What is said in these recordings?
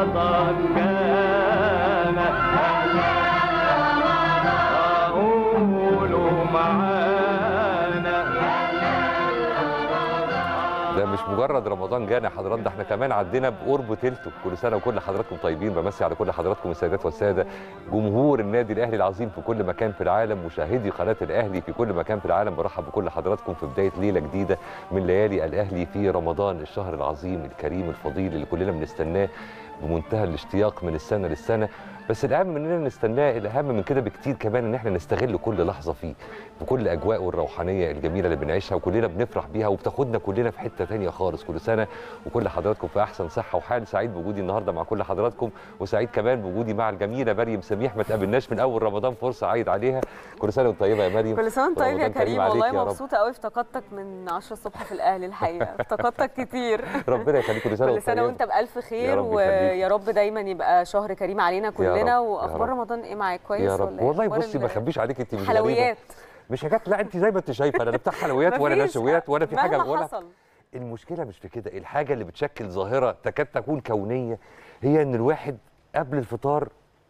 رمضان جانا قولوا معانا ده مش مجرد رمضان جانا يا حضرات ده احنا كمان عدينا بقرب تلته كل سنه وكل حضراتكم طيبين بمسي على كل حضراتكم السيدات والساده جمهور النادي الاهلي العظيم في كل مكان في العالم مشاهدي قناه الاهلي في كل مكان في العالم برحب بكل حضراتكم في بدايه ليله جديده من ليالي الاهلي في رمضان الشهر العظيم الكريم الفضيل اللي كلنا بنستناه بمنتهى الاشتياق من السنه للسنه بس الاهم من اننا نستناه الاهم من كده بكتير كمان ان احنا نستغل كل لحظه فيه بكل اجواءه الروحانيه الجميله اللي بنعيشها وكلنا بنفرح بيها وبتاخدنا كلنا في حته تانية خالص كل سنه وكل حضراتكم في احسن صحه وحال سعيد بوجودي النهارده مع كل حضراتكم وسعيد كمان بوجودي مع الجميله مريم سميح ما تقابلناش من اول رمضان فرصه عيد عليها كل سنه وانت طيبه يا مريم كل سنه وانت طيب يا ورمضان كريم كريم عليك والله يا رب. مبسوطه قوي افتقدتك من 10 الصبح في الاهلي الحقيقه افتقدتك كتير ربنا يخليك كل سنه كل وانت سنه طيبة. وانت بالف خير رب ويا يخليك. رب دايما يبقى شهر كريم علينا كلنا رب، يا واخبار رب. رمضان ايه معاك كويس يا رب ولا إيه؟ والله أخبار بصي ما ال- اخبيش عليك انت مش غريبة. حلويات مش حاجات لا انت زي ما انت شايفه انا لا بتاع حلويات ولا مفيش. نشويات ولا في حاجه مهما ولا حصل المشكله مش في كده الحاجه اللي بتشكل ظاهره تكاد تكون كونيه هي ان الواحد قبل الفطار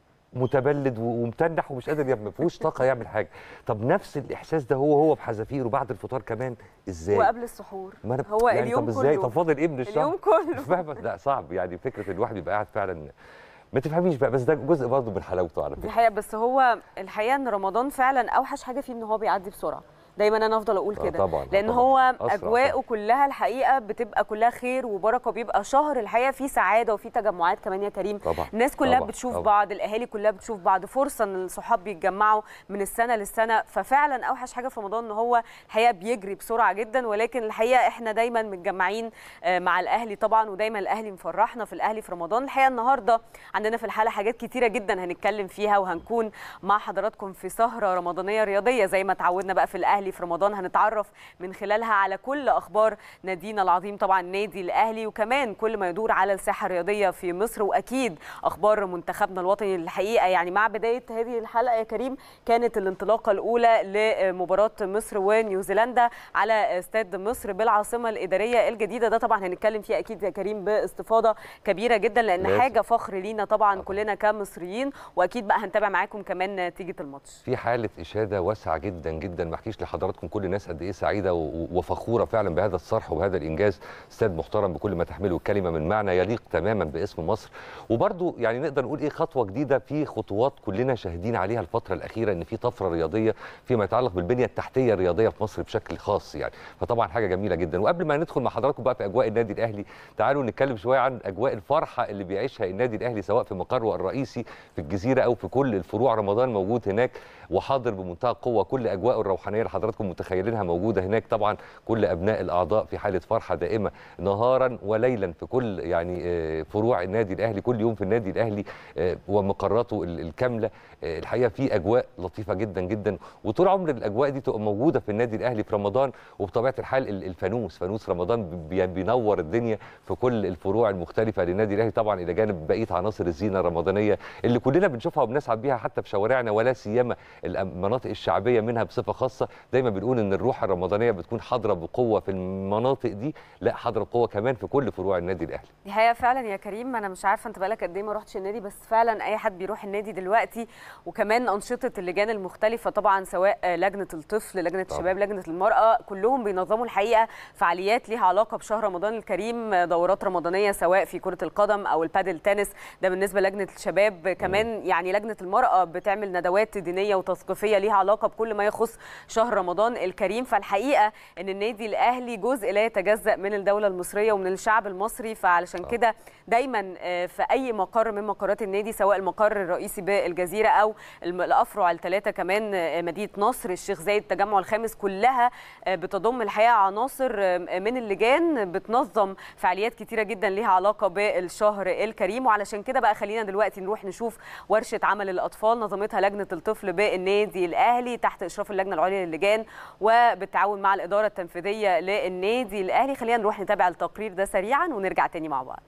متبلد و- ومتنح ومش قادر يعمل ما فيهوش طاقه يعمل حاجه طب نفس الاحساس ده هو هو بحذافيره بعد الفطار كمان ازاي وقبل السحور ما أنا- هو يعني اليوم طب ازاي كله طب فاضل ايه من الشهر اليوم كله فاهمه لا صعب يعني فكره الواحد يبقى قاعد فعلا ما تفهميش بقى بس ده جزء برضه من حلاوته على دي فكره حقيقه بس هو الحقيقه ان رمضان فعلا اوحش حاجه فيه ان هو بيعدي بسرعه دايما انا افضل اقول آه كده طبعاً، آه لان طبعاً. هو أسرع اجواءه طبعاً. كلها الحقيقه بتبقى كلها خير وبركه بيبقى شهر الحقيقه فيه سعاده وفيه تجمعات كمان يا كريم طبعا الناس كلها طبعاً، بتشوف طبعاً. بعض الاهالي كلها بتشوف بعض فرصه ان الصحاب بيتجمعوا من السنه للسنه ففعلا اوحش حاجه في رمضان ان هو الحقيقه بيجري بسرعه جدا ولكن الحقيقه احنا دايما متجمعين آه، مع الاهلي طبعا ودايما الاهلي مفرحنا في الاهلي في رمضان الحقيقه النهارده عندنا في الحلقه حاجات كتيره جدا هنتكلم فيها وهنكون مع حضراتكم في سهره رمضانيه رياضيه زي ما تعودنا بقى في الاهلي في رمضان هنتعرف من خلالها على كل اخبار نادينا العظيم طبعا نادي الاهلي وكمان كل ما يدور على الساحه الرياضيه في مصر واكيد اخبار منتخبنا الوطني الحقيقه يعني مع بدايه هذه الحلقه يا كريم كانت الانطلاقه الاولى لمباراه مصر ونيوزيلندا على استاد مصر بالعاصمه الاداريه الجديده ده طبعا هنتكلم فيه اكيد يا كريم باستفاضه كبيره جدا لان لازم. حاجه فخر لينا طبعا طبعاً. كلنا كمصريين واكيد بقى هنتابع معاكم كمان نتيجه الماتش في حاله اشاده واسعه جدا جدا ما احكيش لحضراتكم كل الناس قد ايه سعيده و- وفخوره فعلا بهذا الصرح وبهذا الانجاز استاد محترم بكل ما تحمله الكلمه من معنى يليق تماما باسم مصر وبرضو يعني نقدر نقول ايه خطوه جديده في خطوات كلنا شاهدين عليها الفتره الاخيره ان في طفره رياضيه فيما يتعلق بالبنيه التحتيه الرياضيه في مصر بشكل خاص يعني فطبعا حاجه جميله جدا وقبل ما ندخل مع حضراتكم بقى في اجواء النادي الاهلي تعالوا نتكلم شويه عن اجواء الفرحه اللي بيعيشها النادي الاهلي سواء في مقره الرئيسي في الجزيره او في كل الفروع رمضان موجود هناك وحاضر بمنتهى القوه كل اجواء الروحانيه اللي حضراتكم متخيلينها موجوده هناك طبعا كل ابناء الاعضاء في حاله فرحه دائمه نهارا وليلا في كل يعني آه، فروع النادي الاهلي كل يوم في النادي الاهلي آه، ومقراته ال- الكامله آه، الحقيقه في اجواء لطيفه جدا جدا وطول عمر الاجواء دي تبقى موجوده في النادي الاهلي في رمضان وبطبيعه الحال ال- الفانوس فانوس رمضان بي- بينور الدنيا في كل الفروع المختلفه للنادي الاهلي طبعا الى جانب بقيه عناصر الزينه الرمضانيه اللي كلنا بنشوفها وبنسعد بيها حتى في شوارعنا ولا سيما المناطق الشعبيه منها بصفه خاصه دايما بنقول ان الروح الرمضانيه بتكون حاضره بقوه في المناطق دي لا حاضره بقوه كمان في كل فروع النادي الاهلي دي حقيقة فعلا يا كريم انا مش عارفه انت بقالك قد ايه ما رحتش النادي بس فعلا اي حد بيروح النادي دلوقتي وكمان انشطه اللجان المختلفه طبعا سواء لجنه الطفل لجنه طبعاً. الشباب لجنه المراه كلهم بينظموا الحقيقه فعاليات ليها علاقه بشهر رمضان الكريم دورات رمضانيه سواء في كره القدم او البادل تنس ده بالنسبه لجنه الشباب كمان يعني لجنه المراه بتعمل ندوات دينيه وتثقيفيه ليها علاقه بكل ما يخص شهر رمضان الكريم فالحقيقه ان النادي الاهلي جزء لا يتجزا من الدوله المصريه ومن الشعب المصري فعلشان طبعاً. كده دايما آه، في اي مقر من مقرات النادي سواء المقر الرئيسي بالجزيره او الم- الافرع الثلاثه كمان آه، مدينه نصر الشيخ زايد التجمع الخامس كلها آه، بتضم الحقيقه عناصر آه، من اللجان بتنظم فعاليات كتيره جدا ليها علاقه بالشهر الكريم وعلشان كده بقى خلينا دلوقتي نروح نشوف ورشه عمل الاطفال نظمتها لجنه الطفل بالنادي الاهلي تحت اشراف اللجنه العليا للجان وبالتعاون مع الاداره التنفيذيه للنادي الاهلي خلينا نروح نتابع التقرير ده سريعا ونرجع تاني مع بعض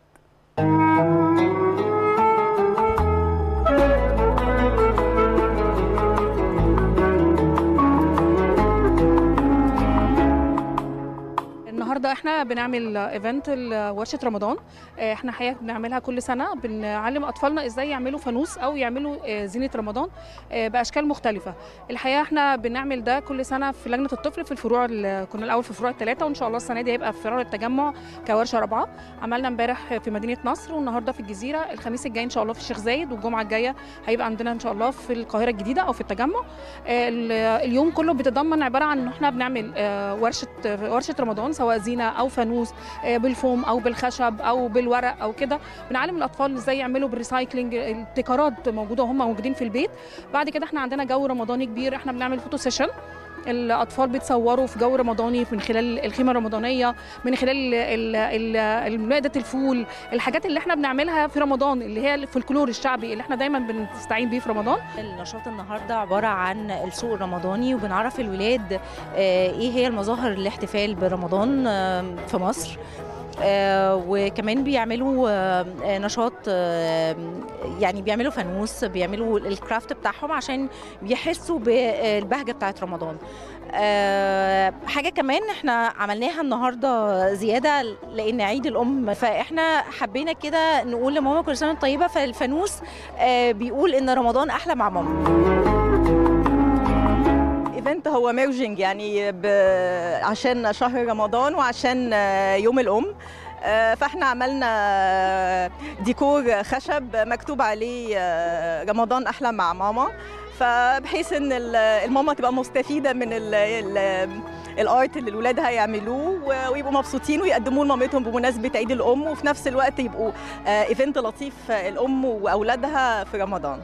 النهارده النهارده احنا بنعمل ايفنت ورشه رمضان آه، احنا حقيقه بنعملها كل سنه بنعلم اطفالنا ازاي يعملوا فانوس او يعملوا آه، زينه رمضان آه، باشكال مختلفه الحقيقه احنا بنعمل ده كل سنه في لجنه الطفل في الفروع ال- كنا الاول في الفروع الثلاثه وان شاء الله السنه دي هيبقى في فروع التجمع كورشه رابعه عملنا امبارح في مدينه نصر والنهارده في الجزيره الخميس الجاي ان شاء الله في الشيخ زايد والجمعه الجايه هيبقى عندنا ان شاء الله في القاهره الجديده او في التجمع آه، ال- اليوم كله بيتضمن عباره عن ان احنا بنعمل آه، ورشه ورشه رمضان سواء زينه او فانوس آه، بالفوم او بالخشب او بالورق او كده بنعلم الاطفال ازاي يعملوا بالريسايكلينج الابتكارات موجوده وهم موجودين في البيت بعد كده احنا عندنا جو رمضاني كبير احنا بنعمل فوتو سيشن الاطفال بيتصوروا في جو رمضاني من خلال الخيمه الرمضانيه من خلال ال- ال- ال- مائده الفول الحاجات اللي احنا بنعملها في رمضان اللي هي الفولكلور الشعبي اللي احنا دايما بنستعين بيه في رمضان النشاط النهارده عباره عن السوق الرمضاني وبنعرف الولاد آه، ايه هي المظاهر الاحتفال برمضان آه، في مصر آه، وكمان بيعملوا آه، آه، نشاط آه، يعني بيعملوا فانوس بيعملوا الكرافت بتاعهم عشان بيحسوا بالبهجه بتاعت رمضان آه، حاجه كمان احنا عملناها النهارده زياده لان عيد الام فاحنا حبينا كده نقول لماما كل سنه وأنت طيبه فالفانوس آه، بيقول ان رمضان احلى مع ماما ايفنت هو ميرجنج يعني ب... عشان شهر رمضان وعشان آه، يوم الام آه، فاحنا عملنا ديكور خشب مكتوب عليه آه، رمضان احلى مع ماما فبحيث ان ال- الماما تبقى مستفيده من ال ال الارت اللي الولاد هيعملوه و- ويبقوا مبسوطين ويقدموه لمامتهم بمناسبه عيد الام وفي نفس الوقت يبقوا آه، ايفنت لطيف آه، الام واولادها في رمضان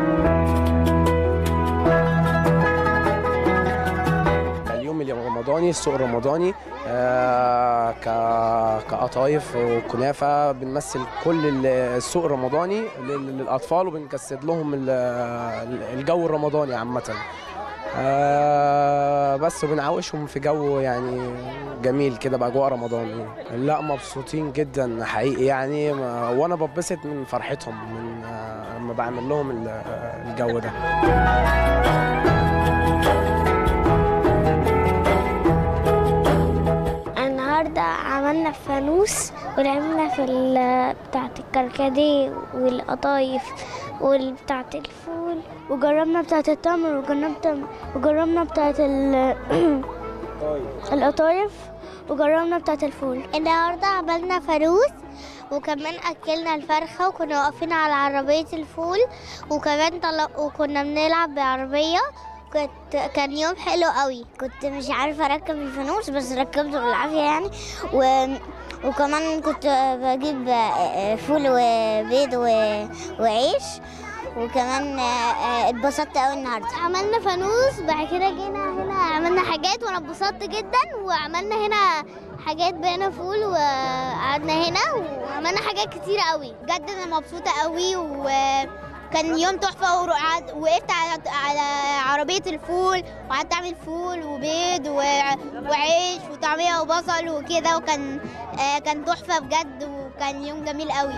اليوم الرمضاني السوق الرمضاني آه، ك- كقطايف وكنافه بنمثل كل ال- السوق الرمضاني لل- للاطفال وبنجسد لهم ال- الجو الرمضاني عامه آه، بس وبنعوشهم في جو يعني جميل كده باجواء رمضان لا مبسوطين جدا حقيقي يعني ما- وانا ببسط من فرحتهم من آه، لما بعمل لهم ال- الجو ده النهاردة عملنا فانوس ولعبنا في ال- بتاعة الكركديه والقطايف والبتاعة الفول وجربنا بتاعة التمر وجربنا وجربنا بتاعة ال- القطايف وجربنا بتاعة الفول النهاردة عملنا فانوس وكمان أكلنا الفرخة وكنا واقفين على عربية الفول وكمان طل... وكنا بنلعب بعربية كنت كان يوم حلو قوي كنت مش عارفة أركب الفانوس بس ركبته بالعافية يعني و... وكمان كنت بجيب فول وبيض و... وعيش وكمان اتبسطت قوي النهارده عملنا فانوس بعد كده جينا هنا عملنا حاجات وانا اتبسطت جدا وعملنا هنا حاجات بقينا فول وقعدنا هنا وعملنا حاجات كتير قوي بجد انا مبسوطه قوي وكان يوم تحفه وقعد وقفت على على عربيه الفول وقعدت اعمل فول وبيض و- وعيش وطعميه وبصل وكده وكان آه، كان تحفه بجد وكان يوم جميل قوي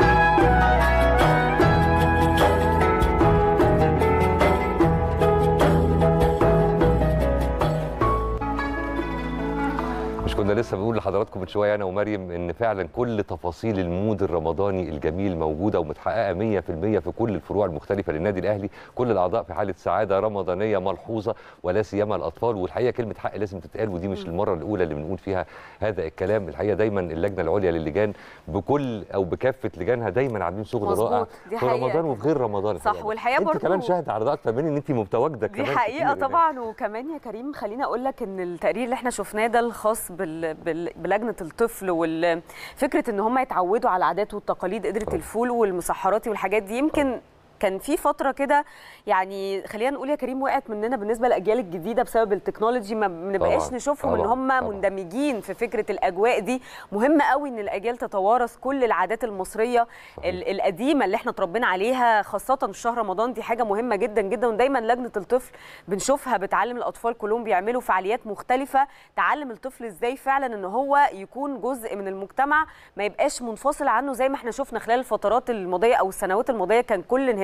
مش كنا لسه بنقول لحضراتكم من شويه انا ومريم ان فعلا كل تفاصيل المود الرمضاني الجميل موجوده ومتحققه 100% في كل الفروع المختلفه للنادي الاهلي كل الاعضاء في حاله سعاده رمضانيه ملحوظه ولا سيما الاطفال والحقيقه كلمه حق لازم تتقال ودي مش المره الاولى اللي بنقول فيها هذا الكلام الحقيقه دايما اللجنه العليا للجان بكل او بكافه لجانها دايما عاملين شغل مظبوط، رائع دي في حقيقة رمضان كده. وفي غير رمضان صح، الحقيقة. والحقيقة انت برضو- كمان شاهد على ده اكتر مني ان انت متواجده دي كمان حقيقة كتير طبعا وكمان يا كريم خليني اقول لك ان التقرير اللي احنا شفناه ده الخاص بال... بال... بلجنة الطفل وفكرة ان هم يتعودوا على العادات والتقاليد قدرة طبعا. الفول والمسحراتي والحاجات دي يمكن كان في فتره كده يعني خلينا نقول يا كريم وقعت مننا بالنسبه للاجيال الجديده بسبب التكنولوجي ما بنبقاش طبعاً، نشوفهم ان طبعاً، هم طبعاً. مندمجين في فكره الاجواء دي مهم قوي ان الاجيال تتوارث كل العادات المصريه صحيح. ال- القديمه اللي احنا اتربينا عليها خاصه في شهر رمضان دي حاجه مهمه جدا جدا ودايما لجنه الطفل بنشوفها بتعلم الاطفال كلهم بيعملوا فعاليات مختلفه تعلم الطفل ازاي فعلا ان هو يكون جزء من المجتمع ما يبقاش منفصل عنه زي ما احنا شفنا خلال الفترات الماضيه او السنوات الماضيه كان كل انهماك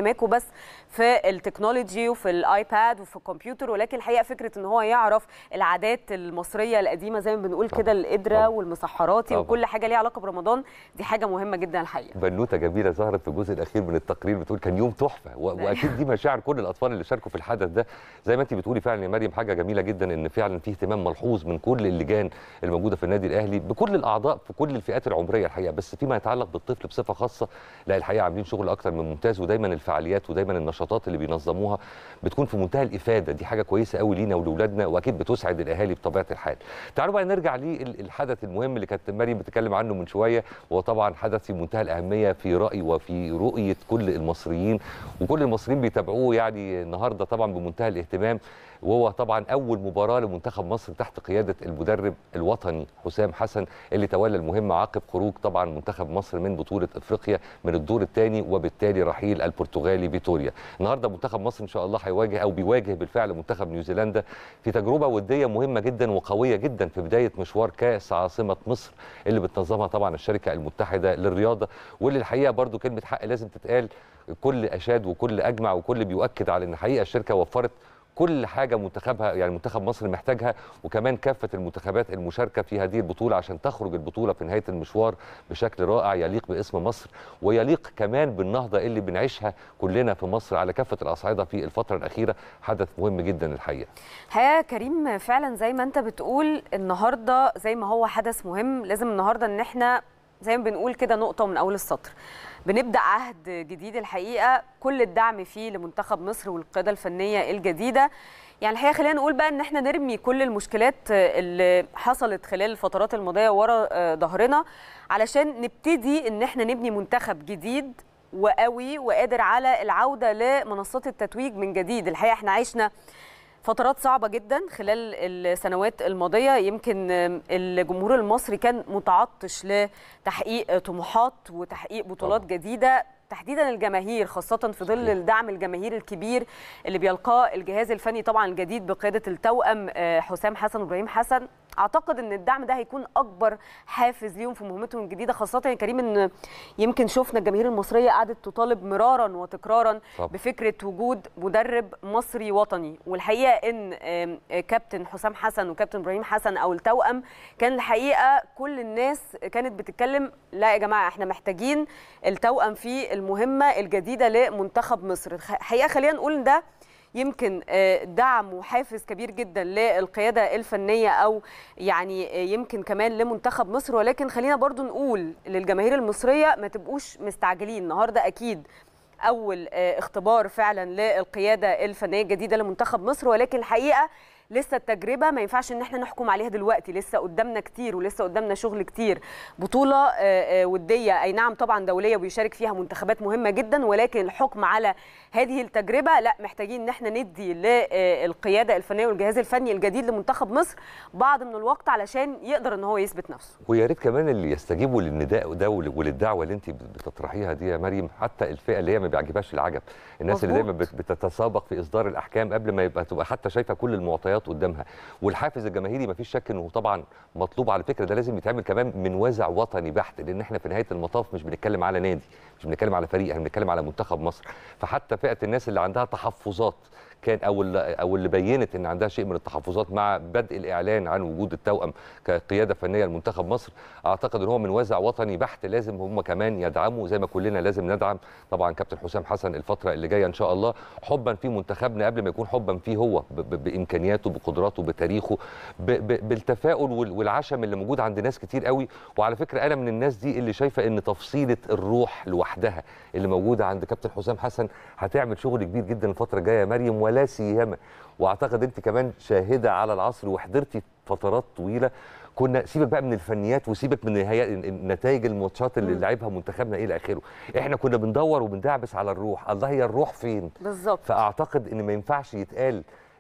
انهماكه بس في التكنولوجي وفي الايباد وفي الكمبيوتر ولكن الحقيقه فكره ان هو يعرف العادات المصريه القديمه زي ما بنقول طبعاً. كده القدره طبعاً. والمسحراتي طبعاً. وكل حاجه ليها علاقه برمضان دي حاجه مهمه جدا الحقيقه بنوته جميله ظهرت في الجزء الاخير من التقرير بتقول كان يوم تحفه و- واكيد دي مشاعر كل الاطفال اللي شاركوا في الحدث ده زي ما انت بتقولي فعلا يا مريم حاجه جميله جدا ان فعلا في اهتمام ملحوظ من كل اللجان الموجوده في النادي الاهلي بكل الاعضاء في كل الفئات العمريه الحقيقه بس فيما يتعلق بالطفل بصفه خاصه لا الحقيقه عاملين شغل اكتر من ممتاز ودايما الفعاليات ودايما النشاطات اللي بينظموها بتكون في منتهى الافاده دي حاجه كويسه قوي لينا ولاولادنا واكيد بتسعد الاهالي بطبيعه الحال تعالوا بقى نرجع للحدث المهم اللي كانت مريم بتتكلم عنه من شويه وهو طبعا حدث في منتهى الاهميه في رايي وفي رؤيه كل المصريين وكل المصريين بيتابعوه يعني النهارده طبعا بمنتهى الاهتمام وهو طبعا اول مباراه لمنتخب مصر تحت قياده المدرب الوطني حسام حسن اللي تولى المهمه عقب خروج طبعا منتخب مصر من بطوله افريقيا من الدور الثاني وبالتالي رحيل البرتغالي فيتوريا النهارده منتخب مصر ان شاء الله هيواجه او بيواجه بالفعل منتخب نيوزيلندا في تجربه وديه مهمه جدا وقويه جدا في بدايه مشوار كاس عاصمه مصر اللي بتنظمها طبعا الشركه المتحده للرياضه واللي الحقيقه برضو كلمه حق لازم تتقال كل اشاد وكل اجمع وكل بيؤكد على ان الحقيقه الشركه وفرت كل حاجه منتخبها يعني منتخب مصر محتاجها وكمان كافه المنتخبات المشاركه في هذه البطوله عشان تخرج البطوله في نهايه المشوار بشكل رائع يليق باسم مصر ويليق كمان بالنهضه اللي بنعيشها كلنا في مصر على كافه الاصعده في الفتره الاخيره حدث مهم جدا الحقيقه الحقيقه يا كريم فعلا زي ما انت بتقول النهارده زي ما هو حدث مهم لازم النهارده ان احنا زي ما بنقول كده نقطه من اول السطر بنبدا عهد جديد الحقيقه كل الدعم فيه لمنتخب مصر والقياده الفنيه الجديده يعني الحقيقه خلينا نقول بقى ان احنا نرمي كل المشكلات اللي حصلت خلال الفترات الماضيه ورا ظهرنا علشان نبتدي ان احنا نبني منتخب جديد وقوي وقادر على العوده لمنصات التتويج من جديد الحقيقه احنا عشنا فترات صعبه جدا خلال السنوات الماضيه يمكن الجمهور المصري كان متعطش لتحقيق طموحات وتحقيق بطولات طبعا. جديده تحديدا الجماهير خاصه في ظل صحيح. الدعم الجماهيري الكبير اللي بيلقاه الجهاز الفني طبعا الجديد بقياده التوأم آه، حسام حسن وابراهيم حسن اعتقد ان الدعم ده هيكون اكبر حافز ليهم في مهمتهم الجديده خاصه يا كريم ان يمكن شفنا الجماهير المصريه قعدت تطالب مرارا وتكرارا طبعا. بفكره وجود مدرب مصري وطني والحقيقه ان آم، آه، كابتن حسام حسن وكابتن ابراهيم حسن او التوأم كان الحقيقه كل الناس كانت بتتكلم لا يا جماعه احنا محتاجين التوأم في المهمه الجديده لمنتخب مصر الحقيقه خلينا نقول إن ده يمكن آه، دعم وحافز كبير جدا للقياده الفنيه او يعني آه، يمكن كمان لمنتخب مصر ولكن خلينا برضو نقول للجماهير المصريه ما تبقوش مستعجلين النهارده اكيد اول آه، اختبار فعلا للقياده الفنيه الجديده لمنتخب مصر ولكن الحقيقه لسه التجربه ما ينفعش ان احنا نحكم عليها دلوقتي لسه قدامنا كتير ولسه قدامنا شغل كتير بطوله آه، آه، وديه اي نعم طبعا دوليه وبيشارك فيها منتخبات مهمه جدا ولكن الحكم على هذه التجربه لا محتاجين ان احنا ندي للقياده الفنيه والجهاز الفني الجديد لمنتخب مصر بعض من الوقت علشان يقدر ان هو يثبت نفسه ويا ريت كمان اللي يستجيبوا للنداء ده ول- وللدعوه اللي انت بتطرحيها دي يا مريم حتى الفئه اللي هي ما بيعجبهاش العجب الناس اللي مظبوط. دايما بت- بتتسابق في اصدار الاحكام قبل ما يبقى تبقى حتى شايفه كل المعطيات قدامها والحافز الجماهيري ما فيش شك انه طبعا مطلوب على فكره ده لازم يتعمل كمان من وازع وطني بحت لان احنا في نهايه المطاف مش بنتكلم على نادي مش بنتكلم على فريق احنا بنتكلم على منتخب مصر فحتى فئه الناس اللي عندها تحفظات كان او اللي او اللي بينت ان عندها شيء من التحفظات مع بدء الاعلان عن وجود التوأم كقياده فنيه لمنتخب مصر اعتقد ان هو من وازع وطني بحت لازم هم كمان يدعموا زي ما كلنا لازم ندعم طبعا كابتن حسام حسن الفتره اللي جايه ان شاء الله حبا في منتخبنا قبل ما يكون حبا فيه هو ب- ب- بامكانياته بقدراته بتاريخه ب- ب- بالتفاؤل وال- والعشم اللي موجود عند ناس كتير قوي وعلى فكره انا من الناس دي اللي شايفه ان تفصيله الروح لوحدها اللي موجوده عند كابتن حسام حسن هتعمل شغل كبير جدا الفتره الجايه يا مريم ولا سيما واعتقد انت كمان شاهده على العصر وحضرتي فترات طويله كنا سيبك بقى من الفنيات وسيبك من هي نتائج الماتشات اللي مم. لعبها منتخبنا الى اخره احنا كنا بندور وبندعبس على الروح الله هي الروح فين بالظبط فاعتقد ان ما ينفعش يتقال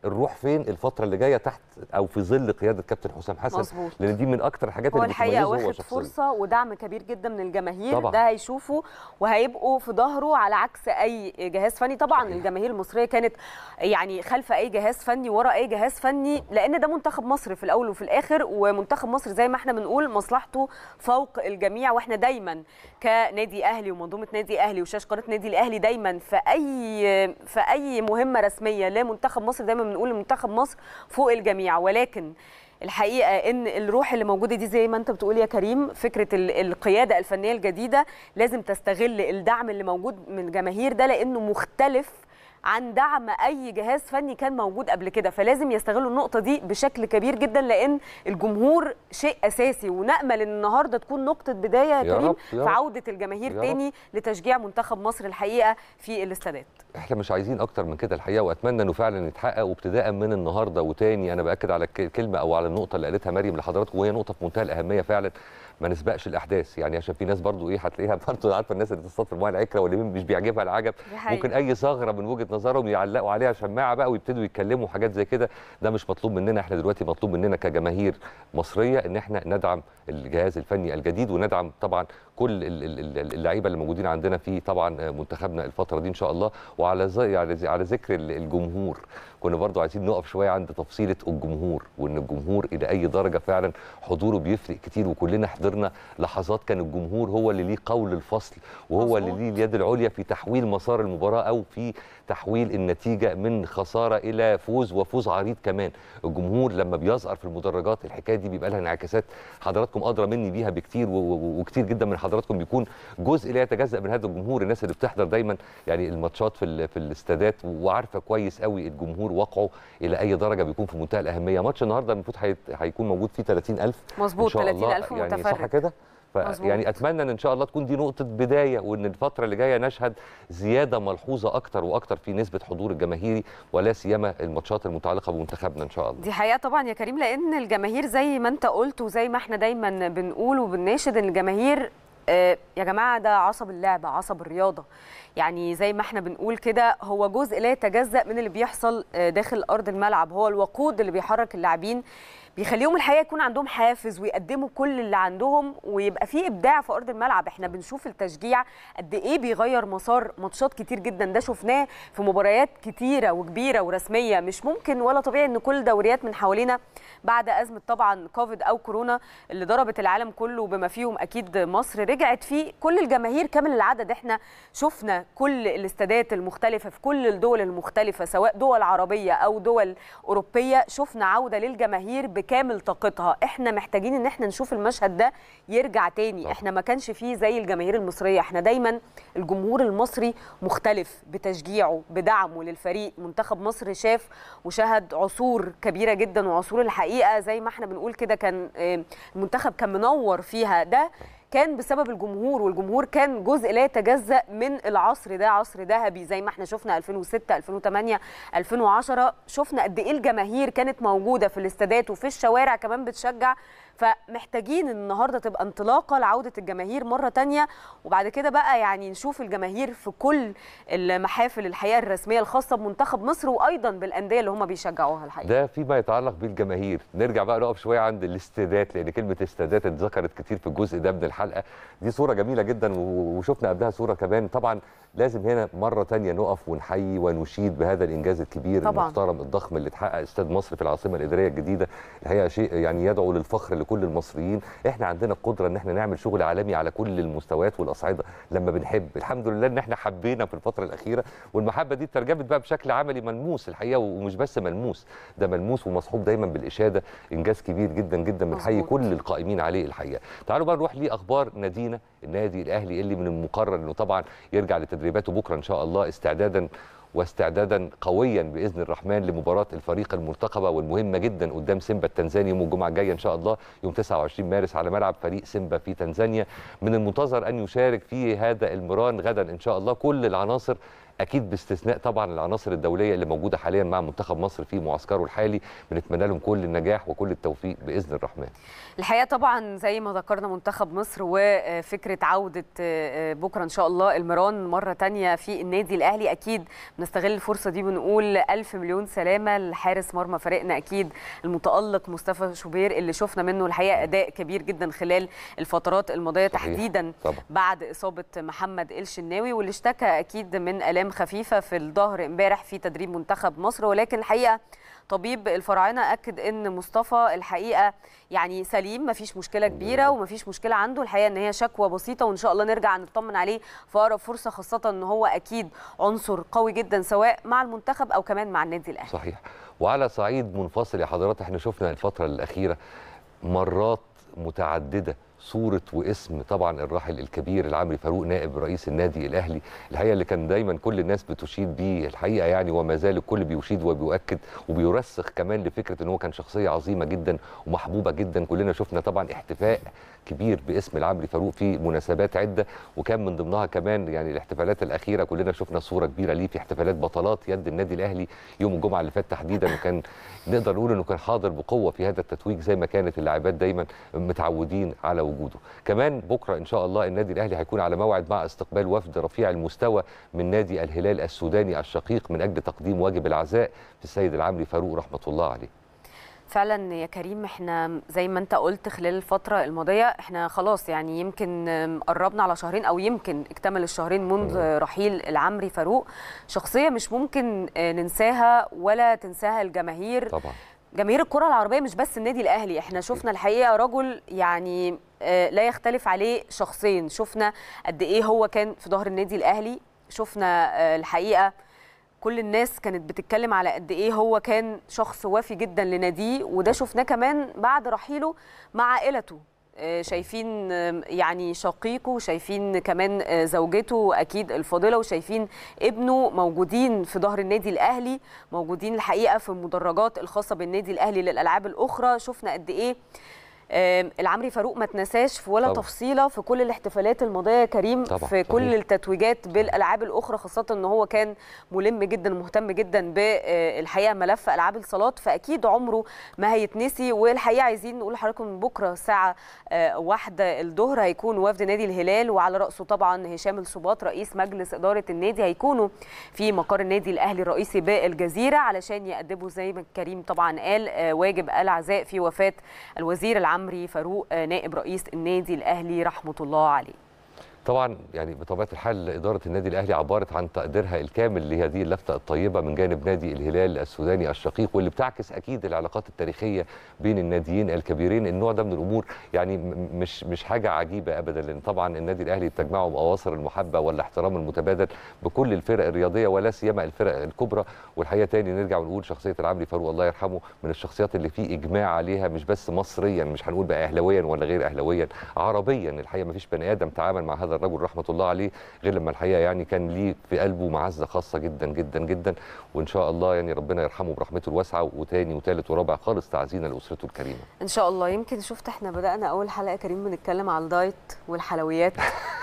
الروح فين الفتره اللي جايه تحت او في ظل قياده كابتن حسام حسن مظبوط. لان دي من اكتر الحاجات هو اللي الحقيقه بتميزه هو واخد شخصيا فرصه ودعم كبير جدا من الجماهير طبعاً. ده هيشوفوا وهيبقوا في ظهره على عكس اي جهاز فني طبعا الجماهير المصريه كانت يعني خلف اي جهاز فني ورا اي جهاز فني لان ده منتخب مصر في الاول وفي الاخر ومنتخب مصر زي ما احنا بنقول مصلحته فوق الجميع واحنا دايما كنادي اهلي ومنظومه نادي اهلي وشاشه قناه نادي الاهلي دايما في اي في اي مهمه رسميه لمنتخب مصر دايما بنقول منتخب مصر فوق الجميع ولكن الحقيقه ان الروح اللي موجوده دي زي ما انت بتقول يا كريم فكره ال- القياده الفنيه الجديده لازم تستغل الدعم اللي موجود من الجماهير ده لانه مختلف عن دعم اي جهاز فني كان موجود قبل كده فلازم يستغلوا النقطه دي بشكل كبير جدا لان الجمهور شيء اساسي ونامل ان النهارده تكون نقطه بدايه يا يا كريم رب، يا في رب. عوده الجماهير يا رب. تاني لتشجيع منتخب مصر الحقيقه في الاستادات احنا مش عايزين اكتر من كده الحقيقه واتمنى انه فعلا يتحقق وابتداء من النهارده وتاني انا باكد على الكلمه او على النقطه اللي قالتها مريم لحضراتكم وهي نقطه في منتهى الاهميه فعلا ما نسبقش الاحداث يعني عشان في ناس برضو ايه هتلاقيها برضو عارفه الناس اللي تصطاد في المايه العكره واللي مش بيعجبها العجب دي حقيقة. ممكن اي ثغره من وجهه نظرهم يعلقوا عليها شماعه بقى ويبتدوا يتكلموا حاجات زي كده ده مش مطلوب مننا احنا دلوقتي مطلوب مننا كجماهير مصريه ان احنا ندعم الجهاز الفني الجديد وندعم طبعا كل ال- ال- ال- اللعيبه اللي موجودين عندنا في طبعا منتخبنا الفتره دي ان شاء الله وعلى زي على زي- على ذكر ال- الجمهور كنا برضو عايزين نقف شويه عند تفصيله الجمهور وان الجمهور الى اي درجه فعلا حضوره بيفرق كتير وكلنا حضرنا لحظات كان الجمهور هو اللي ليه قول الفصل وهو اللي مظبوط. ليه اليد العليا في تحويل مسار المباراه او في تحويل النتيجه من خساره الى فوز وفوز عريض كمان الجمهور لما بيظهر في المدرجات الحكايه دي بيبقى لها انعكاسات حضراتكم ادرى مني بيها بكتير و- و- وكتير جدا من حضراتكم بيكون جزء لا يتجزا من هذا الجمهور الناس اللي بتحضر دايما يعني الماتشات في ال- في الاستادات وعارفه كويس قوي الجمهور وقعه الى اي درجه بيكون في منتهى الاهميه ماتش النهارده المفروض هيت- هيكون موجود فيه 30000 مظبوط، إن شاء الله. 30,000 يعني صح متفرج. كده ف- مظبوط. يعني اتمنى ان ان شاء الله تكون دي نقطه بدايه وان الفتره اللي جايه نشهد زياده ملحوظه اكتر واكتر في نسبه حضور الجماهيري ولا سيما الماتشات المتعلقه بمنتخبنا ان شاء الله دي حقيقه طبعا يا كريم لان الجماهير زي ما انت قلت وزي ما احنا دايما بنقول وبنناشد ان الجماهير آه، يا جماعه ده عصب اللعبه عصب الرياضه يعني زي ما احنا بنقول كده هو جزء لا يتجزا من اللي بيحصل آه، داخل ارض الملعب هو الوقود اللي بيحرك اللاعبين بيخليهم الحقيقه يكون عندهم حافز ويقدموا كل اللي عندهم ويبقى في ابداع في ارض الملعب احنا بنشوف التشجيع قد ايه بيغير مسار ماتشات كتير جدا ده شفناه في مباريات كتيره وكبيره ورسميه مش ممكن ولا طبيعي ان كل دوريات من حوالينا بعد ازمه طبعا كوفيد او كورونا اللي ضربت العالم كله بما فيهم اكيد مصر رجعت فيه كل الجماهير كامل العدد احنا شفنا كل الاستادات المختلفه في كل الدول المختلفه سواء دول عربيه او دول اوروبيه شفنا عوده للجماهير بكامل طاقتها احنا محتاجين ان احنا نشوف المشهد ده يرجع تاني طبعا. احنا ما كانش فيه زي الجماهير المصريه احنا دايما الجمهور المصري مختلف بتشجيعه بدعمه للفريق منتخب مصر شاف وشهد عصور كبيره جدا وعصور الحقيقه زي ما احنا بنقول كده كان آه، المنتخب كان منور فيها ده كان بسبب الجمهور والجمهور كان جزء لا يتجزا من العصر ده عصر ذهبي زي ما احنا شفنا 2006 2008 2010 شفنا قد ايه الجماهير كانت موجوده في الاستادات وفي الشوارع كمان بتشجع فمحتاجين النهارده تبقى انطلاقه لعوده الجماهير مره تانية وبعد كده بقى يعني نشوف الجماهير في كل المحافل الحقيقه الرسميه الخاصه بمنتخب مصر وايضا بالانديه اللي هم بيشجعوها الحقيقه ده فيما يتعلق بالجماهير نرجع بقى نقف شويه عند الاستادات لان كلمه استادات اتذكرت كتير في الجزء ده من الحلقه دي صوره جميله جدا و- وشفنا قبلها صوره كمان طبعا لازم هنا مره تانية نقف ونحيي ونشيد بهذا الانجاز الكبير طبعاً. المحترم الضخم اللي اتحقق استاد مصر في العاصمه الاداريه الجديده الحقيقه شيء يعني يدعو للفخر لكل المصريين احنا عندنا القدره ان احنا نعمل شغل عالمي على كل المستويات والاصعده لما بنحب الحمد لله ان احنا حبينا في الفتره الاخيره والمحبه دي اترجمت بقى بشكل عملي ملموس الحقيقه ومش بس ملموس ده ملموس ومصحوب دايما بالاشاده انجاز كبير جدا جدا بنحيي مظبوط. كل القائمين عليه الحقيقه تعالوا بقى نروح لاخبار نادينا النادي الاهلي اللي من المقرر انه طبعا يرجع لتدريباته بكره ان شاء الله استعدادا واستعدادا قويا باذن الرحمن لمباراه الفريق المرتقبه والمهمه جدا قدام سيمبا التنزاني يوم الجمعه الجايه ان شاء الله يوم 29 مارس على ملعب فريق سيمبا في تنزانيا من المنتظر ان يشارك في هذا المران غدا ان شاء الله كل العناصر اكيد باستثناء طبعا العناصر الدوليه اللي موجوده حاليا مع منتخب مصر في معسكره الحالي بنتمنى لهم كل النجاح وكل التوفيق باذن الرحمن الحقيقه طبعا زي ما ذكرنا منتخب مصر وفكره عوده بكره ان شاء الله المران مره تانية في النادي الاهلي اكيد بنستغل الفرصه دي بنقول الف مليون سلامه لحارس مرمى فريقنا اكيد المتالق مصطفى شوبير اللي شفنا منه الحقيقه اداء كبير جدا خلال الفترات الماضيه صحيح. تحديدا طبعا بعد اصابه محمد الشناوي واللي اشتكى اكيد من الام خفيفه في الظهر امبارح في تدريب منتخب مصر ولكن الحقيقه طبيب الفراعنه اكد ان مصطفى الحقيقه يعني سليم مفيش مشكله كبيره ومفيش مشكله عنده الحقيقه ان هي شكوى بسيطه وان شاء الله نرجع نطمن عليه في اقرب فرصه خاصه ان هو اكيد عنصر قوي جدا سواء مع المنتخب او كمان مع النادي الاهلي صحيح وعلى صعيد منفصل يا حضرات احنا شفنا الفتره الاخيره مرات متعدده صورة واسم طبعا الراحل الكبير العمري فاروق نائب رئيس النادي الاهلي الحقيقه اللي كان دايما كل الناس بتشيد بيه الحقيقه يعني وما زال الكل بيشيد وبيؤكد وبيرسخ كمان لفكره ان هو كان شخصيه عظيمه جدا ومحبوبه جدا كلنا شفنا طبعا احتفاء كبير باسم العمري فاروق في مناسبات عده وكان من ضمنها كمان يعني الاحتفالات الاخيره كلنا شفنا صوره كبيره ليه في احتفالات بطلات يد النادي الاهلي يوم الجمعه اللي فات تحديدا وكان نقدر نقول انه كان حاضر بقوه في هذا التتويج زي ما كانت اللاعبات دايما متعودين على وجوده كمان بكره ان شاء الله النادي الاهلي هيكون على موعد مع استقبال وفد رفيع المستوى من نادي الهلال السوداني الشقيق من اجل تقديم واجب العزاء في السيد العمري فاروق رحمه الله عليه فعلا يا كريم احنا زي ما انت قلت خلال الفتره الماضيه احنا خلاص يعني يمكن قربنا على شهرين او يمكن اكتمل الشهرين منذ رحيل العمري فاروق شخصيه مش ممكن ننساها ولا تنساها الجماهير طبعا جماهير الكره العربيه مش بس النادي الاهلي احنا شفنا الحقيقه رجل يعني لا يختلف عليه شخصين شفنا قد ايه هو كان في ظهر النادي الاهلي شفنا الحقيقه كل الناس كانت بتتكلم على قد ايه هو كان شخص وافي جدا لناديه وده شفناه كمان بعد رحيله مع عائلته شايفين يعني شقيقه شايفين كمان زوجته اكيد الفاضله وشايفين ابنه موجودين في ظهر النادي الاهلي موجودين الحقيقه في المدرجات الخاصه بالنادي الاهلي للالعاب الاخرى شفنا قد ايه العمري فاروق ما تنساش في ولا طبعا. تفصيله في كل الاحتفالات الماضيه يا كريم طبعا، في صحيح. كل التتويجات بالالعاب الاخرى خاصه ان هو كان ملم جدا ومهتم جدا بالحقيقه ملف العاب الصالات فاكيد عمره ما هيتنسي والحقيقه عايزين نقول لحضراتكم من بكره الساعه واحدة الظهر هيكون وفد نادي الهلال وعلى راسه طبعا هشام الصباط رئيس مجلس اداره النادي هيكونوا في مقر النادي الاهلي الرئيسي بالجزيره علشان يأدبوا زي ما كريم طبعا قال واجب العزاء في وفاه الوزير العام عمري فاروق نائب رئيس النادي الاهلي رحمه الله عليه طبعا يعني بطبيعه الحال اداره النادي الاهلي عبرت عن تقديرها الكامل لهذه اللفته الطيبه من جانب نادي الهلال السوداني الشقيق واللي بتعكس اكيد العلاقات التاريخيه بين الناديين الكبيرين النوع ده من الامور يعني مش مش حاجه عجيبه ابدا لان طبعا النادي الاهلي بتجمعه باواصر المحبه والاحترام المتبادل بكل الفرق الرياضيه ولا سيما الفرق الكبرى والحقيقه تاني نرجع ونقول شخصيه العمري فاروق الله يرحمه من الشخصيات اللي في اجماع عليها مش بس مصريا مش هنقول بقى اهلاويا ولا غير اهلاويا عربيا الحقيقه ما فيش بني ادم تعامل مع هذا الرجل رحمه الله عليه غير لما الحقيقه يعني كان ليه في قلبه معزه خاصه جدا جدا جدا وان شاء الله يعني ربنا يرحمه برحمته الواسعه وتاني وتالت ورابع خالص تعزينا لاسرته الكريمه. ان شاء الله يمكن شفت احنا بدانا اول حلقه كريم بنتكلم على الدايت والحلويات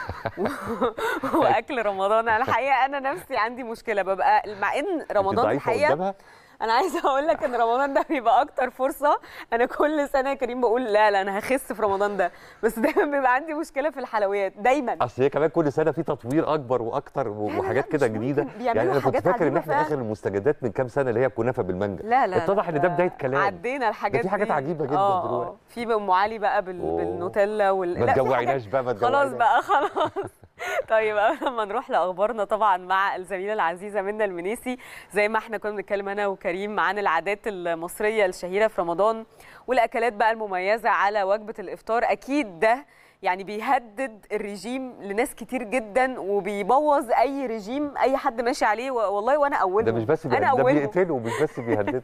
واكل رمضان الحقيقه انا نفسي عندي مشكله ببقى مع ان رمضان الحقيقه انا عايزه اقول لك ان رمضان ده بيبقى اكتر فرصه انا كل سنه يا كريم بقول لا لا انا هخس في رمضان ده بس دايما بيبقى عندي مشكله في الحلويات دايما اصل هي كمان كل سنه في تطوير اكبر واكتر وحاجات كده جديده يعني انا كنت فاكر ان احنا اخر المستجدات من كام سنه اللي هي كنافه بالمانجا لا لا اتضح ان ده بدايه كلام عدينا الحاجات في حاجات عجيبه جدا آه دلوقتي في ام علي بقى بال... بالنوتيلا وال ما تجوعناش بقى ما خلاص بقى خلاص طيب قبل ما نروح لاخبارنا طبعا مع الزميله العزيزه منى المنيسي زي ما احنا كنا بنتكلم انا وكريم عن العادات المصريه الشهيره في رمضان والاكلات بقى المميزه على وجبه الافطار اكيد ده يعني بيهدد الرجيم لناس كتير جدا وبيبوظ اي رجيم اي حد ماشي عليه والله وانا اولهم ده مش بس انا ده اولهم بيقتله مش بس بيهدده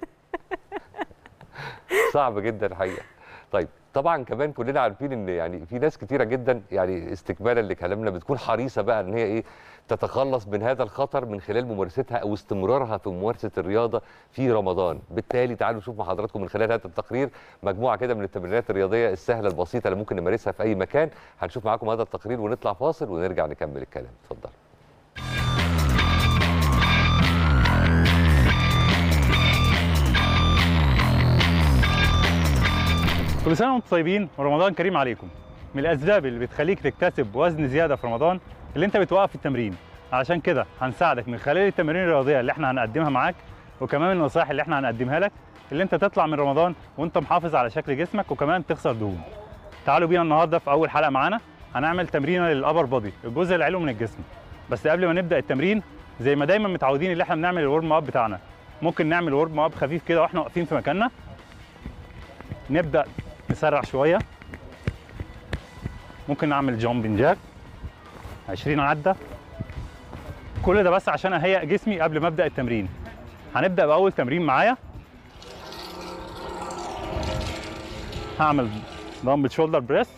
صعب جدا الحقيقه طيب طبعا كمان كلنا عارفين ان يعني في ناس كتيره جدا يعني استكمالا لكلامنا بتكون حريصه بقى ان هي ايه تتخلص من هذا الخطر من خلال ممارستها او استمرارها في ممارسه الرياضه في رمضان بالتالي تعالوا نشوف مع حضراتكم من خلال هذا التقرير مجموعه كده من التمرينات الرياضيه السهله البسيطه اللي ممكن نمارسها في اي مكان هنشوف معاكم هذا التقرير ونطلع فاصل ونرجع نكمل الكلام اتفضل كل سنه وانتم طيبين ورمضان كريم عليكم من الاسباب اللي بتخليك تكتسب وزن زياده في رمضان اللي انت بتوقف في التمرين علشان كده هنساعدك من خلال التمارين الرياضيه اللي احنا هنقدمها معاك وكمان النصائح اللي احنا هنقدمها لك اللي انت تطلع من رمضان وانت محافظ على شكل جسمك وكمان تخسر دهون تعالوا بينا النهارده في اول حلقه معانا هنعمل تمرينه للابر بودي الجزء العلوي من الجسم بس قبل ما نبدا التمرين زي ما دايما متعودين اللي احنا بنعمل الورم اب بتاعنا ممكن نعمل ورم اب خفيف كده واحنا واقفين في مكاننا نبدا نسرع شويه ممكن نعمل جامبنج جاك 20 عده كل ده بس عشان اهيئ جسمي قبل ما ابدا التمرين هنبدا باول تمرين معايا هعمل دمبل شولدر بريس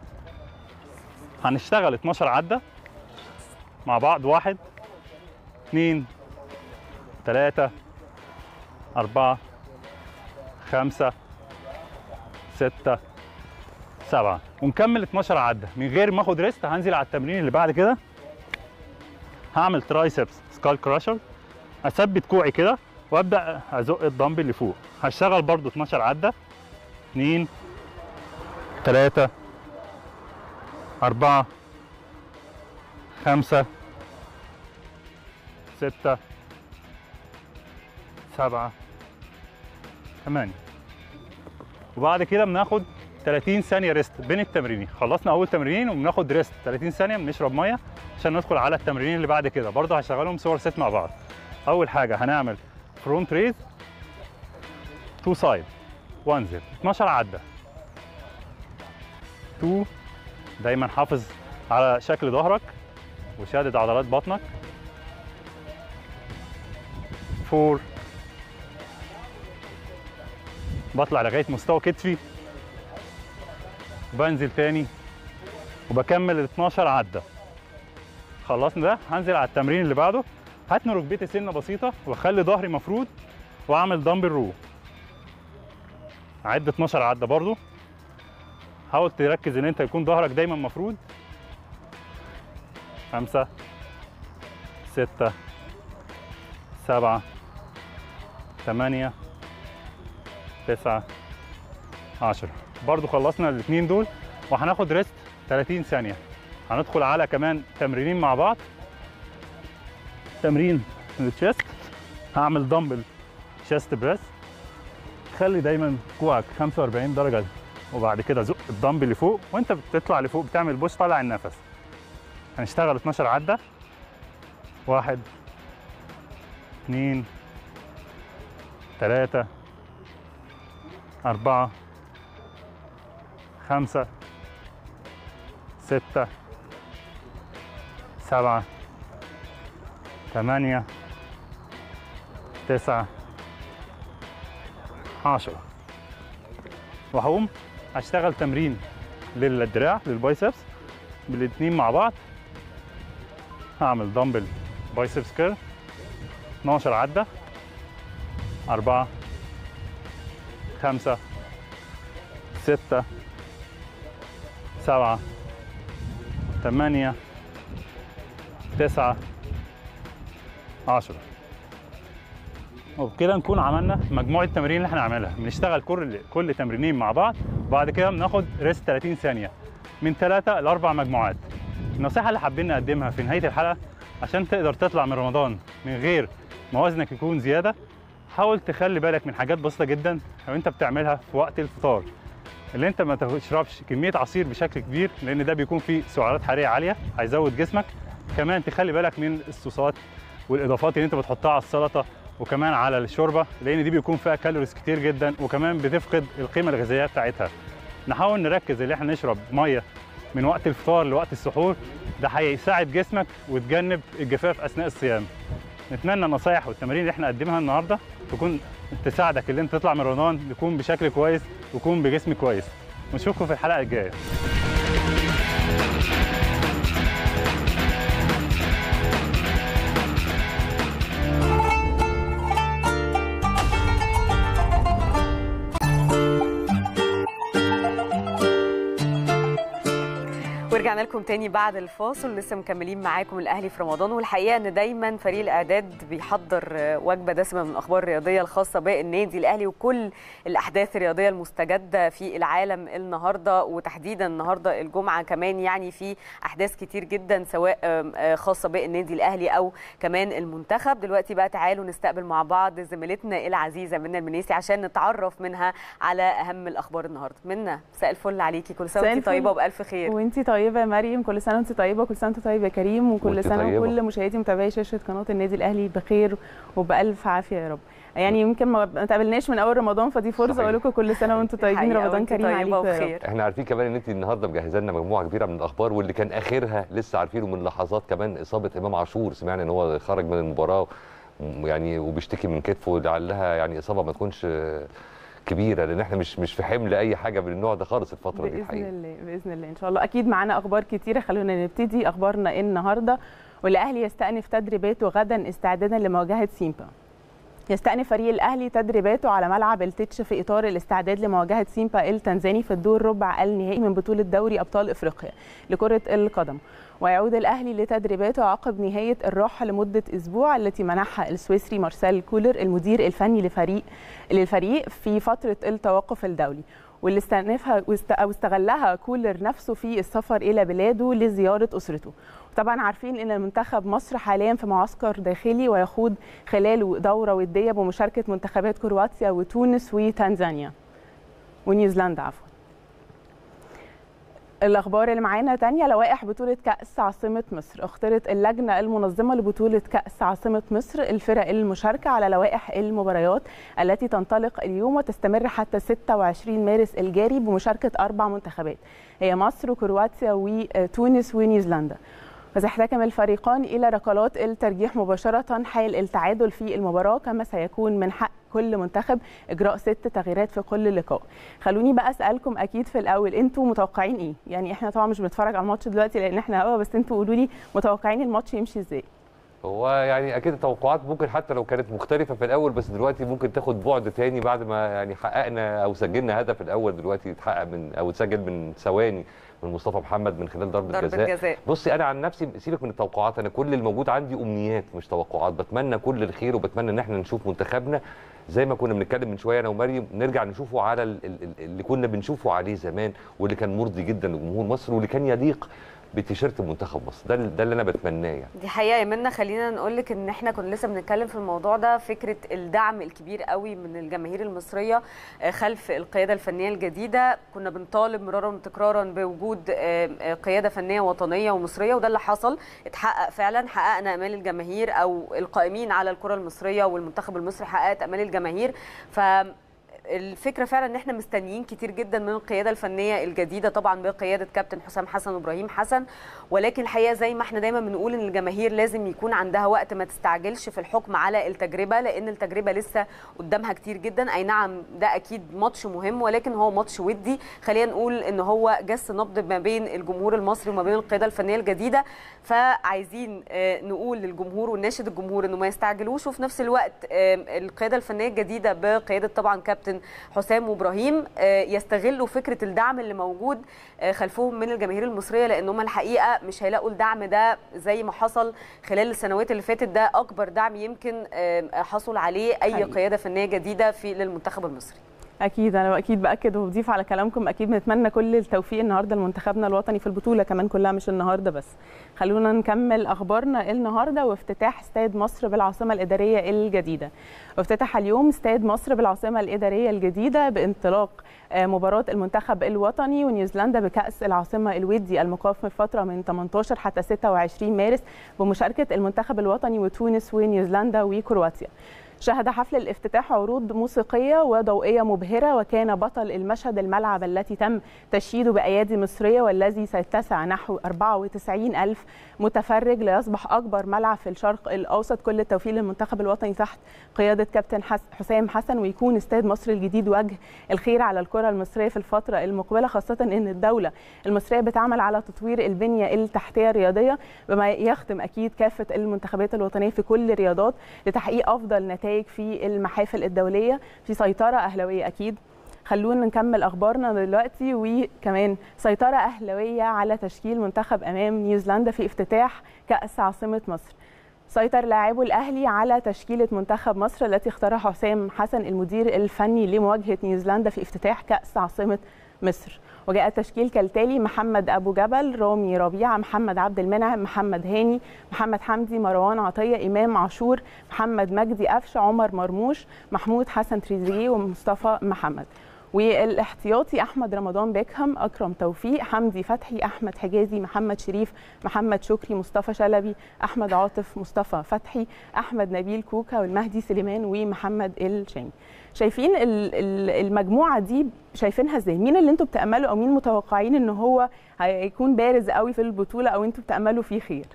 هنشتغل 12 عده مع بعض واحد اثنين ثلاثة أربعة خمسة ستة سبعة ونكمل 12 عدة من غير ما اخد ريست هنزل على التمرين اللي بعد كده هعمل ترايسبس سكال كراشر اثبت كوعي كده وابدا ازق الدمبل لفوق هشتغل برضو 12 عده 2 3 4 5 6 7 8 وبعد كده بناخد 30 ثانيه ريست بين التمرينين خلصنا اول تمرين وبناخد ريست 30 ثانيه بنشرب ميه عشان ندخل على التمرينين اللي بعد كده برضه هشغلهم صور ست مع بعض اول حاجه هنعمل فرونت ريز تو سايد وانزل 12 عده 2 دايما حافظ على شكل ظهرك وشادد عضلات بطنك 4 بطلع لغايه مستوى كتفي بنزل تاني وبكمل ال 12 عده خلصنا ده هنزل على التمرين اللي بعده هتني ركبتي سنه بسيطه واخلي ظهري مفرود واعمل دمبل رو عد 12 عده برضو حاول تركز ان انت يكون ظهرك دايما مفرود خمسة ستة سبعة ثمانية تسعة عشرة برضو خلصنا الاثنين دول وهناخد ريست 30 ثانية هندخل على كمان تمرينين مع بعض تمرين للتشيست هعمل دمبل تشيست بريس خلي دايما كوعك 45 درجة وبعد كده زق الدمبل لفوق وانت بتطلع لفوق بتعمل بوش طالع النفس هنشتغل 12 عدة واحد اثنين ثلاثة أربعة خمسة ستة سبعة ثمانية تسعة عشرة وهقوم هشتغل تمرين للدراع للبايسبس بالاتنين مع بعض هعمل دمبل بايسبس كير 12 عدة أربعة خمسة ستة سبعة ثمانية تسعة عشرة وبكده نكون عملنا مجموعة التمارين اللي احنا هنعملها بنشتغل كل كل تمرينين مع بعض وبعد كده بناخد ريست 30 ثانية من ثلاثة لأربع مجموعات النصيحة اللي حابين نقدمها في نهاية الحلقة عشان تقدر تطلع من رمضان من غير ما وزنك يكون زيادة حاول تخلي بالك من حاجات بسيطة جدا لو انت بتعملها في وقت الفطار اللي انت ما تشربش كمية عصير بشكل كبير لان ده بيكون فيه سعرات حرارية عالية هيزود جسمك كمان تخلي بالك من الصوصات والاضافات اللي انت بتحطها على السلطة وكمان على الشوربة لان دي بيكون فيها كالوريز كتير جدا وكمان بتفقد القيمة الغذائية بتاعتها نحاول نركز اللي احنا نشرب مية من وقت الفطار لوقت السحور ده هيساعد جسمك وتجنب الجفاف اثناء الصيام نتمنى النصايح والتمارين اللي احنا قدمها النهارده تكون تساعدك اللي انت تطلع من رمضان تكون بشكل كويس وتكون بجسم كويس ونشوفكم في الحلقه الجايه ورجعنا ورجعنا لكم تاني بعد الفاصل لسه مكملين معاكم الاهلي في رمضان والحقيقه ان دايما فريق الاعداد بيحضر وجبه دسمه من الاخبار الرياضيه الخاصه بالنادي الاهلي وكل الاحداث الرياضيه المستجده في العالم النهارده وتحديدا النهارده الجمعه كمان يعني في احداث كتير جدا سواء خاصه بالنادي الاهلي او كمان المنتخب دلوقتي بقى تعالوا نستقبل مع بعض زميلتنا العزيزه منى المنيسي عشان نتعرف منها على اهم الاخبار النهارده منى مساء الفل عليكي كل سنه وانت طيبه وبالف خير وانت طيبه يا مريم كل سنه وانت طيبه وكل سنه وانت طيب يا كريم وكل وانت سنه طيبة. وكل مشاهدي متابعي شاشه قناه النادي الاهلي بخير وبالف عافيه يا رب يعني يمكن ما ما تقابلناش من اول رمضان فدي فرصه صحيح. اقول لكم كل سنه وانتم طيبين حقيقة رمضان وانت كريم طيبة عليكم يا رب وبخير. احنا عارفين كمان ان انت النهارده مجهزه لنا مجموعه كبيره من الاخبار واللي كان اخرها لسه عارفينه من لحظات كمان اصابه امام عاشور سمعنا ان هو خرج من المباراه م- يعني وبيشتكي من كتفه لعلها يعني اصابه ما تكونش آه، كبيره لان احنا مش مش في حمل اي حاجه من النوع ده خالص الفتره دي باذن الحقيقه الله باذن الله ان شاء الله اكيد معانا اخبار كتيره خلونا نبتدي اخبارنا النهارده والاهلي يستأنف تدريباته غدا استعدادا لمواجهه سيمبا يستأنف فريق الأهلي تدريباته على ملعب التتش في إطار الاستعداد لمواجهة سيمبا التنزاني في الدور ربع النهائي من بطولة دوري أبطال إفريقيا لكرة القدم ويعود الأهلي لتدريباته عقب نهاية الراحة لمدة أسبوع التي منحها السويسري مارسيل كولر المدير الفني لفريق للفريق في فترة التوقف الدولي واللي استأنفها واست- أو استغلها كولر نفسه في السفر إلى بلاده لزيارة أسرته طبعا عارفين ان منتخب مصر حاليا في معسكر داخلي ويخوض خلاله دوره وديه بمشاركه منتخبات كرواتيا وتونس وتنزانيا ونيوزيلندا عفوا الاخبار اللي معانا تانية لوائح بطوله كاس عاصمه مصر اختارت اللجنه المنظمه لبطوله كاس عاصمه مصر الفرق المشاركه على لوائح المباريات التي تنطلق اليوم وتستمر حتى 26 مارس الجاري بمشاركه اربع منتخبات هي مصر وكرواتيا وتونس ونيوزيلندا وسيحتكم الفريقان إلى ركلات الترجيح مباشرة حال التعادل في المباراة كما سيكون من حق كل منتخب إجراء ست تغييرات في كل لقاء خلوني بقى أسألكم أكيد في الأول أنتوا متوقعين إيه؟ يعني إحنا طبعا مش بنتفرج على الماتش دلوقتي لأن إحنا هوا بس أنتوا قولوا لي متوقعين الماتش يمشي إزاي؟ هو يعني اكيد التوقعات ممكن حتى لو كانت مختلفه في الاول بس دلوقتي ممكن تاخد بعد تاني بعد ما يعني حققنا او سجلنا هدف الاول دلوقتي يتحقق من او اتسجل من ثواني من مصطفى محمد من خلال ضربه ضربة جزاء جزاء. بصي انا عن نفسي سيبك من التوقعات انا كل الموجود عندي امنيات مش توقعات بتمنى كل الخير وبتمنى ان احنا نشوف منتخبنا زي ما كنا بنتكلم من شويه انا ومريم نرجع نشوفه على ال- ال- ال- اللي كنا بنشوفه عليه زمان واللي كان مرضي جدا لجمهور مصر واللي كان يليق بتيشيرت منتخب مصر ده ال- ده اللي انا بتمناه يعني دي حقيقه يا منى خلينا نقول لك ان احنا كنا لسه بنتكلم في الموضوع ده فكره الدعم الكبير قوي من الجماهير المصريه آه، خلف القياده الفنيه الجديده كنا بنطالب مرارا وتكرارا بوجود آه، آه، قياده فنيه وطنيه ومصريه وده اللي حصل اتحقق فعلا حققنا امال الجماهير او القائمين على الكره المصريه والمنتخب المصري حققت امال الجماهير ف الفكره فعلا ان احنا مستنيين كتير جدا من القياده الفنيه الجديده طبعا بقياده كابتن حسام حسن وابراهيم حسن ولكن الحقيقه زي ما احنا دايما بنقول ان الجماهير لازم يكون عندها وقت ما تستعجلش في الحكم على التجربه لان التجربه لسه قدامها كتير جدا اي نعم ده اكيد ماتش مهم ولكن هو ماتش ودي خلينا نقول ان هو جس نبض ما بين الجمهور المصري وما بين القياده الفنيه الجديده فعايزين آه، نقول للجمهور ونناشد الجمهور انه ما يستعجلوش وفي نفس الوقت آه، القياده الفنيه الجديده بقياده طبعا كابتن حسام وابراهيم آه، يستغلوا فكره الدعم اللي موجود آه، خلفهم من الجماهير المصريه لان هم الحقيقه مش هيلاقوا الدعم ده زي ما حصل خلال السنوات اللي فاتت ده اكبر دعم يمكن آه، حصل عليه اي حقيقي. قياده فنيه جديده في للمنتخب المصري اكيد انا اكيد باكد وبضيف على كلامكم اكيد بنتمنى كل التوفيق النهارده لمنتخبنا الوطني في البطوله كمان كلها مش النهارده بس خلونا نكمل اخبارنا النهارده وافتتاح استاد مصر بالعاصمه الاداريه الجديده وافتتح اليوم استاد مصر بالعاصمه الاداريه الجديده بانطلاق آه، مباراه المنتخب الوطني ونيوزيلندا بكاس العاصمه الودي المقام في فتره من 18 حتى 26 مارس بمشاركه المنتخب الوطني وتونس ونيوزيلندا وكرواتيا شهد حفل الافتتاح عروض موسيقية وضوئية مبهرة وكان بطل المشهد الملعب التي تم تشييده بأيادي مصرية والذي سيتسع نحو 94 ألف متفرج ليصبح أكبر ملعب في الشرق الأوسط كل التوفيق للمنتخب الوطني تحت قيادة كابتن حس حسام حسن ويكون استاد مصر الجديد وجه الخير على الكرة المصرية في الفترة المقبلة خاصة أن الدولة المصرية بتعمل على تطوير البنية التحتية الرياضية بما يخدم أكيد كافة المنتخبات الوطنية في كل الرياضات لتحقيق أفضل نتائج في المحافل الدولية في سيطرة أهلوية أكيد خلونا نكمل اخبارنا دلوقتي وكمان سيطره اهلاويه على تشكيل منتخب امام نيوزيلندا في افتتاح كاس عاصمه مصر سيطر لاعبو الاهلي على تشكيله منتخب مصر التي اختارها حسام حسن المدير الفني لمواجهه نيوزيلندا في افتتاح كاس عاصمه مصر وجاء التشكيل كالتالي محمد ابو جبل رامي ربيعه محمد عبد المنعم محمد هاني محمد حمدي مروان عطيه امام عاشور محمد مجدي قفشه عمر مرموش محمود حسن تريزيجيه ومصطفى محمد والاحتياطي احمد رمضان بيكهام اكرم توفيق حمدي فتحي احمد حجازي محمد شريف محمد شكري مصطفى شلبي احمد عاطف مصطفى فتحي احمد نبيل كوكا والمهدي سليمان ومحمد الشامي شايفين ال- ال- المجموعه دي شايفينها ازاي مين اللي انتم بتاملوا او مين متوقعين ان هو هيكون بارز قوي في البطوله او انتم بتاملوا فيه خير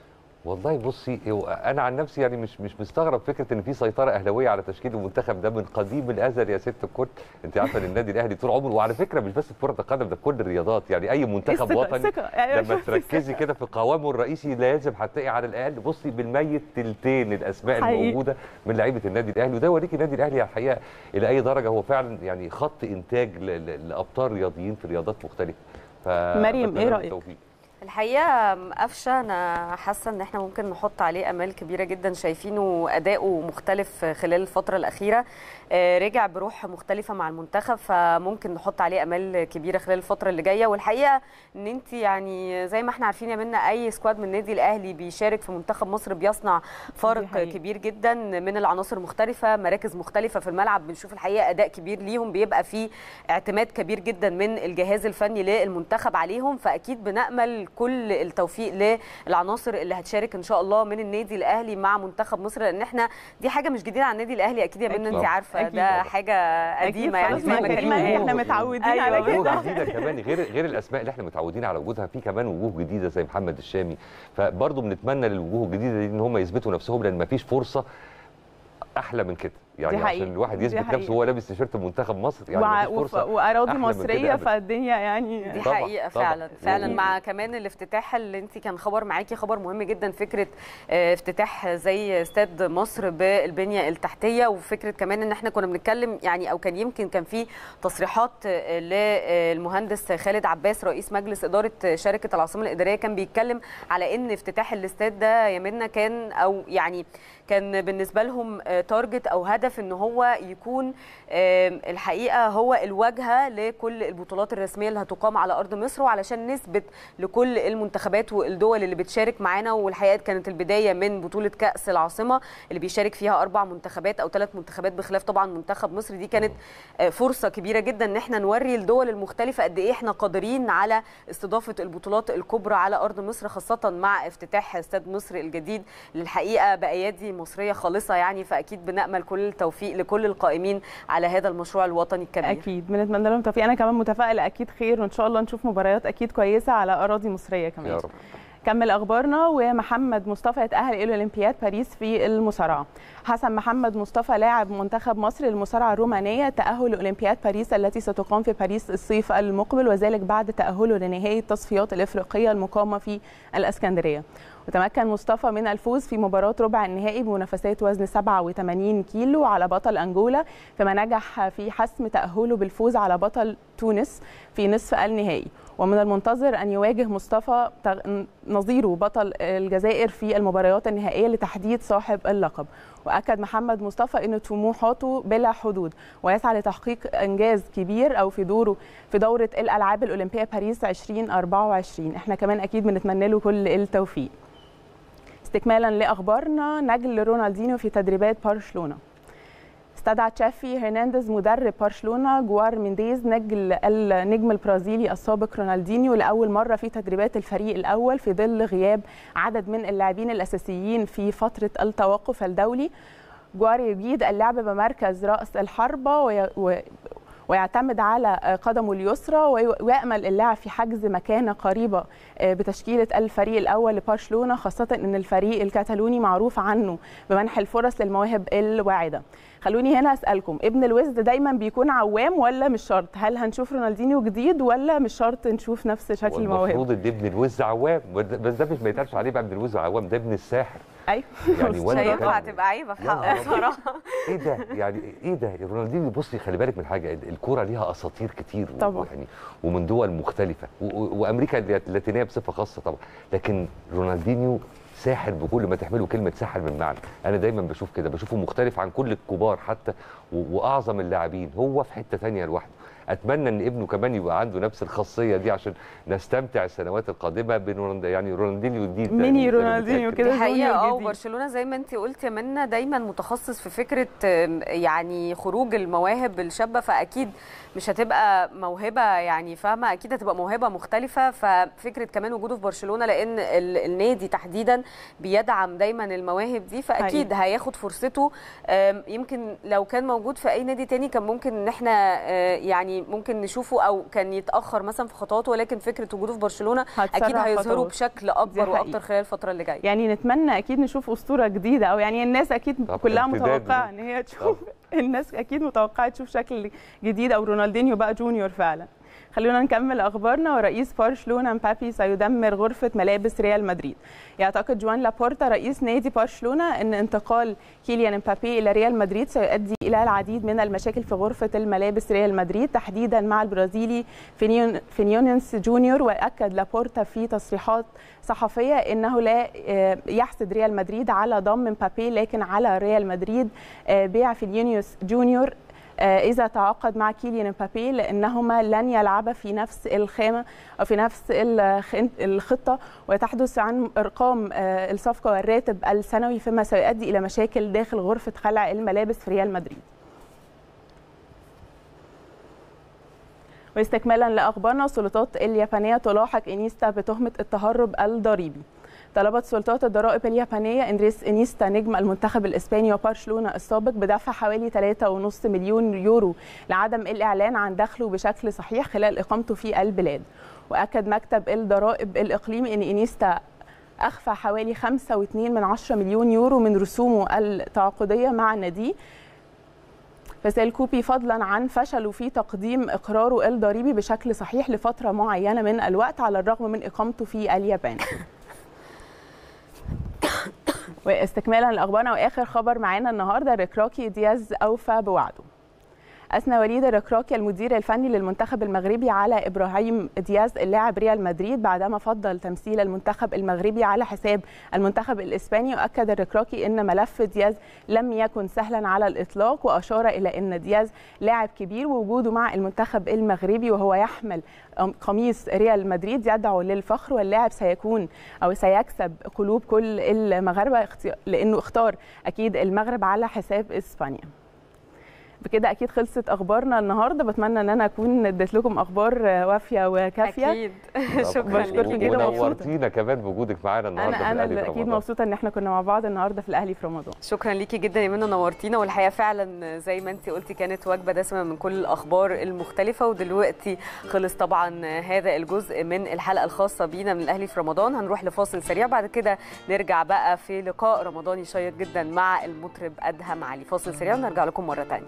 والله بصي هو انا عن نفسي يعني مش مش مستغرب فكره ان في سيطره اهلاويه على تشكيل المنتخب ده من قديم الازل يا ست الكل انت عارفه ان النادي الاهلي طول عمره وعلى فكره مش بس في كره القدم ده كل الرياضات يعني اي منتخب الثقة- وطني الثقة. يعني لما شفت تركزي كده في قوامه الرئيسي لازم هتلاقي على الاقل بصي بالميت تلتين الاسماء حقيقي. الموجوده من لعيبه النادي الاهلي وده يوريك النادي الاهلي الحقيقه الى اي درجه هو فعلا يعني خط انتاج ل- ل- لابطال رياضيين في رياضات مختلفه ف مريم، بتمنى إيه له رأيك؟ التوفيق. الحقيقه قفشه انا حاسه ان احنا ممكن نحط عليه امال كبيره جدا شايفينه اداؤه مختلف خلال الفتره الاخيره آه، رجع بروح مختلفه مع المنتخب فممكن نحط عليه امال كبيره خلال الفتره اللي جايه والحقيقه ان انت يعني زي ما احنا عارفين يا منى اي سكواد من النادي الاهلي بيشارك في منتخب مصر بيصنع دي فرق حقيقة. كبير جدا من العناصر مختلفه مراكز مختلفه في الملعب بنشوف الحقيقه اداء كبير ليهم بيبقى فيه اعتماد كبير جدا من الجهاز الفني للمنتخب عليهم فاكيد بنامل كل التوفيق للعناصر اللي هتشارك ان شاء الله من النادي الاهلي مع منتخب مصر لان احنا دي حاجه مش جديده على النادي الاهلي اكيد يا منى انت أكيد. عارفه أكيد. ده حاجه قديمه يعني خلاص زي ما ما كريمة كريم احنا قال. متعودين أيوة على بالظبط. كده وجوه جديده كمان غير غير الاسماء اللي احنا متعودين على وجودها في كمان وجوه جديده زي محمد الشامي فبرضه بنتمنى للوجوه الجديده دي ان هم يثبتوا نفسهم لان مفيش فرصه احلى من كده يعني دي عشان حقيقة. الواحد دي يثبت حقيقة. نفسه وهو لابس تيشيرت منتخب مصر يعني وع- مفيش وف- فرصه واراضي أحلى من كده مصريه أبداً. فالدنيا يعني دي طبعاً، حقيقة طبعاً. فعلا فعلا و- مع كمان الافتتاح اللي انت كان خبر معاكي خبر مهم جدا فكرة آه، افتتاح زي استاد مصر بالبنية التحتية وفكرة كمان ان احنا كنا بنتكلم يعني او كان يمكن كان في تصريحات آه، للمهندس خالد عباس رئيس مجلس إدارة شركة العاصمة الإدارية كان بيتكلم على ان افتتاح الاستاد ده يا منا كان او يعني كان بالنسبة لهم آه، تارجت او هدف ان هو يكون آم، الحقيقه هو الواجهه لكل البطولات الرسميه اللي هتقام على ارض مصر وعلشان نثبت لكل المنتخبات والدول اللي بتشارك معانا والحقيقه كانت البدايه من بطوله كاس العاصمه اللي بيشارك فيها اربع منتخبات او ثلاث منتخبات بخلاف طبعا منتخب مصر دي كانت آه، فرصه كبيره جدا ان احنا نوري الدول المختلفه قد ايه احنا قادرين على استضافه البطولات الكبرى على ارض مصر خاصه مع افتتاح استاد مصر الجديد للحقيقه بايادي مصريه خالصه يعني فاكيد بنامل كل التوفيق لكل القائمين على هذا المشروع الوطني الكبير اكيد بنتمنى لهم التوفيق انا كمان متفائله اكيد خير وان شاء الله نشوف مباريات اكيد كويسه على اراضي مصريه كمان يا رب كمل اخبارنا ومحمد مصطفى يتاهل الى اولمبياد باريس في المصارعه حسن محمد مصطفى لاعب منتخب مصر للمصارعه الرومانيه تاهل لاولمبياد باريس التي ستقام في باريس الصيف المقبل وذلك بعد تاهله لنهائي التصفيات الافريقيه المقامه في الاسكندريه وتمكن مصطفى من الفوز في مباراة ربع النهائي بمنافسات وزن 87 كيلو على بطل أنجولا فيما نجح في حسم تأهله بالفوز على بطل تونس في نصف النهائي ومن المنتظر أن يواجه مصطفى تغ- نظيره بطل الجزائر في المباريات النهائية لتحديد صاحب اللقب وأكد محمد مصطفى أن طموحاته بلا حدود ويسعى لتحقيق إنجاز كبير أو في دوره في دورة الألعاب الأولمبية باريس 2024 احنا كمان أكيد بنتمنى له كل التوفيق استكمالا لاخبارنا نجل رونالدينيو في تدريبات برشلونه استدعى تشافي هرنانديز مدرب برشلونه جوار مينديز نجل النجم البرازيلي السابق رونالدينيو لاول مره في تدريبات الفريق الاول في ظل غياب عدد من اللاعبين الاساسيين في فتره التوقف الدولي جوار يجيد اللعب بمركز راس الحربه وي... و... ويعتمد على قدمه اليسرى وي- ويأمل اللاعب في حجز مكانة قريبة بتشكيلة الفريق الأول لبرشلونة خاصة أن الفريق الكتالوني معروف عنه بمنح الفرص للمواهب الواعدة خلوني هنا أسألكم ابن الوزد دايما بيكون عوام ولا مش شرط هل هنشوف رونالدينيو جديد ولا مش شرط نشوف نفس شكل المواهب المفروض ان ابن الوز عوام بس ده مش ما يتقالش عليه بقى ابن الوز عوام ده ابن الساحر ايوه يعني مش ولا هينفع كان- تبقى عيبه في يا نهار حقه أبيض. بصراحه ايه ده يعني ايه ده يا رونالدينيو بصي خلي بالك من حاجه ال- الكوره ليها اساطير كتير و- طبعاً. يعني ومن دول مختلفه و- و- وامريكا اللاتينيه بصفه خاصه طبعا لكن رونالدينيو ساحر بكل ما تحمله كلمه ساحر من معنى انا دايما بشوف كده بشوفه مختلف عن كل الكبار حتى و- واعظم اللاعبين هو في حته تانية لوحده اتمنى ان ابنه كمان يبقى عنده نفس الخاصيه دي عشان نستمتع السنوات القادمه بين يعني رونالدينيو جديد ميني زي ما رونالدينيو بيتقال كده دي حقيقه جونيور اه جديد. وبرشلونه زي ما انت قلت يا منى دايما متخصص في فكره آم، يعني خروج المواهب الشابه فاكيد مش هتبقى موهبه يعني فاهمه اكيد هتبقى موهبه مختلفه ففكره كمان وجوده في برشلونه لان ال- النادي تحديدا بيدعم دايما المواهب دي فاكيد هياخد فرصته آم، يمكن لو كان موجود في اي نادي تاني كان ممكن ان احنا آه، يعني ممكن نشوفه او كان يتاخر مثلا في خطواته ولكن فكره وجوده في برشلونه هتسرع اكيد هيظهروا خطوات. بشكل اكبر حقيقة. واكتر خلال الفتره اللي جايه يعني نتمنى اكيد نشوف اسطوره جديده او يعني الناس اكيد طب كلها امتداد متوقعه دي. ان هي تشوف الناس اكيد متوقعه تشوف شكل جديد او رونالدينيو بقى جونيور فعلا خلونا نكمل اخبارنا ورئيس برشلونه مبابي سيدمر غرفه ملابس ريال مدريد يعتقد جوان لابورتا رئيس نادي برشلونه ان انتقال كيليان مبابي الى ريال مدريد سيؤدي الى العديد من المشاكل في غرفه الملابس ريال مدريد تحديدا مع البرازيلي فينيون فينيونس جونيور واكد لابورتا في تصريحات صحفيه انه لا آه، يحسد ريال مدريد على ضم مبابي لكن على ريال مدريد آه، بيع فينيونيوس جونيور آه، اذا تعاقد مع كيليان مبابي لانهما لن يلعبا في نفس الخامه او في نفس الخ- الخطه وتحدث عن ارقام آه، الصفقه والراتب السنوي فيما سيؤدي الى مشاكل داخل غرفه خلع الملابس في ريال مدريد واستكمالا لاخبارنا السلطات اليابانيه تلاحق انيستا بتهمه التهرب الضريبي طلبت سلطات الضرائب اليابانية إندريس إنيستا نجم المنتخب الإسباني وبرشلونة السابق بدفع حوالي 3.5 مليون يورو لعدم الإعلان عن دخله بشكل صحيح خلال إقامته في البلاد وأكد مكتب الضرائب الإقليمي أن إنيستا أخفى حوالي 5.2 من 10 مليون يورو من رسومه التعاقدية مع النادي فسال كوبي فضلا عن فشله في تقديم اقراره الضريبي بشكل صحيح لفتره معينه من الوقت على الرغم من اقامته في اليابان. واستكمالا لاخبارنا واخر خبر معانا النهارده ركراكي دياز اوفى بوعده. اثنى وليد الركراكي المدير الفني للمنتخب المغربي على ابراهيم دياز اللاعب ريال مدريد بعدما فضل تمثيل المنتخب المغربي على حساب المنتخب الاسباني واكد الركراكي ان ملف دياز لم يكن سهلا على الاطلاق واشار الى ان دياز لاعب كبير ووجوده مع المنتخب المغربي وهو يحمل قميص ريال مدريد يدعو للفخر واللاعب سيكون او سيكسب قلوب كل المغاربه اختي- لانه اختار اكيد المغرب على حساب اسبانيا بكده اكيد خلصت اخبارنا النهارده بتمنى ان انا اكون اديت لكم اخبار وافيه وكافيه اكيد شكرا بشكرك ليكي جدا مبسوطة. ونورتينا كمان بوجودك معانا النهارده في انا انا الأهلي اللي في اكيد رمضان. مبسوطه ان احنا كنا مع بعض النهارده في الاهلي في رمضان شكرا ليكي جدا يا منى نورتينا والحقيقه فعلا زي ما انت قلتي كانت وجبه دسمه من كل الاخبار المختلفه ودلوقتي خلص طبعا هذا الجزء من الحلقه الخاصه بينا من الاهلي في رمضان هنروح لفاصل سريع بعد كده نرجع بقى في لقاء رمضاني شيق جدا مع المطرب ادهم علي فاصل سريع ونرجع لكم مره ثانيه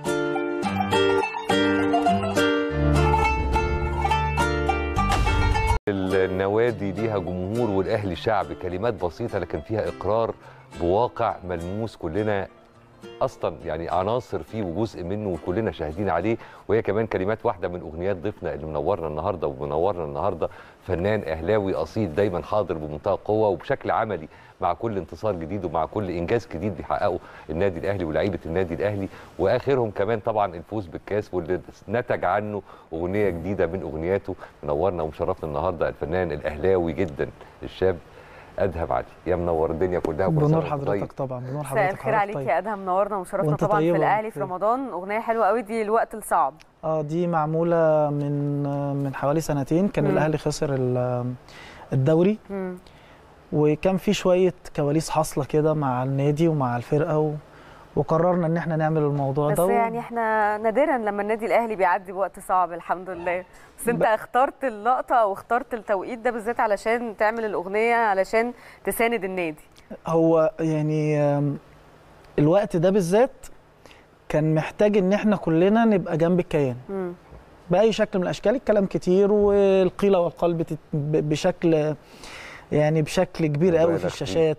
النوادي ليها جمهور والاهلي شعب كلمات بسيطه لكن فيها اقرار بواقع ملموس كلنا اصلا يعني عناصر فيه وجزء منه وكلنا شاهدين عليه وهي كمان كلمات واحده من اغنيات ضيفنا اللي منورنا النهارده ومنورنا النهارده فنان اهلاوي اصيل دايما حاضر بمنتهى القوه وبشكل عملي مع كل انتصار جديد ومع كل انجاز جديد بيحققه النادي الاهلي ولاعيبه النادي الاهلي واخرهم كمان طبعا الفوز بالكاس واللي نتج عنه اغنيه جديده من اغنياته منورنا ومشرفنا النهارده الفنان الاهلاوي جدا الشاب ادهم علي يا منور الدنيا كلها وكل سنة بنور وأنت طيب. حضرتك طبعا بنور مساء حضرتك الخير حضرتك عليك طيب. يا ادهم منورنا ومشرفنا وأنت طبعا في طيبة الاهلي في وبخير. رمضان اغنيه حلوه قوي دي الوقت الصعب اه دي معموله من من حوالي سنتين كان مم. الاهلي خسر ال- الدوري مم. وكان في شويه كواليس حاصله كده مع النادي ومع الفرقه و... وقررنا ان احنا نعمل الموضوع بس ده و- يعني احنا نادرا لما النادي الاهلي بيعدي بوقت صعب الحمد لله بس انت ب- اخترت اللقطه او اخترت التوقيت ده بالذات علشان تعمل الاغنيه علشان تساند النادي هو يعني آم، الوقت ده بالذات كان محتاج ان احنا كلنا نبقى جنب الكيان مم. باي شكل من الاشكال الكلام كتير والقيل والقال بتت- ب- بشكل يعني بشكل كبير قوي مبالغ في فيه. الشاشات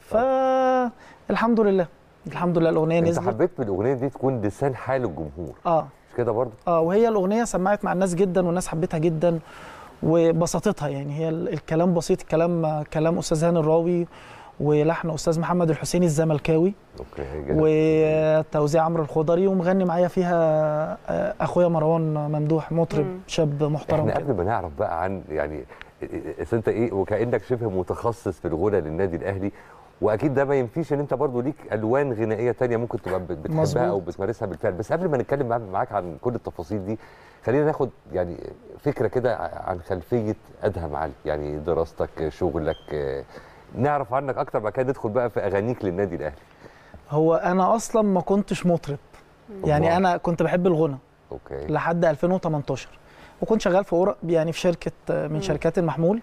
فالحمد لله الحمد لله الاغنيه انت نزلت حبيت من الاغنيه دي تكون لسان حال الجمهور اه مش كده برضه اه وهي الاغنيه سمعت مع الناس جدا والناس حبتها جدا وبسطتها يعني هي ال- الكلام بسيط الكلام كلام استاذ هاني الراوي ولحن استاذ محمد الحسيني الزملكاوي اوكي جدا. وتوزيع عمرو الخضري ومغني معايا فيها آه، اخويا مروان ممدوح مطرب مم. شاب محترم احنا كده قبل ما نعرف بقى عن يعني أصل انت ايه وكانك شبه متخصص في الغنى للنادي الاهلي واكيد ده ما ينفيش ان انت برضو ليك الوان غنائيه تانية ممكن تبقى بت- بتحبها مظبوط. او بتمارسها بالفعل بس قبل ما نتكلم مع- معاك عن كل التفاصيل دي خلينا ناخد يعني فكره كده عن خلفيه ادهم علي يعني دراستك شغلك آه، نعرف عنك اكتر بعد كده ندخل بقى في اغانيك للنادي الاهلي هو انا اصلا ما كنتش مطرب يعني أمال؟ انا كنت بحب الغنى اوكي لحد 2018 وكنت شغال في ورق يعني في شركه من شركات المحمول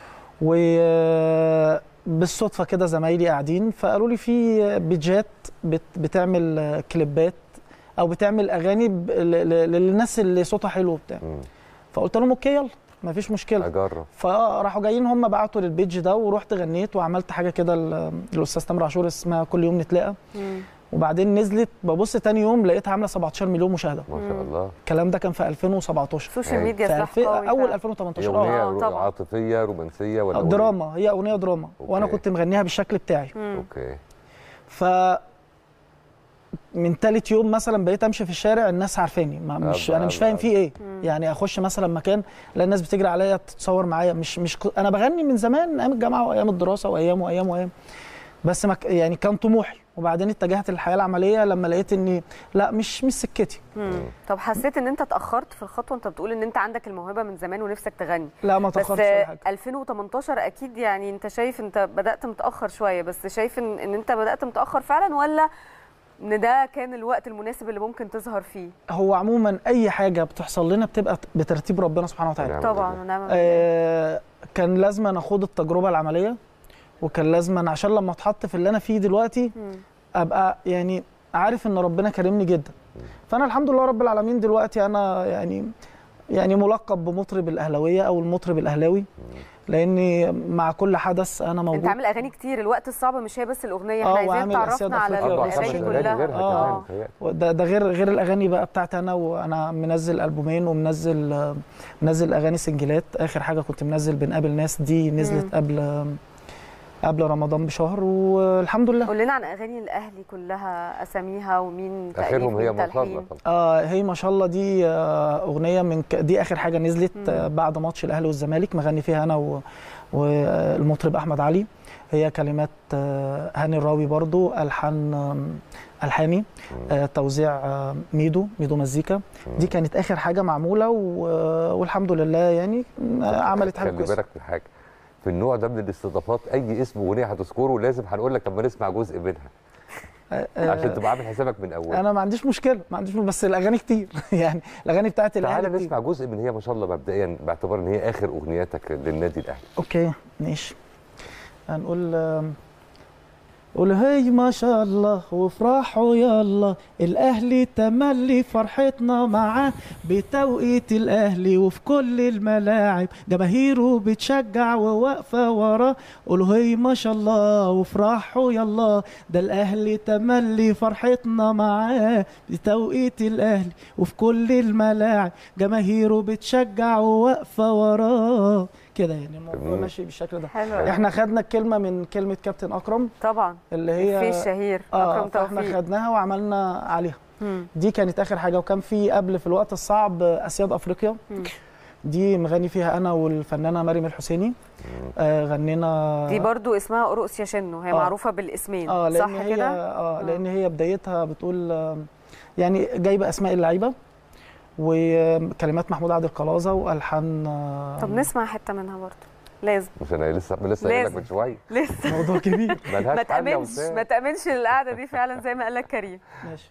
وبالصدفه كده زمايلي قاعدين فقالوا لي في بيجات بت بتعمل كليبات او بتعمل اغاني ب- ل- ل- للناس اللي صوتها حلو وبتاع مم. فقلت لهم اوكي يلا مفيش مشكله اجرب فراحوا جايين هم بعتوا للبيج ده ورحت غنيت وعملت حاجه كده ل- للاستاذ تامر عاشور اسمها كل يوم نتلاقى مم. وبعدين نزلت ببص تاني يوم لقيتها عامله 17 مليون مشاهده ما شاء الله الكلام ده كان في 2017 السوشيال يعني ميديا في سلاح الف... قوي اول فعلا. 2018 هي اه اغنيه آه، طبعاً. عاطفيه رومانسيه ولا أغنية؟ دراما هي اغنيه دراما وانا أوكي. كنت مغنيها بالشكل بتاعي مم. اوكي ف من تالت يوم مثلا بقيت امشي في الشارع الناس عارفاني ما مش أبقى- انا مش فاهم أبقى- في ايه مم. يعني اخش مثلا مكان لا الناس بتجري عليا تتصور معايا مش مش ك- انا بغني من زمان ايام الجامعه وايام الدراسه وايام وايام وايام بس ما ك- يعني كان طموحي وبعدين اتجهت للحياه العمليه لما لقيت اني لا مش مش سكتي مم. طب حسيت ان انت اتاخرت في الخطوه انت بتقول ان انت عندك الموهبه من زمان ونفسك تغني لا ما بس تاخرتش ولا حاجه 2018 اكيد يعني انت شايف انت بدات متاخر شويه بس شايف ان, ان انت بدات متاخر فعلا ولا ان ده كان الوقت المناسب اللي ممكن تظهر فيه هو عموما اي حاجه بتحصل لنا بتبقى بترتيب ربنا سبحانه وتعالى نعم. طبعا ونعم بالله. آه كان لازم أنا اخوض التجربه العمليه وكان لازم أنا عشان لما اتحط في اللي انا فيه دلوقتي مم. ابقى يعني عارف ان ربنا كرمني جدا فانا الحمد لله رب العالمين دلوقتي انا يعني يعني ملقب بمطرب الاهلاويه او المطرب الاهلاوي لاني مع كل حدث انا انت موجود عامل اغاني كتير الوقت الصعب مش هي بس الاغنيه آه، احنا عايزين وعامل أسياد تعرفنا على أفريقيا اربع وأغاني خمس الاغاني اغاني كلها غيرها آه. كمان متهيألي. ده ده غير غير الاغاني بقى بتاعتي انا وانا منزل البومين ومنزل آه، منزل اغاني سنجلات اخر حاجه كنت منزل بنقابل ناس دي نزلت قبل آه، قبل رمضان بشهر والحمد لله قول لنا عن اغاني الاهلي كلها اساميها ومين تأليف اخرهم هي مين ما شاء تلحين الله طبعا آه هي ما شاء الله دي آه اغنيه من ك... دي اخر حاجه نزلت آه بعد ماتش الاهلي والزمالك مغني فيها انا و... والمطرب احمد علي هي كلمات آه هاني الراوي برضو الحان آم، الحاني آه توزيع آه ميدو ميدو مزيكا دي كانت اخر حاجه معموله و... والحمد لله يعني آه عملت حاجه خلي كويسه بالك من حاجه في النوع ده من الاستضافات اي اسم اغنيه هتذكره لازم هنقول لك لما نسمع جزء منها آه، آه، عشان تبقى عامل حسابك من اول انا ما عنديش مشكله ما عنديش مشكلة بس الاغاني كتير يعني الاغاني بتاعت الاهلي تعالى كتير. نسمع جزء من هي ما شاء الله مبدئيا باعتبار ان هي اخر اغنياتك للنادي الاهلي اوكي ماشي هنقول آم، قول هي ما شاء الله وافرحوا يلا الاهلي تملي فرحتنا معاه بتوقيت الاهلي وفي كل الملاعب جماهيره بتشجع وواقفه وراه قولوا هي ما شاء الله وافرحوا يلا ده الاهلي تملي فرحتنا معاه بتوقيت الاهلي وفي كل الملاعب جماهيره بتشجع وواقفه وراه كده يعني الموضوع جميل. ماشي بالشكل ده حلو أوي. احنا خدنا الكلمه من كلمه كابتن اكرم طبعا اللي هي في الشهير اه اكرم فاحنا توفيق خدناها وعملنا عليها مم. دي كانت اخر حاجه وكان في قبل في الوقت الصعب اسياد افريقيا مم. دي مغني فيها انا والفنانه مريم الحسيني آه غنينا دي برضو اسمها ارقص يا شنو هي آه. معروفه بالاسمين اه لان صح هي كده اه لان هي بدايتها بتقول آه، يعني جايبه اسماء اللعيبه وكلمات محمود عادل قلاظه والحان آه، طب نسمع حته منها برضو لازم مش انا لسه لسه قايل لك لازم. من شويه لسه موضوع كبير ما ملهاش حل يا تامنش وسام. ما تامنش القعده دي فعلا زي ما قال لك كريم ماشي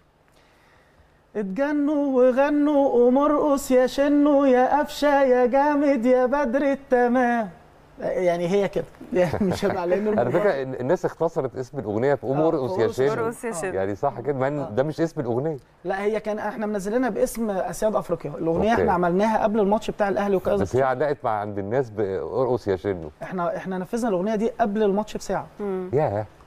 اتجنوا وغنوا ومرقص يا شنو يا قفشه يا جامد يا بدر التمام يعني هي كده يعني مش هبقى لان على الموضوع- فكره إن- الناس اختصرت اسم الاغنيه في قوم آه، ارقص يا ارقص- شنو ارقص يا شنو. يعني صح كده ما إن ده مش اسم الاغنيه لا هي كان احنا منزلينها باسم اسياد افريقيا الاغنيه أوكي. احنا عملناها قبل الماتش بتاع الاهلي وكذا بس هي علقت مع عند الناس بارقص يا شنو احنا احنا نفذنا الاغنيه دي قبل الماتش بساعه ياه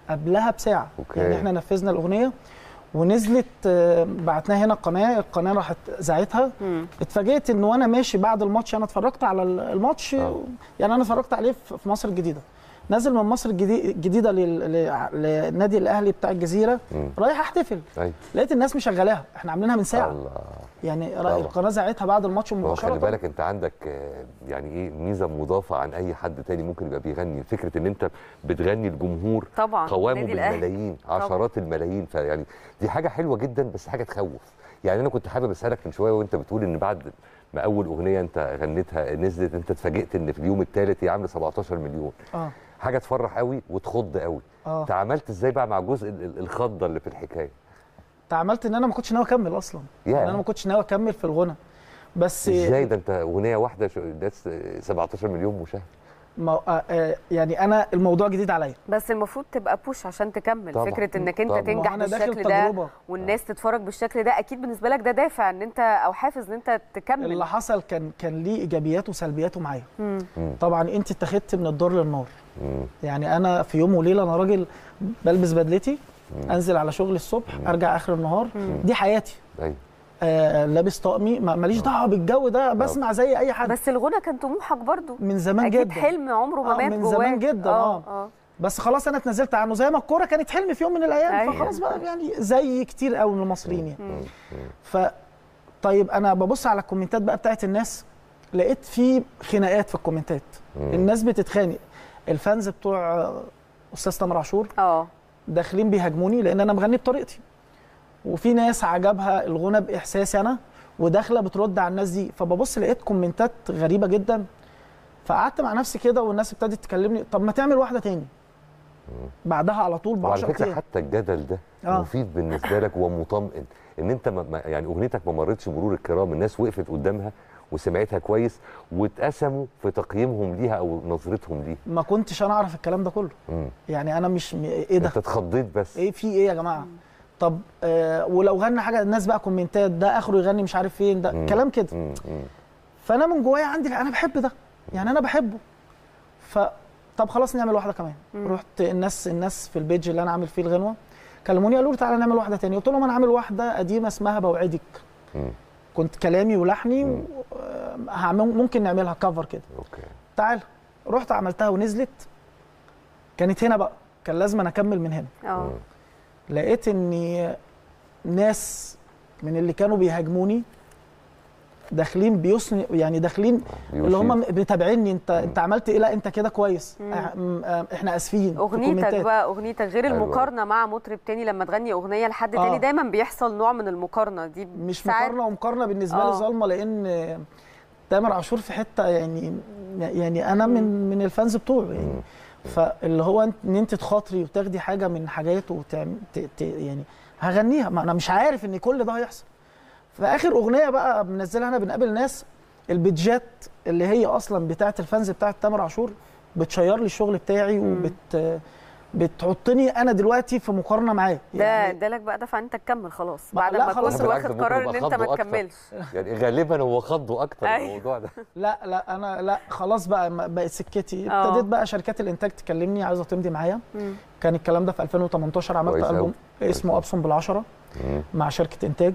قبلها بساعه أوكي. يعني احنا نفذنا الاغنيه ونزلت آه، بعتناها هنا القناه القناه راحت ذاعتها اتفاجئت ان وانا ماشي بعد الماتش انا اتفرجت على الماتش يعني انا اتفرجت عليه في في مصر الجديده نازل من مصر الجدي- الجديده لل- ل- للنادي الاهلي بتاع الجزيره مم. رايح احتفل ايوه لقيت الناس مشغلاها احنا عاملينها من ساعه الله يعني طبعا. القناه ذاعتها بعد الماتش هو مباشره خلي بالك انت عندك آه، يعني ايه ميزه مضافه عن اي حد تاني ممكن يبقى بيغني فكره ان انت بتغني الجمهور طبعا قوامه النادي الأهلي. بالملايين طبعاً. عشرات الملايين فيعني دي حاجه حلوه جدا بس حاجه تخوف يعني انا كنت حابب اسالك من شويه وانت بتقول ان بعد ما اول اغنيه انت غنيتها نزلت انت اتفاجئت ان في اليوم الثالث هي عامله 17 مليون اه حاجه تفرح قوي وتخض قوي اه تعاملت ازاي بقى مع جزء ال- ال- الخضه اللي في الحكايه تعاملت ان انا ما كنتش ناوي اكمل اصلا ياه. يعني انا ما كنتش ناوي اكمل في الغنى بس ازاي ده انت اغنيه واحده شو- ناس 17 مليون مشاهد ما آه، آه، يعني انا الموضوع جديد عليا بس المفروض تبقى بوش عشان تكمل طبعاً. فكره انك انت طبعاً. تنجح ما أنا داخل بالشكل ده تجربة. والناس تتفرج بالشكل ده اكيد بالنسبه لك ده دافع ان انت او حافز ان انت تكمل اللي حصل كان كان ليه ايجابياته وسلبياته معايا مم. مم. طبعا انت اتخذت من الدار للنار مم. يعني انا في يوم وليله انا راجل بلبس بدلتي انزل على شغل الصبح ارجع اخر النهار دي حياتي ايوه آه لابس طقمي ما- ماليش دعوه بالجو ده بسمع زي اي حد بس الغنى كان طموحك برضو من زمان اكيد جدا حلم عمره ما آه، مات من جواك زمان جدا، آه. اه بس خلاص انا اتنزلت عنه زي ما الكوره كانت حلم في يوم من الايام أيوة. فخلاص بقى يعني زي كتير قوي من المصريين يعني ف طيب انا ببص على الكومنتات بقى بتاعت الناس لقيت في خناقات في الكومنتات مم. الناس بتتخانق الفانز بتوع آه، استاذ تامر عاشور اه داخلين بيهاجموني لان انا مغني بطريقتي وفي ناس عجبها الغنى باحساسي انا وداخله بترد على الناس دي فببص لقيت كومنتات غريبه جدا فقعدت مع نفسي كده والناس ابتدت تكلمني طب ما تعمل واحده تاني بعدها على طول ب وعلى 10 فكره ايام حتى الجدل ده آه. مفيد بالنسبه لك ومطمئن ان انت ما ما- يعني اغنيتك ما مرتش مرور الكرام الناس وقفت قدامها وسمعتها كويس واتقسموا في تقييمهم ليها او نظرتهم ليها ما كنتش انا اعرف الكلام ده كله مم. يعني انا مش م... ايه ده انت اتخضيت بس ايه في ايه يا جماعه طب آه ولو غنى حاجه الناس بقى كومنتات ده اخره يغني مش عارف فين ده مم. كلام كده مم. مم. فانا من جوايا عندي انا بحب ده يعني انا بحبه ف طب خلاص نعمل واحده كمان رحت الناس الناس في البيج اللي انا عامل فيه الغنوه كلموني قالوا لي تعالى نعمل واحده تانية قلت لهم انا عامل واحده قديمه اسمها بوعدك مم. كنت كلامي ولحني مم. و... آه، هعمل- ممكن نعملها كفر كده اوكي تعال رحت عملتها ونزلت كانت هنا بقى كان لازم أنا اكمل من هنا اه لقيت ان ناس من اللي كانوا بيهاجموني داخلين بيصني يعني داخلين اللي هم متابعيني انت انت عملت ايه لا انت كده كويس إح- م- آه، احنا اسفين في اغنيتك كومنتات. بقى اغنيتك غير حلوة. المقارنه مع مطرب تاني لما تغني اغنيه لحد آه. تاني دايما بيحصل نوع من المقارنه دي مش ساعات- مقارنه ومقارنه بالنسبه لي آه. ظالمه لان آه، تامر عاشور في حته يعني يعني انا من من الفانز بتوعه يعني فاللي هو انت- ان انت تخاطري وتاخدي حاجه من حاجاته وتعم ت- ت- يعني هغنيها ما انا مش عارف ان كل ده هيحصل في اخر اغنيه بقى بنزلها انا بنقابل ناس البيدجات اللي هي اصلا بتاعه الفانز بتاعه تامر عاشور بتشير لي الشغل بتاعي وبت بتحطني انا دلوقتي في مقارنه معاه ده ادالك بقى دفع ان انت تكمل خلاص ما- بعد لا ما خلاص كنت بالعكس واخد ممكن قرار يبقى ان انت ما خضه أكتر. تكملش يعني غالبا هو خضه اكتر أيوة. الموضوع ده لا لا انا لا خلاص بقى ما- بقت سكتي آه. ابتديت بقى شركات الانتاج تكلمني عايزه تمضي معايا مم. كان الكلام ده في 2018 عملت كويس أوي. البوم اسمه ابصم بالعشره مم. مع شركه انتاج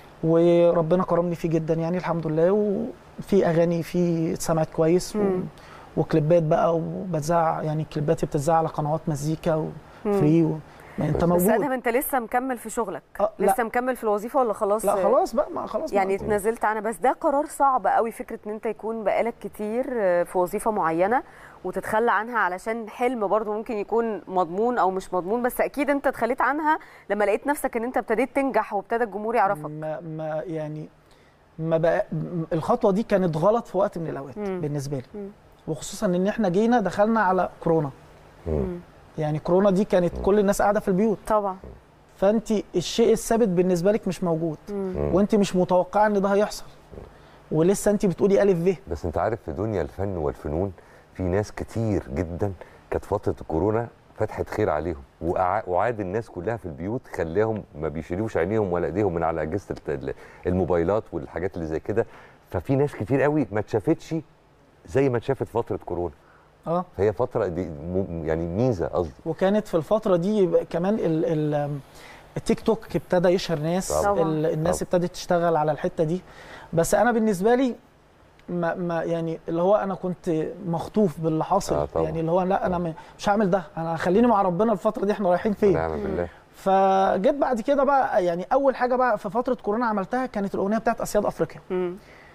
وربنا كرمني فيه جدا يعني الحمد لله وفي اغاني فيه اتسمعت كويس و... مم. وكليبات بقى وبتذاع يعني كليباتي بتتذاع على قنوات مزيكا وفري و... ما انت بس موجود ادهم انت لسه مكمل في شغلك آه، لا. لسه مكمل في الوظيفه ولا خلاص لا خلاص بقى ما خلاص يعني بقى. اتنازلت عنها بس ده قرار صعب قوي فكره ان انت يكون بقالك كتير في وظيفه معينه وتتخلى عنها علشان حلم برضو ممكن يكون مضمون او مش مضمون بس اكيد انت اتخليت عنها لما لقيت نفسك ان انت ابتديت تنجح وابتدى الجمهور يعرفك ما, ما يعني ما بقى م- الخطوه دي كانت غلط في وقت من الاوقات مم. بالنسبه لي مم. وخصوصا ان احنا جينا دخلنا على كورونا مم. يعني كورونا دي كانت كل الناس قاعده في البيوت طبعا فانت الشيء الثابت بالنسبه لك مش موجود مم. وانت مش متوقعه ان ده هيحصل ولسه انت بتقولي الف ب بس انت عارف في دنيا الفن والفنون في ناس كتير جدا كانت فتره الكورونا فتحت خير عليهم وأع- وعاد الناس كلها في البيوت خلاهم ما بيشيلوش عينيهم ولا ايديهم من على اجهزه الت- الموبايلات والحاجات اللي زي كده ففي ناس كتير قوي ما اتشافتش زي ما اتشافت فتره كورونا اه فهي فتره دي م- يعني ميزه قصدي وكانت في الفتره دي يبقى كمان ال ال التيك توك ابتدى يشهر ناس طبعاً. ال الناس طبعاً. ابتدت تشتغل على الحته دي بس انا بالنسبه لي ما, ما يعني اللي هو انا كنت مخطوف باللي حاصل آه طبعاً. يعني اللي هو لا انا م- مش هعمل ده انا خليني مع ربنا الفتره دي احنا رايحين فين ونعم بالله فجيت بعد كده بقى يعني اول حاجه بقى في فتره كورونا عملتها كانت الاغنيه بتاعت اسياد افريقيا مم.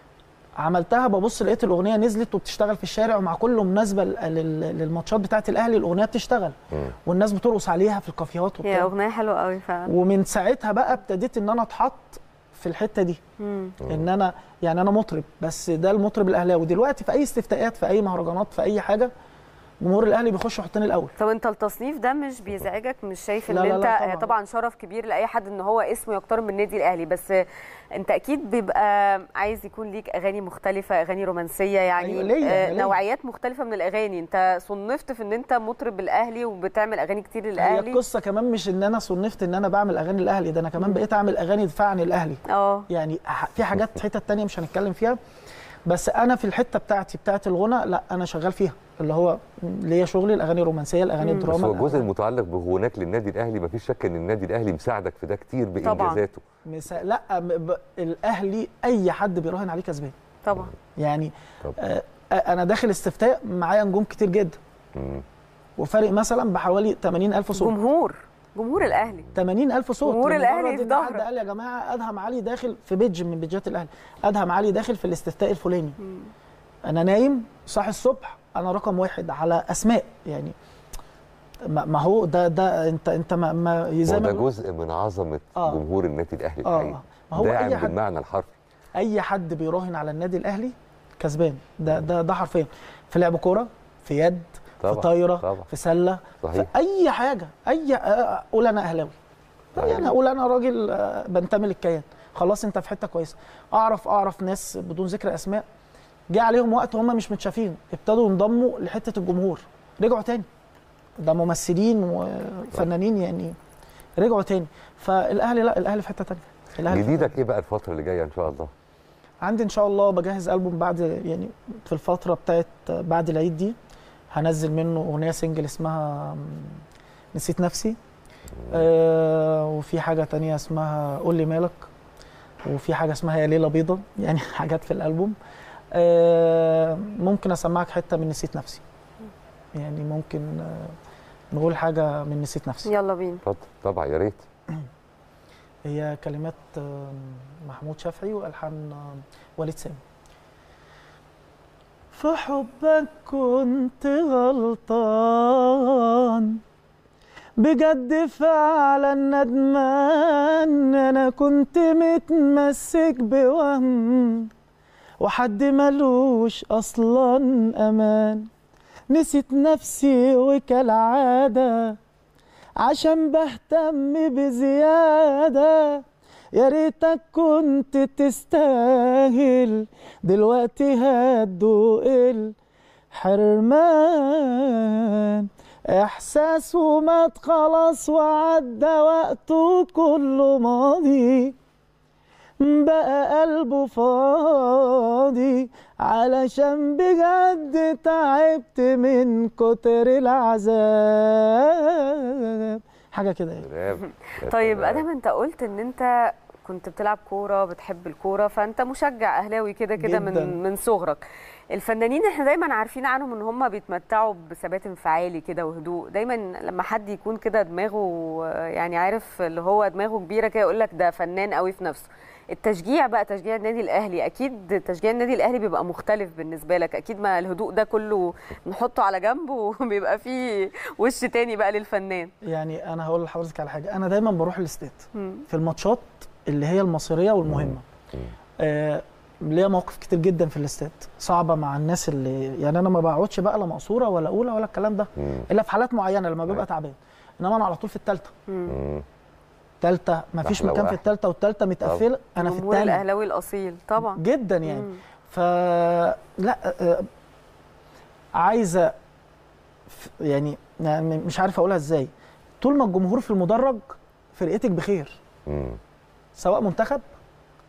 عملتها ببص لقيت الاغنيه نزلت وبتشتغل في الشارع ومع كل مناسبه لل- لل- للماتشات بتاعت الاهلي الاغنيه بتشتغل مم. والناس بترقص عليها في الكافيهات هي وبتاع اغنيه حلوه قوي فعلا ومن ساعتها بقى ابتديت ان انا اتحط في الحته دي مم. ان انا يعني انا مطرب بس ده المطرب الاهلاوي دلوقتي في اي استفتاءات في اي مهرجانات في اي حاجه جمهور الاهلي بيخش يحطني الاول طب انت التصنيف ده مش بيزعجك مش شايف ان لا، لا، انت لا، طبعا. طبعاً. طبعا شرف كبير لاي حد ان هو اسمه يقترب من النادي الاهلي بس انت اكيد بيبقى عايز يكون ليك اغاني مختلفه اغاني رومانسيه يعني أيوة، ليا، آه، ليا. نوعيات مختلفه من الاغاني انت صنفت في ان انت مطرب الاهلي وبتعمل اغاني كتير هي للاهلي القصه كمان مش ان انا صنفت ان انا بعمل اغاني الاهلي ده انا كمان بقيت اعمل اغاني دفاع عن الاهلي اه يعني ح- في حاجات حتت تانية مش هنتكلم فيها بس انا في الحته بتاعتي بتاعت الغنى لا انا شغال فيها اللي هو ليا شغلي الاغاني الرومانسيه الاغاني مم. بس الدراما هو الجزء المتعلق بهوناك للنادي الاهلي مفيش شك ان النادي الاهلي مساعدك في ده كتير بانجازاته مسا... لا م- ب... الاهلي اي حد بيراهن عليه كسبان طبعا يعني طب. آه آه، انا داخل استفتاء معايا نجوم كتير جدا مم. وفارق مثلا بحوالي 80000 صوت جمهور جمهور الاهلي 80000 صوت جمهور لمجرد الأهلي في إن حد ظهرك. قال يا جماعه ادهم علي داخل في بيدج من بيدجات الاهلي ادهم علي داخل في الاستفتاء الفلاني انا نايم صاحي الصبح انا رقم واحد على اسماء يعني ما ما هو ده ده انت انت ما, ما زي هو ما ده بيقول- جزء من عظمه آه. جمهور النادي الاهلي اه الحقيقي ما هو داعم اي حد بالمعنى الحرفي اي حد بيراهن على النادي الاهلي كسبان ده ده ده حرفيا في لعب كوره في يد طبعا في طايره طبعا في سله صحيح في اي حاجه اي آه، اقول انا اهلاوي صحيح. يعني اقول انا راجل آه، بنتمي للكيان خلاص انت في حته كويسه اعرف اعرف ناس بدون ذكر اسماء جه عليهم وقت هم مش متشافين ابتدوا ينضموا لحته الجمهور رجعوا تاني ده ممثلين وفنانين يعني رجعوا تاني فالاهلي لا الاهلي في حته تانيه الاهلي في جديدك ايه بقى الفتره اللي جايه ان شاء الله عندي ان شاء الله بجهز البوم بعد يعني في الفتره بتاعت بعد العيد دي هنزل منه اغنيه سنجل اسمها م، نسيت نفسي آه وفي حاجه تانية اسمها قول لي مالك وفي حاجه اسمها يا ليله بيضه يعني حاجات في الالبوم آه ممكن اسمعك حته من نسيت نفسي يعني ممكن آه نقول حاجه من نسيت نفسي يلا بينا اتفضل طبعا يا ريت هي كلمات آه، محمود شافعي والحان آه، وليد سامي في حبك كنت غلطان بجد فعلا ندمان انا كنت متمسك بوهم وحد ملوش اصلا امان نسيت نفسي وكالعاده عشان بهتم بزيادة يا ريتك كنت تستاهل دلوقتي هتدوق الحرمان احساس ومات خلاص وعدى وقته كله ماضي بقى قلبه فاضي علشان بجد تعبت من كتر العذاب حاجه كده يعني سلام يا طيب سلام. ادهم انت قلت ان انت كنت بتلعب كوره بتحب الكوره فانت مشجع اهلاوي كده كده جداً. من من صغرك الفنانين احنا دايما عارفين عنهم ان هم بيتمتعوا بثبات انفعالي كده وهدوء دايما لما حد يكون كده دماغه يعني عارف اللي هو دماغه كبيره كده يقول لك ده فنان قوي في نفسه التشجيع بقى تشجيع النادي الاهلي اكيد تشجيع النادي الاهلي بيبقى مختلف بالنسبه لك اكيد ما الهدوء ده كله نحطه على جنب وبيبقى فيه وش تاني بقى للفنان يعني انا هقول لحضرتك على حاجه انا دايما بروح الاستاد مم. في الماتشات اللي هي المصيريه والمهمه آه ليا مواقف كتير جدا في الاستاد صعبه مع الناس اللي يعني انا ما بقعدش بقى لا مقصوره ولا اولى ولا الكلام ده مم. الا في حالات معينه لما أيوة. ببقى تعبان انما انا على طول في الثالثه مم. ثالثه ما فيش أحلى مكان في واحد. الثالثه والثالثه متقفله انا في جمهور الثانيه الاهلاوي الاصيل طبعا جدا يعني مم. ف لا آه، عايزه ف- يعني يعني مش عارف اقولها ازاي طول ما الجمهور في المدرج فرقتك بخير مم. سواء منتخب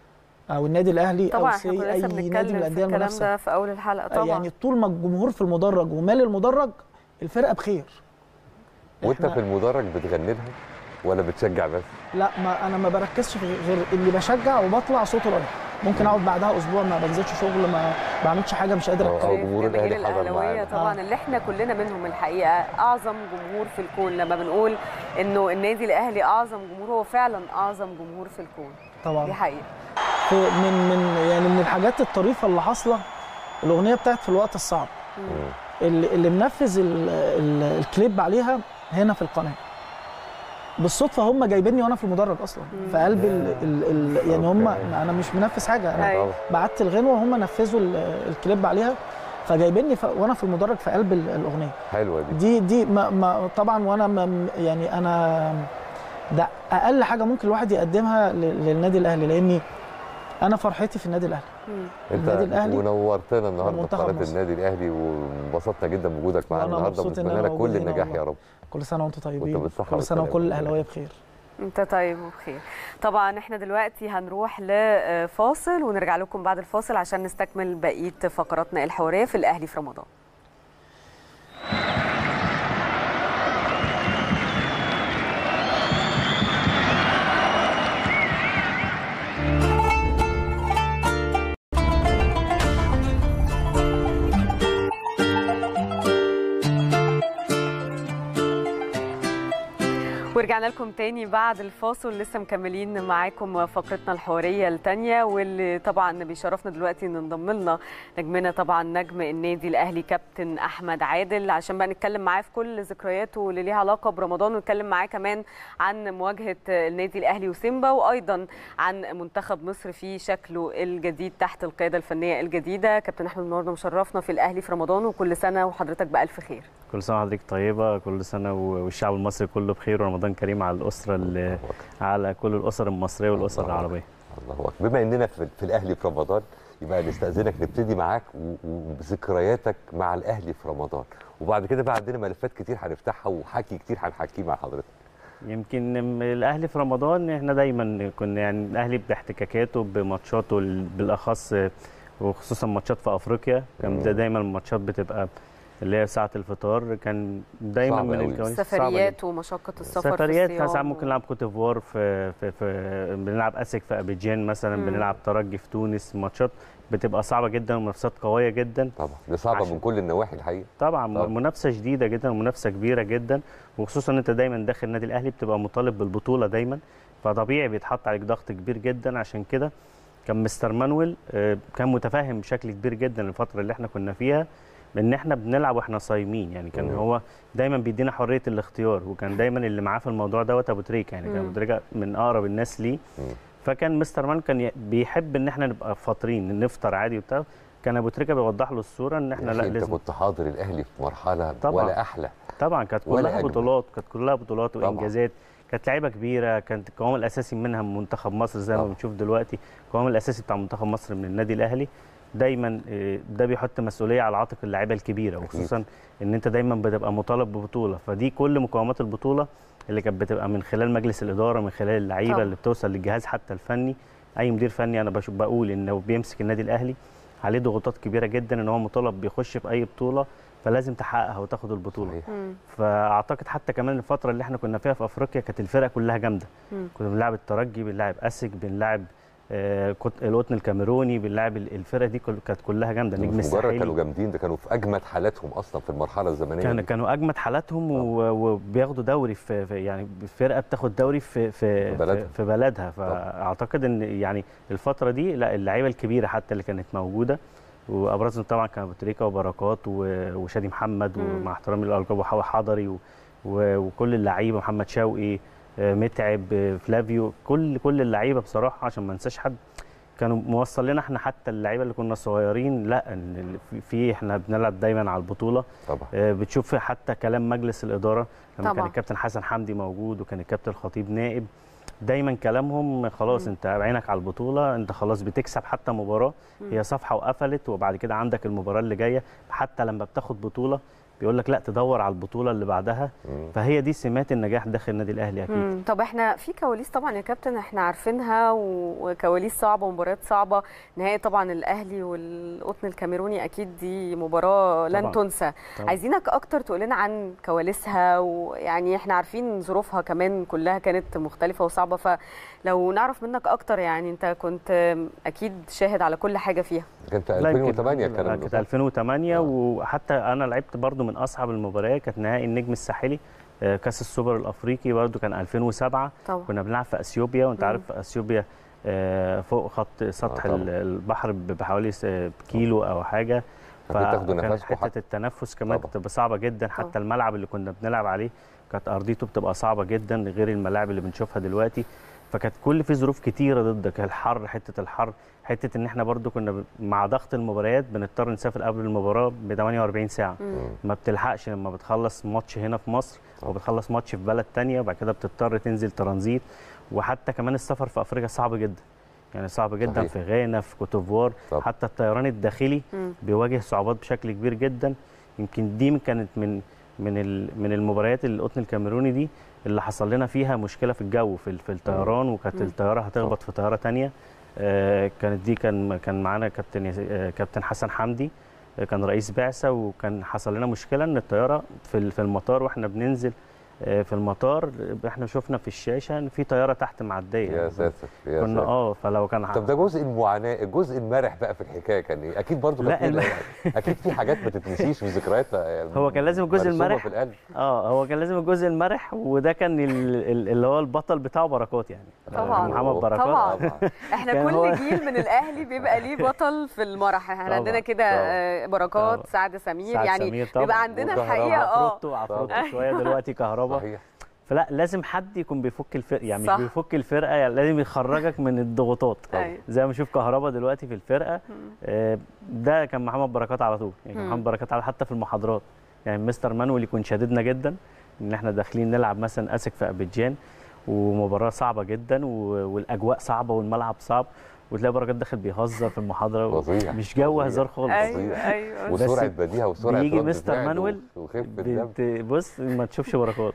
او النادي الاهلي طبعا او احنا سي كنا اي لسه نادي من بنتكلم في الانديه الكلام المنافسه ده في اول الحلقه طبعا يعني طول ما الجمهور في المدرج ومال المدرج الفرقه بخير وانت إحنا- في المدرج بتغني لها ولا بتشجع بس لا ما انا ما بركزش في غير اللي بشجع وبطلع صوت رايح ممكن اقعد بعدها اسبوع ما بنزلش شغل ما بعملش حاجه مش قادر أو- أركز. أو جمهور جماهير الأهلي حضر الاهلاويه معانا. طبعا آه. اللي احنا كلنا منهم الحقيقه اعظم جمهور في الكون لما بنقول انه النادي الاهلي اعظم جمهور هو فعلا اعظم جمهور في الكون دي طبعا حقيقه في من من يعني من الحاجات الطريفه اللي حاصله الاغنيه بتاعت في الوقت الصعب اللي, اللي منفذ ال ال الكليب عليها هنا في القناه بالصدفه هم جايبيني وانا في المدرج اصلا في قلب ال ال ال يعني هم انا مش منفذ حاجه انا أيوة. بعت الغنوه وهم نفذوا ال- الكليب عليها فجايبيني ف- وانا في المدرج في قلب ال- الاغنيه حلوه دي دي دي ما ما طبعا وانا ما يعني انا ده اقل حاجه ممكن الواحد يقدمها ل- للنادي الاهلي لاني انا فرحتي في النادي الاهلي انت النادي الأهلي ونورتنا النهارده في ومنتخب قناه مصر. النادي الاهلي وانبسطنا جدا بوجودك معانا وأنا النهارده مبسوط إن ونتمنى أنا لك كل موجود هنا النجاح والله. يا رب كل سنه وانتم طيبين وأنت بالصحة كل سنه والسلامة. وكل الاهلاويه بخير انت طيب وبخير طبعا احنا دلوقتي هنروح لفاصل ونرجع لكم بعد الفاصل عشان نستكمل بقيه فقراتنا الحواريه في الاهلي في رمضان ورجعنا لكم تاني بعد الفاصل لسه مكملين معاكم فقرتنا الحواريه الثانيه واللي طبعا بيشرفنا دلوقتي ان انضم لنا نجمنا طبعا نجم النادي الاهلي كابتن احمد عادل عشان بقى نتكلم معاه في كل ذكرياته اللي ليها علاقه برمضان ونتكلم معاه كمان عن مواجهه النادي الاهلي وسيمبا وايضا عن منتخب مصر في شكله الجديد تحت القياده الفنيه الجديده كابتن احمد النهارده مشرفنا في الاهلي في رمضان وكل سنه وحضرتك بالف خير كل سنه وحضرتك طيبه كل سنه والشعب المصري كله بخير ورمضان كريم على الاسره اللي على كل الاسر المصريه والاسر الله العربيه الله اكبر بما اننا في, في الاهلي في رمضان يبقى نستاذنك نبتدي معاك و- وبذكرياتك مع الاهلي في رمضان وبعد كده بقى عندنا ملفات كتير هنفتحها وحكي كتير هنحكيه مع حضرتك يمكن الاهلي في رمضان احنا دايما كنا يعني الاهلي باحتكاكاته بماتشاته ال- بالاخص وخصوصا ماتشات في افريقيا كان ده دايما الماتشات بتبقى اللي هي ساعه الفطار كان دايما صعب من أوي. الكواليس صعبة جداً. سفريات ومشقه السفر سفريات في كان ساعات الصيام ممكن نلعب كوت ديفوار في, في, في بنلعب اسك في ابيجان مثلا مم. بنلعب ترجي في تونس ماتشات بتبقى صعبه جدا ومنافسات قويه جدا طبعا دي صعبه عشان- من كل النواحي الحقيقه طبعا طبعاً. منافسه شديده جدا ومنافسه كبيره جدا وخصوصا ان انت دايما داخل النادي الاهلي بتبقى مطالب بالبطوله دايما فطبيعي بيتحط عليك ضغط كبير جدا عشان كده كان مستر مانويل آه، كان متفاهم بشكل كبير جدا الفتره اللي احنا كنا فيها ان احنا بنلعب واحنا صايمين يعني كان مم. هو دايما بيدينا حريه الاختيار وكان دايما اللي معاه في الموضوع دوت ابو تريكه يعني كان مم. ابو تريكه من اقرب الناس ليه مم. فكان مستر مان كان ي- بيحب ان احنا نبقى فاطرين نفطر عادي وبتاع كان ابو تريكه بيوضح له الصوره ان احنا يا لا أخي انت لازم كنت حاضر الاهلي في مرحله طبعاً. ولا احلى طبعا كانت ولا كلها أجمل. بطولات كانت كلها بطولات طبعاً. وانجازات كانت لعيبه كبيره كانت القوام الاساسي منها منتخب مصر زي ما طبعاً. بنشوف دلوقتي القوام الاساسي بتاع منتخب مصر من النادي الاهلي دايما آه، ده بيحط مسؤوليه على عاتق اللعيبه الكبيره وخصوصا ان انت دايما بتبقى مطالب ببطوله فدي كل مقومات البطوله اللي كانت بتبقى من خلال مجلس الاداره من خلال اللعيبه طبعاً. اللي بتوصل للجهاز حتى الفني اي مدير فني انا بشوف بقول انه بيمسك النادي الاهلي عليه ضغوطات كبيره جدا ان هو مطالب بيخش في اي بطوله فلازم تحققها وتاخد البطوله صحيح. مم. فاعتقد حتى كمان الفتره اللي احنا كنا فيها في افريقيا كانت الفرق كلها جامده مم. كنا بنلعب الترجي بنلعب اسك بنلعب آه، كت- القطن الكاميروني بنلعب ال- الفرقه دي كل- كانت كلها جامده نجم مش مجرد كانوا الساحلي جامدين ده كانوا في اجمد حالاتهم اصلا في المرحله الزمنيه كان دي. كانوا اجمد حالاتهم و- وبياخدوا دوري في في- يعني الفرقه بتاخد دوري في في في بلدها. في, في بلدها فاعتقد ان يعني الفتره دي لا اللعيبه الكبيره حتى اللي كانت موجوده وابرزهم طبعا كان ابو تريكه وبركات و- وشادي محمد مم. ومع احترامي للالقاب وحوا حضري و- و- وكل اللعيبه محمد شوقي آه، متعب آه، فلافيو كل كل اللعيبه بصراحه عشان ما انساش حد كانوا موصل لنا احنا حتى اللعيبه اللي كنا صغيرين لا إن في- في احنا بنلعب دايما على البطوله طبعا آه، بتشوف حتى كلام مجلس الاداره لما كان طبعاً. الكابتن حسن حمدي موجود وكان الكابتن الخطيب نائب دايما كلامهم خلاص مم. انت عينك على البطوله انت خلاص بتكسب حتى مباراه مم. هي صفحه وقفلت وبعد كده عندك المباراه اللي جايه حتى لما بتاخد بطوله بيقول لك لا تدور على البطوله اللي بعدها فهي دي سمات النجاح داخل النادي الاهلي اكيد مم. طب احنا في كواليس طبعا يا كابتن احنا عارفينها و- وكواليس صعبه ومباريات صعبه نهائي طبعا الاهلي والقطن الكاميروني اكيد دي مباراه لن طبعاً. تنسى طبعاً. عايزينك اكتر تقول لنا عن كواليسها ويعني احنا عارفين ظروفها كمان كلها كانت مختلفه وصعبه فلو نعرف منك اكتر يعني انت كنت اكيد شاهد على كل حاجه فيها كان في لا، يمكن- 2008 لا، الكلام كانت ده 2008 وحتى انا لعبت برضو من اصعب المباريات كانت نهائي النجم الساحلي آه، كاس السوبر الافريقي برضو كان 2007 طبعا. كنا بنلعب في اثيوبيا وانت مم. عارف في اثيوبيا آه، فوق خط سطح طبعاً. ال- البحر بحوالي س- كيلو او حاجه فبتاخدوا فكانت نفسكم حته حتى. التنفس كمان كانت بتبقى صعبه جدا حتى الملعب اللي كنا بنلعب عليه كانت ارضيته بتبقى صعبه جدا غير الملاعب اللي بنشوفها دلوقتي فكانت كل في ظروف كتيره ضدك الحر حته الحر حته ان احنا برضو كنا ب- مع ضغط المباريات بنضطر نسافر قبل المباراه ب 48 ساعه مم. ما بتلحقش لما بتخلص ماتش هنا في مصر او بتخلص ماتش في بلد تانية وبعد كده بتضطر تنزل ترانزيت وحتى كمان السفر في افريقيا صعب جدا يعني صعب جدا صحيح. في غانا في كوتوفوار حتى الطيران الداخلي مم. بيواجه صعوبات بشكل كبير جدا يمكن دي كانت من من ال- من المباريات اللي القطن الكاميروني دي اللي حصل لنا فيها مشكله في الجو في ال- في الطيران وكانت مم. الطياره هتخبط في طياره تانية آه، كانت دي كان كان معانا كابتن يس- آه، كابتن حسن حمدي آه، كان رئيس بعثه وكان حصل لنا مشكله ان الطياره في ال- في المطار واحنا بننزل آه، في المطار احنا شفنا في الشاشه ان في طياره تحت معديه يا ساتر يا كنا ساتر. اه فلو كان طب ده جزء المعاناه الجزء المرح بقى في الحكايه كان ايه اكيد برضه لا، كانت الم- يعني اكيد في حاجات ما تتنسيش وذكريات يعني هو كان لازم الجزء مرسومة المرح في القلب اه هو كان لازم الجزء المرح وده كان ال- ال- اللي هو البطل بتاعه بركات يعني طبعاً. محمد بركات طبعاً. احنا كان كل هو- جيل من الاهلي بيبقى ليه بطل في المرح احنا طبعاً. عندنا كده آه، بركات سعد سمير سعد يعني سمير طبعاً. بيبقى عندنا وكهربا. الحقيقه اه عفروتو عفروتو شويه دلوقتي كهربا صحيح فلا لازم حد يكون بيفك الفرقه يعني صح. مش بيفك الفرقه يعني لازم يخرجك من الضغوطات أيوة. زي ما اشوف كهربا دلوقتي في الفرقه آه، ده كان محمد بركات على طول يعني كان مم. محمد بركات على حتى في المحاضرات يعني مستر مانويل يكون شاددنا جدا ان احنا داخلين نلعب مثلا اسك في ابيجان ومباراه صعبه جدا و- والاجواء صعبه والملعب صعب وتلاقي بركات داخل بيهزر في المحاضره فظيع. مش جو هزار خالص أيوة، أيوة. بس وسرعه بديهه وسرعه بيجي رد مستر فعل مانويل وخفه دم بت- بص ما تشوفش بركات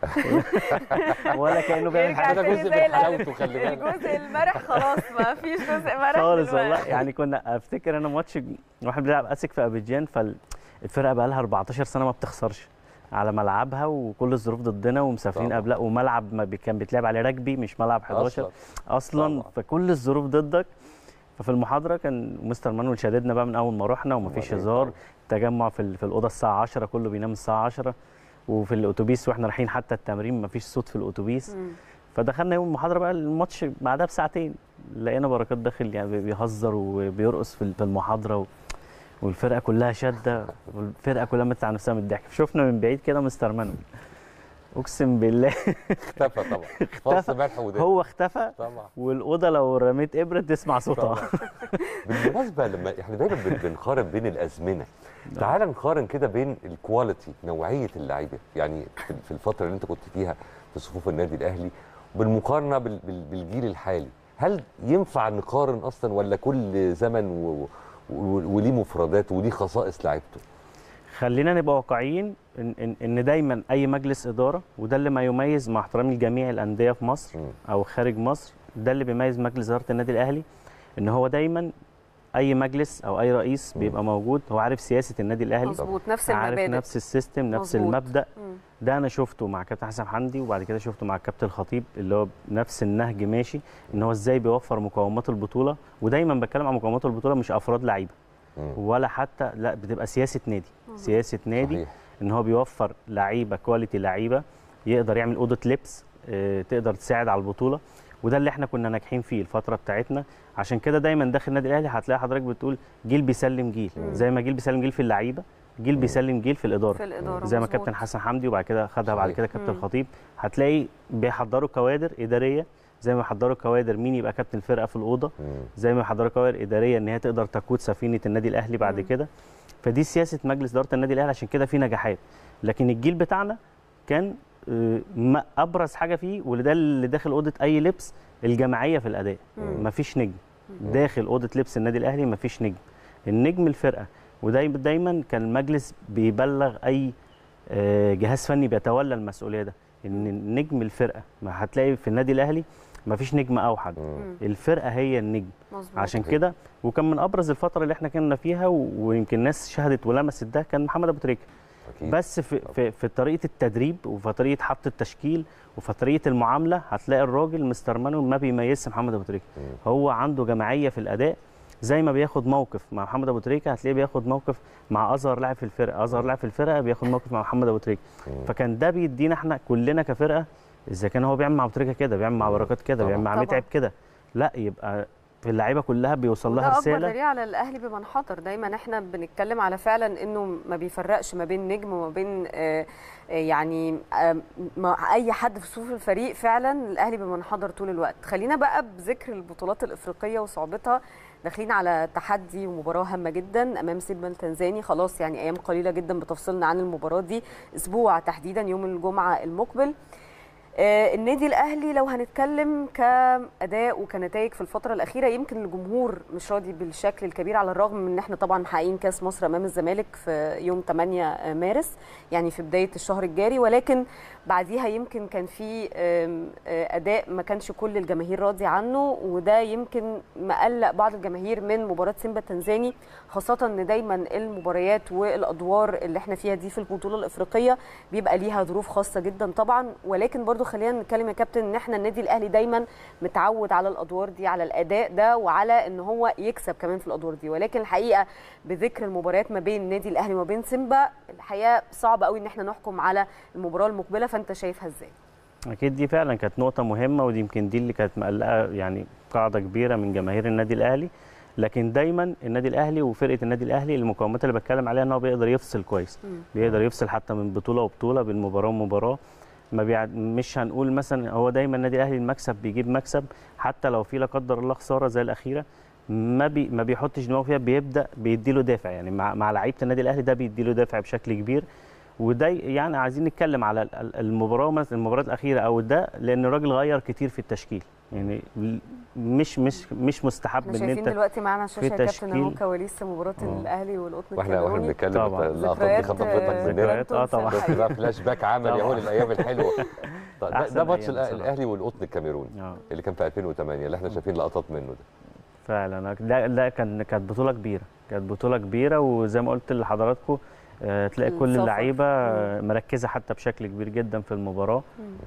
ولا كانه بيعمل يرجع حاجه تاني زي الألف. الجزء المرح خلاص ما فيش جزء مرح خالص دلوقتي. والله يعني كنا افتكر انا ماتش واحنا بنلعب اسك في ابيجان فالفرقه بقى لها 14 سنه ما بتخسرش على ملعبها وكل الظروف ضدنا ومسافرين طبعا. قبلها وملعب ما بي- كان بيتلعب عليه رجبي مش ملعب 11 أصلاً. اصلا فكل الظروف ضدك ففي المحاضره كان مستر مانويل شددنا بقى من اول ما رحنا ومفيش هزار تجمع في ال- في الاوضه الساعه 10 كله بينام الساعه 10 وفي الاتوبيس واحنا رايحين حتى التمرين مفيش صوت في الاتوبيس مم. فدخلنا يوم المحاضره بقى الماتش بعدها بساعتين لقينا بركات داخل يعني بيهزر وبيرقص في في المحاضره و... والفرقه كلها شاده والفرقه كلها متت على نفسها من الضحك شفنا من بعيد كده مستر مانويل اقسم بالله اختفى طبعا فص ملح ودب هو اختفى طبعا والاوضه لو رميت ابره تسمع صوتها بالمناسبه لما احنا دايما بن- بنقارن بين الازمنه تعال نقارن كده بين الكواليتي نوعيه اللعيبه يعني في في الفتره اللي انت كنت فيها في صفوف النادي الاهلي بالمقارنه بال- بال- بالجيل الحالي هل ينفع نقارن اصلا ولا كل زمن و- و- وليه مفردات وليه خصائص لعيبته خلينا نبقى واقعيين ان ان ان دايما اي مجلس اداره وده اللي ما يميز مع احترامي لجميع الانديه في مصر او خارج مصر ده اللي بيميز مجلس اداره النادي الاهلي ان هو دايما اي مجلس او اي رئيس بيبقى موجود هو عارف سياسه النادي الاهلي مظبوط، نفس عارف المبادئ. نفس السيستم نفس مظبوط. المبدا مم. ده انا شفته مع كابتن حسن حمدي وبعد كده شفته مع كابتن الخطيب اللي هو نفس النهج ماشي ان هو ازاي بيوفر مقومات البطوله ودايما بتكلم عن مقومات البطوله مش افراد لعيبه ولا حتى لا بتبقى سياسه نادي سياسه نادي صحيح. ان هو بيوفر لعيبه كواليتي لعيبه يقدر يعمل اوضه لبس آه، تقدر تساعد على البطوله وده اللي احنا كنا ناجحين فيه الفتره بتاعتنا عشان كده دايما داخل النادي الاهلي هتلاقي حضرتك بتقول جيل بيسلم جيل زي ما جيل بيسلم جيل في اللعيبه جيل بيسلم جيل في الاداره في الإدارة، زي ما مظبوط. كابتن حسن حمدي وبعد كده خدها بعد صحيح. كده كابتن مم. الخطيب هتلاقي بيحضروا كوادر اداريه زي ما يحضروا كوادر مين يبقى كابتن الفرقه في الاوضه زي ما يحضروا كوادر اداريه ان هي تقدر تقود سفينه النادي الاهلي بعد كده فدي سياسه مجلس اداره النادي الاهلي عشان كده في نجاحات لكن الجيل بتاعنا كان آه، ما ابرز حاجه فيه وده اللي داخل اوضه اي لبس الجماعيه في الاداء مم. مفيش نجم داخل اوضه لبس النادي الاهلي مفيش نجم النجم الفرقه ودايما دايما كان المجلس بيبلغ اي آه، جهاز فني بيتولى المسؤوليه ده ان نجم الفرقه ما هتلاقي في النادي الاهلي ما فيش نجم اوحد الفرقه هي النجم مظبوط. عشان كده وكان من ابرز الفتره اللي احنا كنا فيها و- ويمكن الناس شهدت ولمست ده كان محمد ابو تريكه بس في, في في طريقه التدريب وفي طريقه حط التشكيل وفي طريقه المعامله هتلاقي الراجل مستر مانويل ما بيميزش محمد ابو تريكه هو عنده جماعيه في الاداء زي ما بياخد موقف مع محمد ابو تريكه هتلاقيه بياخد موقف مع اصغر لاعب في الفرقه اصغر لاعب في الفرقه بياخد موقف مع محمد ابو تريكه فكان ده بيدينا احنا كلنا كفرقه اذا كان هو بيعمل مع ابو تريكه كده بيعمل مع بركات كده بيعمل مع طبعاً. متعب كده لا يبقى في اللعيبه كلها بيوصل لها وده اكبر رساله دليل على الاهلي بمن حضر دايما احنا بنتكلم على فعلا انه ما بيفرقش ما بين نجم وما بين آه، آه، يعني آه، مع اي حد في صفوف الفريق فعلا الاهلي بمن حضر طول الوقت خلينا بقى بذكر البطولات الافريقيه وصعوبتها داخلين على تحدي ومباراه هامه جدا امام سيمبا التنزاني خلاص يعني ايام قليله جدا بتفصلنا عن المباراه دي اسبوع تحديدا يوم الجمعه المقبل آه، النادي الاهلي لو هنتكلم كاداء وكنتائج في الفتره الاخيره يمكن الجمهور مش راضي بالشكل الكبير على الرغم من ان احنا طبعا محققين كاس مصر امام الزمالك في يوم 8 مارس يعني في بدايه الشهر الجاري ولكن بعديها يمكن كان في آم، آه، اداء ما كانش كل الجماهير راضي عنه وده يمكن مقلق بعض الجماهير من مباراه سيمبا التنزاني خاصه ان دايما المباريات والادوار اللي احنا فيها دي في البطوله الافريقيه بيبقى ليها ظروف خاصه جدا طبعا ولكن برضو خلينا نتكلم يا كابتن ان احنا النادي الاهلي دايما متعود على الادوار دي على الاداء ده وعلى ان هو يكسب كمان في الادوار دي ولكن الحقيقه بذكر المباريات ما بين النادي الاهلي وما بين سيمبا الحقيقه صعب قوي ان احنا نحكم على المباراه المقبله فانت شايفها ازاي اكيد دي فعلا كانت نقطه مهمه ودي يمكن دي اللي كانت مقلقه يعني قاعده كبيره من جماهير النادي الاهلي لكن دايما النادي الاهلي وفرقه النادي الاهلي المقومات اللي بتكلم عليها ان هو بيقدر يفصل كويس مم. بيقدر يفصل حتى من بطوله وبطوله بين مباراه ومباراه ما بيع... مش هنقول مثلا هو دايما النادي الاهلي المكسب بيجيب مكسب حتى لو في لا قدر الله خساره زي الاخيره ما بي ما بيحطش دماغه فيها بيبدا بيديله دافع يعني مع مع لعيبه النادي الاهلي ده بيديله دافع بشكل كبير وده يعني عايزين نتكلم على ال- ال- المباراه مثلا المباراه الاخيره او ده لان الراجل غير كتير في التشكيل يعني ل- مش مش مش مستحب احنا ان شايفين انت دلوقتي معانا على الشاشه في يا كابتن اهو تشكيل- كواليس مباراه آه. الاهلي والقطن واحنا واحنا الكاميروني بنتكلم طبعاً. اللقطات دي خطفتك مننا ذكريات، آه طبعاً. شفت بقى فلاش باك عمل يا طبعاً. الايام الحلوه طيب ده, أحسن ده ماتش أيام الأ- بصراحة. الاهلي والقطن الكاميروني اللي كان في 2008 اللي احنا شايفين لقطات منه ده فعلا لا لا كان كانت بطوله كبيره كانت بطوله كبيره وزي ما قلت لحضراتكم آه، تلاقي كل السفر. اللعيبه آه، مركزه حتى بشكل كبير جدا في المباراه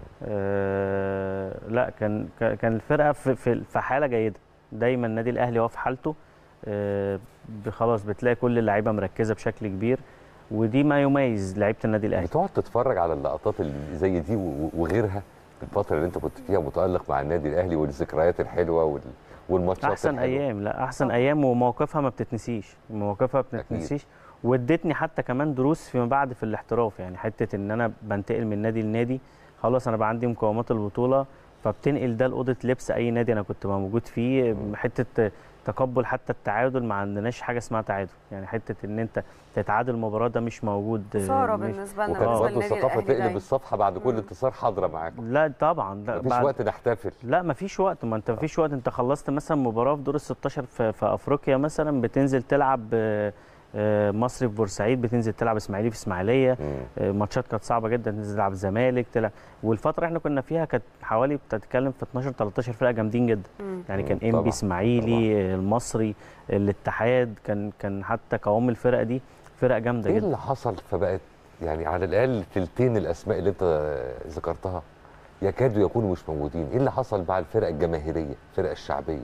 آه، لا كان كان كان الفرقه في في في حاله جيده دايما النادي الاهلي هو في حالته آه، ب- خلاص بتلاقي كل اللعيبه مركزه بشكل كبير ودي ما يميز لعيبه النادي الاهلي بتقعد تتفرج على اللقطات اللي زي دي و- وغيرها في الفتره اللي انت كنت فيها متالق مع النادي الاهلي والذكريات الحلوه وال- والماتشات احسن الحلوة. ايام لا احسن ايام ومواقفها ما بتتنسيش مواقفها ما بتتنسيش وادتني حتى كمان دروس فيما بعد في الاحتراف يعني حته ان انا بنتقل من نادي لنادي خلاص انا بقى عندي مقومات البطوله فبتنقل ده لاوضه لبس اي نادي انا كنت موجود فيه حته تقبل حتى التعادل ما عندناش حاجه اسمها تعادل يعني حته ان انت تتعادل مباراه ده مش موجود خساره مش- بالنسبه لنا وكانت بالنسبه برضه للنادي الثقافه الاهلي تقلب دايما. الصفحه بعد كل انتصار حاضره معاكم لا طبعا لا مفيش بعد- وقت نحتفل لا مفيش وقت ما انت مفيش وقت انت خلصت مثلا مباراه في دور ال 16 في, في افريقيا مثلا بتنزل تلعب آه، آه، مصري في بورسعيد بتنزل تلعب اسماعيلي في اسماعيليه آه، ماتشات كانت صعبه جدا تنزل تلعب زمالك تلعب والفتره احنا كنا فيها كانت حوالي بتتكلم في 12 13 فرقه جامدين جدا مم. يعني كان مم، انبي طبعاً، اسماعيلي آه، المصري الاتحاد كان كان حتى قوام الفرقه دي فرق جامده ايه جدا اللي حصل فبقت يعني على الاقل تلتين الاسماء اللي انت ذكرتها يكادوا يكونوا مش موجودين ايه اللي حصل مع الفرق الجماهيريه الفرق الشعبيه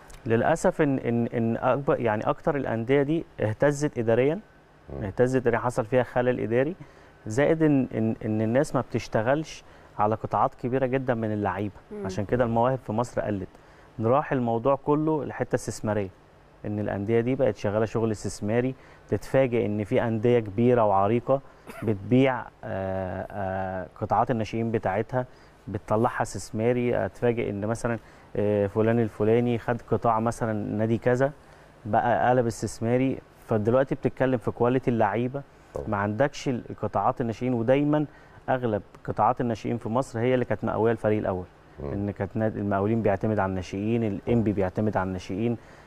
للاسف ان ان ان اكبر يعني اكتر الانديه دي اهتزت اداريا اهتزت اداريا حصل فيها خلل اداري زائد ان ان, إن الناس ما بتشتغلش على قطاعات كبيره جدا من اللعيبه مم. عشان كده المواهب في مصر قلت راح الموضوع كله لحته استثماريه ان الانديه دي بقت شغاله شغل استثماري تتفاجئ ان في انديه كبيره وعريقه بتبيع آه، آه، قطاعات الناشئين بتاعتها بتطلعها استثماري اتفاجئ ان مثلا آه، فلان الفلاني خد قطاع مثلا نادي كذا بقى قلب استثماري فدلوقتي بتتكلم في كواليتي اللعيبه ما عندكش القطاعات الناشئين ودايما اغلب قطاعات الناشئين في مصر هي اللي كانت مقويه الفريق الاول ان كانت نادي المقاولين بيعتمد على الناشئين الانبي بيعتمد على الناشئين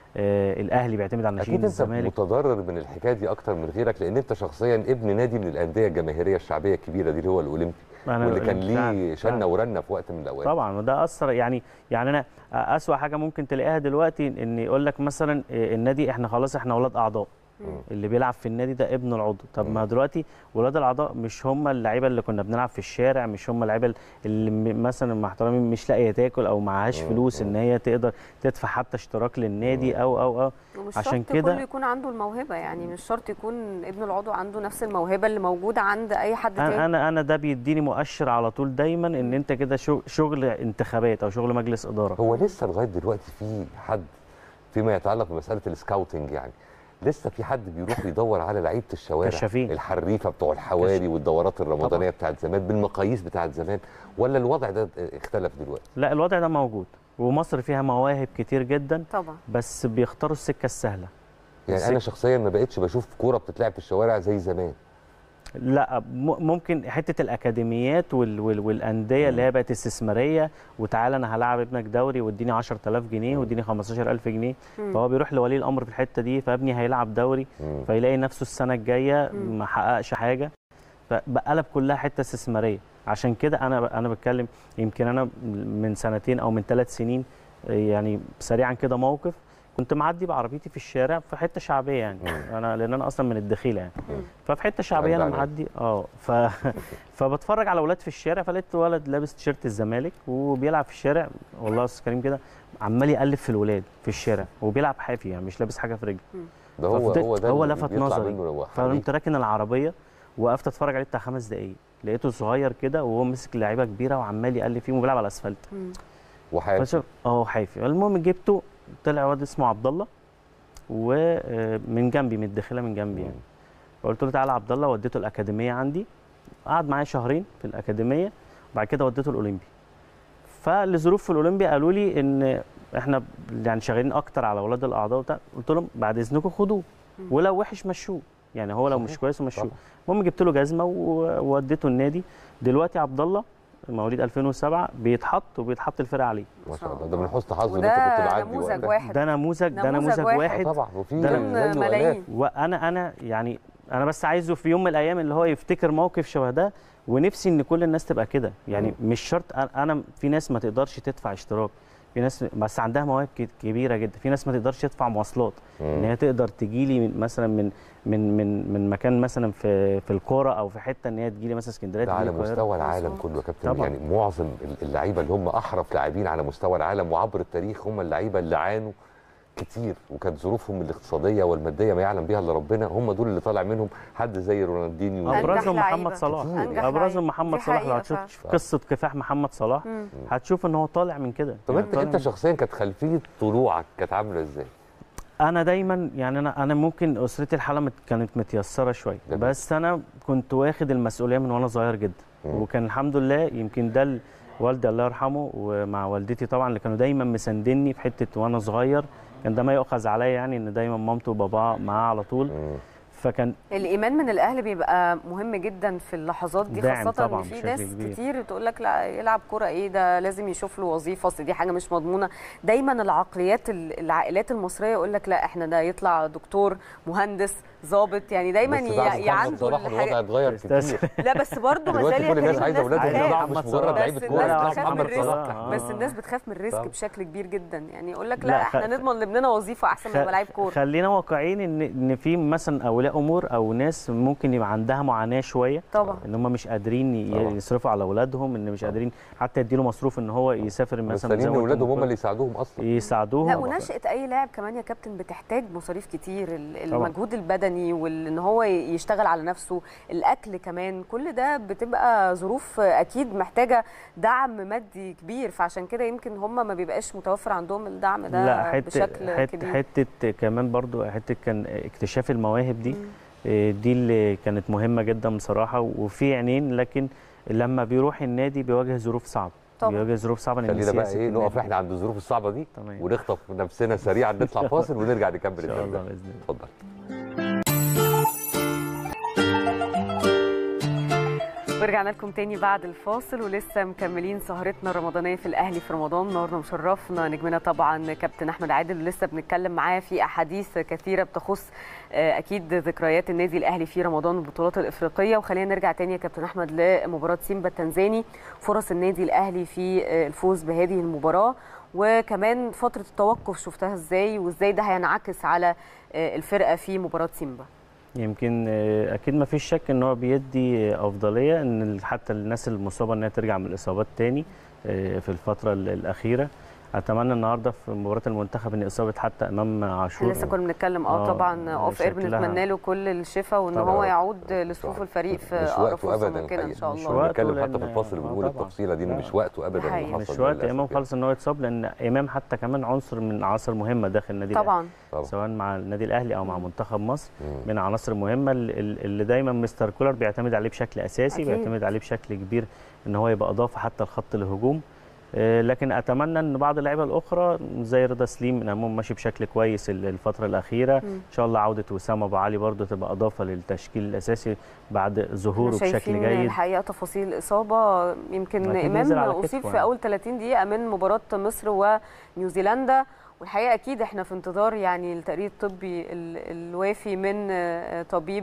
آه، الاهلي بيعتمد على ناشئين اكيد انت الزمالك متضرر من الحكايه دي اكتر من غيرك لان انت شخصيا ابن نادي من الانديه الجماهيريه الشعبيه الكبيره دي اللي هو الاولمبي أنا واللي كان ليه فعلاً- شنه فعلاً. ورنه في وقت من الاوقات طبعا وده اثر يعني يعني انا اسوا حاجه ممكن تلاقيها دلوقتي ان يقول لك مثلا إيه، النادي احنا خلاص احنا اولاد اعضاء اللي بيلعب في النادي ده ابن العضو طب ما دلوقتي ولاد الاعضاء مش هم اللعيبه اللي كنا بنلعب في الشارع مش هم اللعيبه اللي م- مثلا مع احترامي مش لاقيه تاكل او معهاش فلوس ان هي تقدر تدفع حتى اشتراك للنادي او او او ومش عشان شرط كله كده يكون عنده الموهبه يعني مش شرط يكون ابن العضو عنده نفس الموهبه اللي موجوده عند اي حد انا تاني انا انا ده بيديني مؤشر على طول دايما ان انت كده شغ- شغل انتخابات او شغل مجلس اداره هو لسه لغايه دلوقتي في حد فيما يتعلق بمساله السكاوتنج يعني لسه في حد بيروح يدور على لعيبه الشوارع كشافين. الحريفه بتوع الحواري كشف- والدورات الرمضانيه بتاعت زمان بالمقاييس بتاعت زمان ولا الوضع ده اختلف دلوقتي لا الوضع ده موجود ومصر فيها مواهب كتير جدا طبعا بس بيختاروا السكه السهله يعني انا شخصيا ما بقتش بشوف كوره بتتلعب في الشوارع زي زمان لا م- ممكن حته الاكاديميات وال وال والانديه اللي هي بقت استثماريه وتعالى انا هلاعب ابنك دوري واديني 10000 جنيه واديني 15000 جنيه مم. فهو بيروح لولي الامر في الحته دي فابني هيلعب دوري مم. فيلاقي نفسه السنه الجايه مم. ما حققش حاجه فبقلب كلها حته استثماريه عشان كده انا انا بتكلم يمكن انا من سنتين او من ثلاث سنين يعني سريعا كده موقف كنت معدي بعربيتي في الشارع في حته شعبيه يعني انا لان انا اصلا من الدخيله يعني ففي حته شعبيه انا عندي معدي اه ف... فبتفرج على اولاد في الشارع فلقيت ولد لابس تيشيرت الزمالك وبيلعب في الشارع والله يا استاذ كريم كده عمال يقلب في الولاد في الشارع وبيلعب حافي يعني مش لابس حاجه في رجله ده هو ففضلت- هو ده هو اللي لفت بيطلع نظري منه لو فقمت راكن العربيه وقفت اتفرج عليه بتاع خمس دقايق لقيته صغير كده وهو مسك لعيبه كبيره وعمال يقلب فيهم وبيلعب على الاسفلت وحافي فشوف اه حافي المهم جبته طلع واد اسمه عبد الله ومن جنبي من الداخله من جنبي يعني فقلت له تعالى عبد الله وديته الاكاديميه عندي قعد معايا شهرين في الاكاديميه وبعد كده وديته الاولمبي فالظروف في الاولمبي قالوا لي ان احنا يعني شغالين اكتر على اولاد الاعضاء وبتاع قلت لهم بعد اذنكم خدوه ولو وحش مشوه يعني هو لو مش كويس مشوه المهم جبت له جزمه و- ووديته النادي دلوقتي عبد الله مواليد 2007 بيتحط وبيتحط الفرقه عليه ما شاء الله ده من حسن حظه ان وده انت كنت معدي نموذج وقتها. واحد. ده نموذج ده نموذج نموذج واحد. واحد آه طبعا وفي ده ضمن منه ملايين. آلاف. وانا انا يعني انا بس عايزه في يوم من الايام اللي هو يفتكر موقف شبه ده ونفسي ان كل الناس تبقى كده يعني مش شرط أنا- انا في ناس ما تقدرش تدفع اشتراك في ناس بس عندها مواهب ك- كبيره جدا في ناس ما تقدرش تدفع مواصلات ان هي تقدر تجي لي من- مثلا من من من من مكان مثلا في في الكوره او في حته ان هي تجي لي مثلا اسكندريه ده تجي على لي القاهرة. مستوى العالم كله يا كابتن طبعاً. يعني معظم اللعيبه اللي هم احرف لاعبين على مستوى العالم وعبر التاريخ هم اللعيبه اللي عانوا كتير وكانت ظروفهم الاقتصاديه والماديه ما يعلم بها الا ربنا هم دول اللي طالع منهم حد زي رونالدينيو ابرزهم محمد صلاح كتير يعني. ابرزهم محمد دي صلاح لو حقيقة هتشوف فعلا. قصه كفاح محمد صلاح مم. هتشوف ان هو طالع من كده طب يعني انت طالع انت من- شخصيا كانت خلفيه طلوعك كانت عامله ازاي؟ انا دايما يعني انا انا ممكن اسرتي الحاله مت- كانت متيسره شويه بس انا كنت واخد المسؤوليه من وانا صغير جدا وكان الحمد لله يمكن ده ال- والدي الله يرحمه ومع والدتي طبعا اللي كانوا دايما مساندني في حته وانا صغير كان ده ما يؤخذ عليا يعني ان دايما مامته وباباه معاه على طول فكان الايمان من الاهل بيبقى مهم جدا في اللحظات دي داعم خاصه طبعاً ان في بشكل ناس كبير. كتير تقول لك لا يلعب كوره ايه ده لازم يشوف له وظيفه اصل دي حاجه مش مضمونه دايما العقليات ال- العائلات المصريه يقول لك لا احنا ده يطلع دكتور مهندس ضابط يعني دايما بس ي- بعد محمد يعنده صلاح الوضع الحاجة اتغير كتير لا بس برضه ما دلوقتي زال يا كل الناس كريم عايزه اولادها بتخاف. يطلعوا مش مجرد بس لعيبه كوره الناس يطلعوا بتخاف من محمد صلاح الريسك بس الناس بتخاف من الريسك طبعا. بشكل كبير جدا يعني يقول لك لا، لا خ- احنا نضمن لابننا وظيفه احسن من خ- لعيب كوره خلينا واقعيين ان ان في مثلا اولياء امور او ناس ممكن يبقى عندها معاناه شويه طبعا ان هم مش قادرين ي- طبعا. يصرفوا على اولادهم ان مش قادرين حتى يديله مصروف ان هو يسافر مثلا مستنيين زي ان ما قلت اولادهم هم لكم. اللي يساعدوهم اصلا يساعدوهم لا ونشأة أي لاعب كمان يا كابتن بتحتاج مصاريف كتير ال- طبعاً. المجهود البدني وإن هو ي- يشتغل على نفسه الأكل كمان كل ده بتبقى ظروف أكيد محتاجة دعم مادي كبير فعشان كده يمكن هم ما بيبقاش متوفر عندهم الدعم ده لا حته بشكل حته كبير حته كمان برضو حته كان اكتشاف المواهب دي إيه، دي اللي كانت مهمه جدا بصراحه وفي عينين لكن لما بيروح النادي بيواجه ظروف صعبه طبعاً. بيواجه ظروف صعبه لان خلينا بقى سياسة ايه نقف النادي- احنا عند الظروف الصعبه دي تمام. ونخطف نفسنا سريعا نطلع فاصل ونرجع نكمل ان شاء الله الكلام ده. باذن الله اتفضل ورجعنا لكم تاني بعد الفاصل ولسه مكملين سهرتنا الرمضانيه في الاهلي في رمضان نورنا وشرفنا نجمنا طبعا كابتن احمد عادل ولسه بنتكلم معاه في احاديث كثيره بتخص آه، اكيد ذكريات النادي الاهلي في رمضان والبطولات الافريقيه وخلينا نرجع تاني يا كابتن احمد لمباراه سيمبا التنزاني فرص النادي الاهلي في آه، الفوز بهذه المباراه وكمان فتره التوقف شفتها ازاي وازاي ده هينعكس على آه، الفرقه في مباراه سيمبا يمكن آه، اكيد ما فيش شك ان هو بيدي افضليه ان ال- حتى الناس المصابه انها ترجع من الاصابات تاني آه، في الفتره ال- الاخيره اتمنى النهارده في مباراه المنتخب ان اصابه حتى امام احنا عاشور لسه كنا بنتكلم اه آه، طبعا اوف اير شكلها- بنتمنى له كل الشفاء وان طبعاً. هو يعود لصفوف الفريق في مش اقرب وقته فرصه ابدا ممكنه ان الحقيقة. شاء مش الله وقته بنتكلم حتى لأن- في الفصل آه، بنقول طبعاً. التفصيله دي إن لا. مش وقته ابدا دي اللي حقيقة. حصل مش ده وقت للأسف امام يعني. خالص ان هو يتصاب لان امام حتى كمان عنصر من عناصر مهمه داخل النادي الأهلي. طبعا طبعاً. سواء مع النادي الاهلي او مع منتخب مصر مم. من عناصر مهمه اللي اللي دايما مستر كولر بيعتمد عليه بشكل اساسي أكيد. بيعتمد عليه بشكل كبير ان هو يبقى اضافه حتى لخط الهجوم آه، لكن اتمنى ان بعض اللعيبه الاخرى زي رضا سليم ان هو ماشي بشكل كويس ال- الفتره الاخيره ان شاء الله عوده وسام ابو علي برده تبقى اضافه للتشكيل الاساسي بعد ظهوره احنا بشكل شايفين جيد الحقيقه تفاصيل الاصابه يمكن أكيد نزل على امام كتفه اصيب في يعني. اول 30 دقيقه من مباراه مصر ونيوزيلندا والحقيقه اكيد احنا في انتظار يعني التقرير الطبي ال- الوافي من آه، طبيب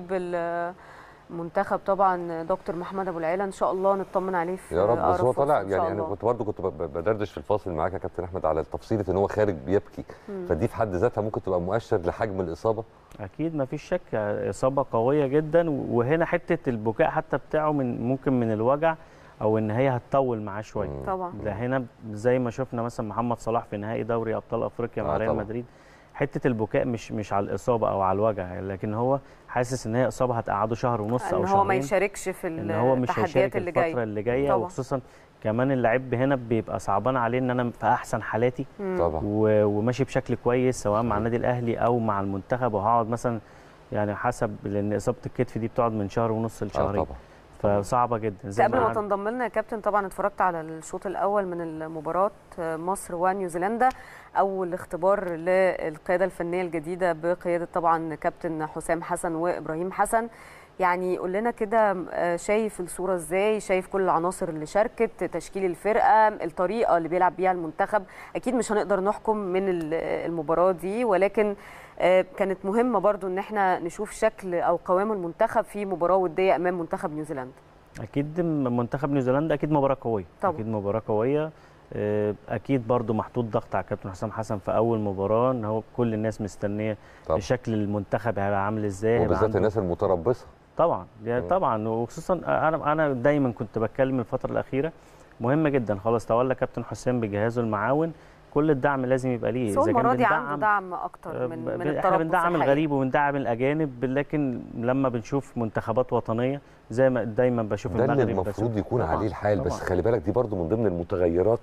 المنتخب طبعا دكتور محمد ابو العيله ان شاء الله نطمن عليه في يا رب بس أقرب هو فرصة طلع إن شاء يعني انا الله. كنت برضه كنت ب- ب- بدردش في الفاصل معاك يا كابتن احمد على تفصيله ان هو خارج بيبكي فدي في حد ذاتها ممكن تبقى مؤشر لحجم الاصابه اكيد ما فيش شك اصابه قويه جدا وهنا حته البكاء حتى بتاعه من ممكن من الوجع او ان هي هتطول معاه شويه مم. طبعا ده هنا زي ما شفنا مثلا محمد صلاح في نهائي دوري ابطال افريقيا مع آه ريال طبعاً. مدريد حته البكاء مش مش على الاصابه او على الوجع لكن هو حاسس ان هي اصابه هتقعده شهر ونص او ان شهرين هو ما يشاركش في ان هو مش التحديات هيشارك اللي الفتره جايه اللي جايه طبعاً. وخصوصا كمان اللعيب هنا بيبقى صعبان عليه ان انا في احسن حالاتي مم. طبعا و- وماشي بشكل كويس سواء مع النادي الاهلي او مع المنتخب وهقعد مثلا يعني حسب لان اصابه الكتف دي بتقعد من شهر ونص اه لشهرين طبعا فصعبه جدا بس زي قبل ما قعد- تنضم لنا يا كابتن طبعا اتفرجت على الشوط الاول من المباراه مصر ونيوزيلندا اول اختبار للقياده الفنيه الجديده بقياده طبعا كابتن حسام حسن وابراهيم حسن يعني قول لنا كده آه، شايف الصوره ازاي شايف كل العناصر اللي شاركت تشكيل الفرقه الطريقه اللي بيلعب بيها المنتخب اكيد مش هنقدر نحكم من ال- المباراه دي ولكن آه، كانت مهمه برضو ان احنا نشوف شكل او قوام المنتخب في مباراه وديه امام منتخب نيوزيلندا اكيد منتخب نيوزيلندا اكيد مباراه قويه طبعاً. اكيد مباراه قويه آه، اكيد برضو محطوط ضغط على كابتن حسام حسن في اول مباراه ان هو كل الناس مستنيه طبعا شكل المنتخب هيبقى عامل ازاي هيبقى وبالذات عنده- الناس المتربصه طبعا يعني مم. طبعا وخصوصا انا انا دايما كنت بتكلم الفتره الاخيره مهم جدا خلاص تولى كابتن حسام بجهازه المعاون كل الدعم لازم يبقى ليه بس هو إذا كان المره دي بندعم- عنده دعم اكتر من ب- من ب- التربص احنا بندعم الحقيقي. الغريب وبندعم الاجانب لكن لما بنشوف منتخبات وطنيه زي ما دايما بشوف ده اللي المغرب المفروض بشوف- يكون طبعاً، عليه الحال بس طبعاً. خلي بالك دي برضو من ضمن المتغيرات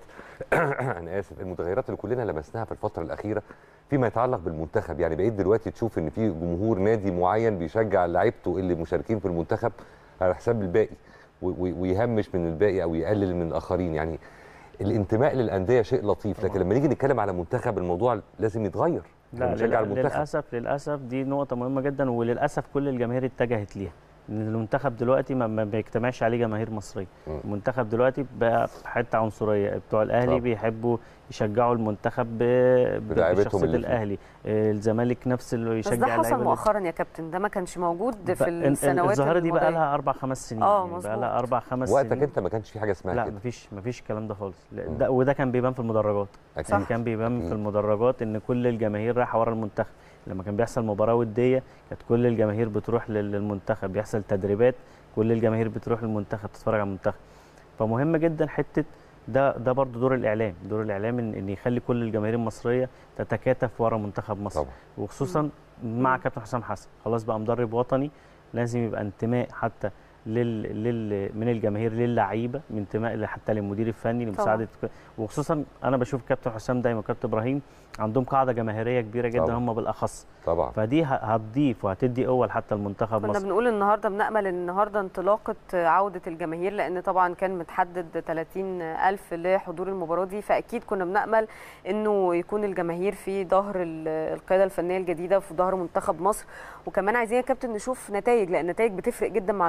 انا اسف المتغيرات اللي كلنا لمسناها في الفتره الاخيره فيما يتعلق بالمنتخب يعني بقيت دلوقتي تشوف ان في جمهور نادي معين بيشجع لعيبته اللي مشاركين في المنتخب على حساب الباقي و- و- ويهمش من الباقي او يقلل من الاخرين يعني الانتماء للانديه شيء لطيف لكن لما نيجي نتكلم على منتخب الموضوع لازم يتغير إحنا لا بنشجع لل- المنتخب للاسف للاسف دي نقطه مهمه جدا وللاسف كل الجماهير اتجهت ليها ان المنتخب دلوقتي ما, ما بيجتمعش عليه جماهير مصريه مم. المنتخب دلوقتي بقى في حته عنصريه بتوع الاهلي طبعا. بيحبوا يشجعوا المنتخب ب- بلاعيبتهم بشخصيه اللي فيه. الاهلي آه، الزمالك نفس اللي بس يشجع ده حصل اللعيبة اللي- مؤخرا يا كابتن ده ما كانش موجود ب- في ال- ال- السنوات الظاهره دي بقى الماضية. لها اربع خمس سنين آه، يعني بقى مظبوط. لها اربع خمس وقتك سنين انت ما كانش في حاجه اسمها لا كده مفيش مفيش الكلام ده خالص لا، مم. ده وده كان بيبان في المدرجات أكيد. يعني كان بيبان أكيد. في المدرجات ان كل الجماهير رايحه ورا المنتخب لما كان بيحصل مباراه وديه كانت كل الجماهير بتروح لل- للمنتخب بيحصل تدريبات كل الجماهير بتروح للمنتخب تتفرج على المنتخب فمهم جدا حته ده ده برضو دور الاعلام دور الاعلام ان, إن يخلي كل الجماهير المصريه تتكاتف ورا منتخب مصر طبعا وخصوصا مع كابتن حسام حسن خلاص بقى مدرب وطني لازم يبقى انتماء حتى لل... لل... من الجماهير للعيبه من انتماء حتى للمدير الفني لمساعده وخصوصا انا بشوف كابتن حسام دايما وكابتن ابراهيم عندهم قاعده جماهيريه كبيره جدا طبعا. هم بالاخص طبعا فدي ه- هتضيف وهتدي قوه حتى المنتخب كنا مصر بنقول النهارده بنأمل ان النهارده انطلاقه عوده الجماهير لان طبعا كان متحدد 30 ألف لحضور المباراه دي فاكيد كنا بنأمل انه يكون الجماهير في ظهر ال- القياده الفنيه الجديده وفي ظهر منتخب مصر وكمان عايزين يا كابتن نشوف نتائج لان النتائج بتفرق جدا مع الجمهور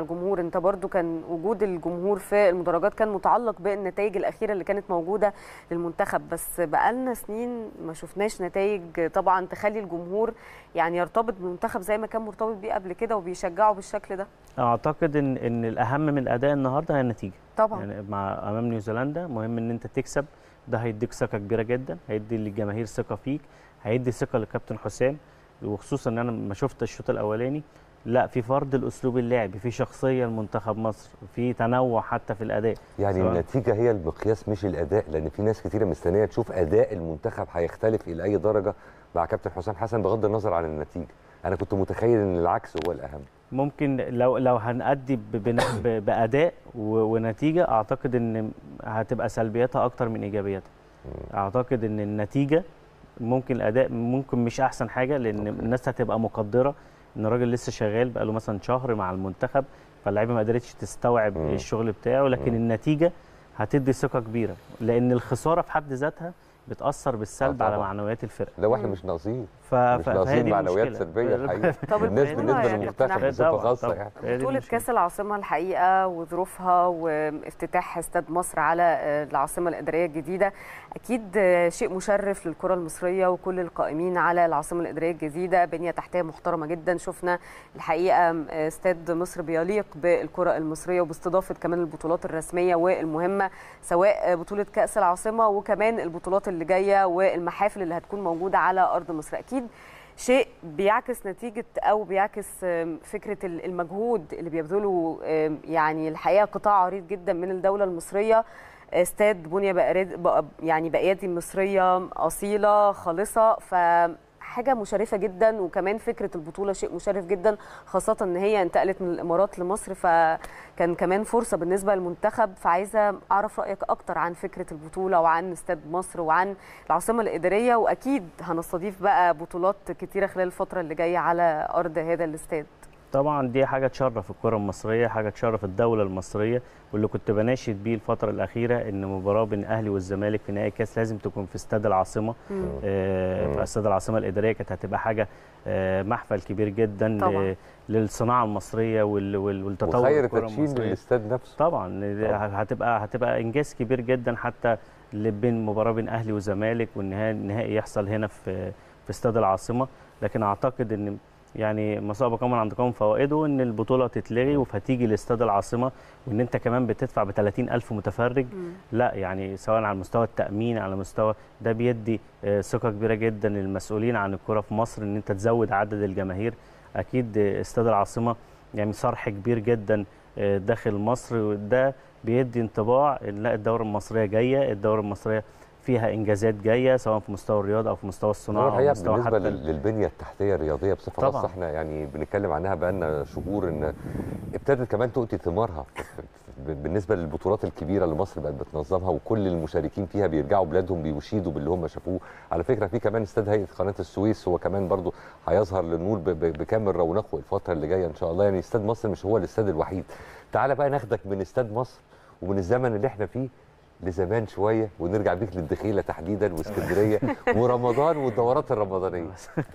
انت برضو كان وجود الجمهور في المدرجات كان متعلق بالنتائج الاخيره اللي كانت موجوده للمنتخب بس بقالنا سنين ما شفناش نتائج طبعا تخلي الجمهور يعني يرتبط بالمنتخب زي ما كان مرتبط بيه قبل كده وبيشجعه بالشكل ده اعتقد ان ان الاهم من الاداء النهارده هي النتيجه طبعا يعني مع امام نيوزيلندا مهم ان انت تكسب ده هيديك ثقه كبيره جدا هيدي للجماهير ثقه فيك هيدي ثقه للكابتن حسام وخصوصا ان انا ما شفت الشوط الاولاني لا في فرض الاسلوب اللعبي في شخصيه لمنتخب مصر في تنوع حتى في الاداء يعني سواء- النتيجه هي المقياس مش الاداء لان في ناس كتيره مستنيه تشوف اداء المنتخب هيختلف الى اي درجه مع كابتن حسام حسن بغض النظر عن النتيجه انا كنت متخيل ان العكس هو الاهم ممكن لو لو هنأدي ب- بن- ب- باداء و- ونتيجه اعتقد ان هتبقى سلبياتها اكتر من ايجابياتها اعتقد ان النتيجه ممكن الاداء ممكن مش احسن حاجه لان الناس هتبقى مقدره ان الراجل لسه شغال بقاله مثلا شهر مع المنتخب فاللعيبه ما قدرتش تستوعب مم. الشغل بتاعه لكن مم. النتيجه هتدي ثقه كبيره لان الخساره في حد ذاتها بتاثر بالسلب آه على طبعاً. معنويات الفرقه لو احنا مش ناقصين ف... مش ف- فهي ناقصين دي معنويات المشكلة. سلبيه الحقيقه طب الناس البطولة بالنسبه يا للمنتخب كابتن بصفه طبعاً، خاصه طبعاً. يعني هي دي بطولة المشكلة. كأس العاصمة الحقيقة وظروفها وافتتاح استاد مصر على آه، العاصمة الإدارية الجديدة أكيد آه، شيء مشرف للكرة المصرية وكل القائمين على العاصمة الإدارية الجديدة بنية تحتية محترمة جدا شفنا الحقيقة آه، استاد مصر بيليق بالكرة المصرية وباستضافة كمان البطولات الرسمية والمهمة سواء آه، بطولة كأس العاصمة وكمان البطولات اللي جاية والمحافل اللي هتكون موجودة على أرض مصر أكيد شيء بيعكس نتيجة أو بيعكس آم، فكرة ال- المجهود اللي بيبذله آم، يعني الحقيقة قطاع عريض جدا من الدولة المصرية استاد بنية بأراد- بأ- يعني بأيادي مصرية أصيلة خالصة فحاجة مشرفة جدا وكمان فكرة البطولة شيء مشرف جدا خاصة ان هي انتقلت من الامارات لمصر فكان كمان فرصة بالنسبة للمنتخب فعايزة اعرف رأيك اكتر عن فكرة البطولة وعن استاد مصر وعن العاصمة الإدارية وأكيد هنستضيف بقى بطولات كتيرة خلال الفترة اللي جاية على أرض هذا الاستاد طبعا دي حاجه تشرف الكره المصريه حاجه تشرف الدوله المصريه واللي كنت بناشد بيه الفتره الاخيره ان مباراه بين الاهلي والزمالك في نهائي كاس لازم تكون في استاد العاصمه مم. آه، في استاد العاصمه الاداريه كانت هتبقى حاجه آه، محفل كبير جدا طبعاً. ل- للصناعه المصريه وال- وال- والتطور وخير الكره تدشين المصريه للاستاد نفسه طبعا هتبقى هتبقى انجاز كبير جدا حتى اللي بين مباراه بين اهلي وزمالك والنهائي النهائي يحصل هنا في في استاد العاصمه لكن اعتقد ان يعني مسابقه قوما عند قوم فوائده ان البطوله تتلغي وفتيجي لاستاد العاصمه وان انت كمان بتدفع ب 30 الف متفرج مم. لا يعني سواء على مستوى التامين على مستوى ده بيدي آه، ثقه كبيره جدا للمسؤولين عن الكره في مصر ان انت تزود عدد الجماهير اكيد آه، استاد العاصمه يعني صرح كبير جدا آه، داخل مصر وده بيدي انطباع ان لا الدوره المصريه جايه الدوره المصريه فيها انجازات جايه سواء في مستوى الرياضه او في مستوى هو الصناعه او الحقيقه مستوى بالنسبه حتى لل- للبنيه التحتيه الرياضيه بصفه طبعاً. خاصه احنا يعني بنتكلم عنها بقالنا شهور ان ابتدت كمان تؤتي ثمارها في- في- بالنسبه للبطولات الكبيره اللي مصر بقت بتنظمها وكل المشاركين فيها بيرجعوا بلادهم بيشيدوا باللي هم شافوه على فكره في كمان استاد هيئه قناه السويس هو كمان برضو هيظهر للنور ب- ب- بكامل رونقه الفتره اللي جايه ان شاء الله يعني استاد مصر مش هو الاستاد الوحيد تعالى بقى ناخدك من استاد مصر ومن الزمن اللي احنا فيه لزمان شويه ونرجع بيك للدخيله تحديدا واسكندريه ورمضان والدورات الرمضانيه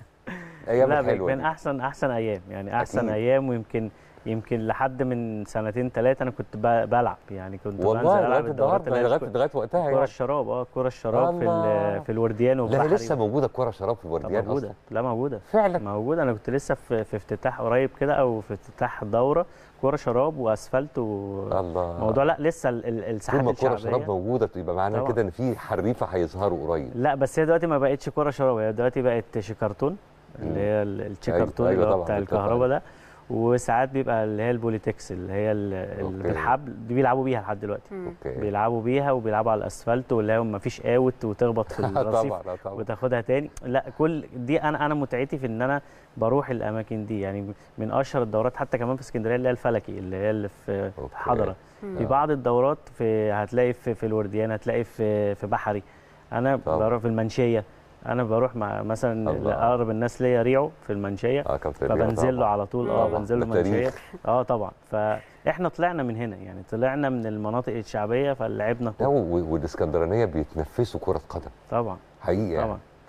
ايام لا حلوه كان دي. احسن احسن ايام يعني احسن أكيد. ايام ويمكن يمكن لحد من سنتين ثلاثه انا كنت ب- بلعب يعني كنت والله بنزل لغايه العب الدورات النهارده اللي هي لغايه لغايه وقتها كرة يعني الشراب اه كرة الشراب في الله. ال- في الورديان لا والبحري هي لسه موجوده الكره شراب في لا الورديان موجودة اصلا لا موجودة فعلا موجودة أنا كنت لسه في, في افتتاح قريب كده أو في افتتاح دورة كرة شراب وأسفلت الله وموضوع لا لسه ال- ال- طول الساحات ما الكره الشعبية شراب موجوده يبقى معناه طبعاً. كده ان في حريفه هيظهروا قريب لا بس هي دلوقتي ما بقتش كرة شراب هي دلوقتي بقت شيكارتون اللي هي ال- الشيكارتون أيوة اللي هو طبعاً، بتاع بنتفق الكهرباء عليه. ده وساعات بيبقى اللي هي البوليتكس اللي هي ال- اللي أوكي. بالحبل دي بيلعبوا بيها لحد دلوقتي مم. اوكي بيلعبوا بيها وبيلعبوا على الاسفلت واللي هو ما فيش اوت وتخبط في الرصيف طبعا آه طبعا وتاخدها تاني لا كل دي انا انا متعتي في ان انا بروح الاماكن دي يعني من اشهر الدورات حتى كمان في اسكندريه اللي هي الفلكي اللي هي اللي في أوكي. في حضره مم. في بعض الدورات في هتلاقي في في الورديان هتلاقي في في بحري انا طبعا. بروح في المنشيه انا بروح مع مثلا الله. اقرب الناس ليا ريعو في المنشيه اه كان في الرياض فبنزل له طبعاً. على طول اه طبعاً. بنزل له ده تاريخ. منشيه اه طبعا فاحنا طلعنا من هنا يعني طلعنا من المناطق الشعبيه فلعبنا لا كورة. و- والاسكندرانيه بيتنفسوا كره قدم طبعا حقيقي يعني. طبعا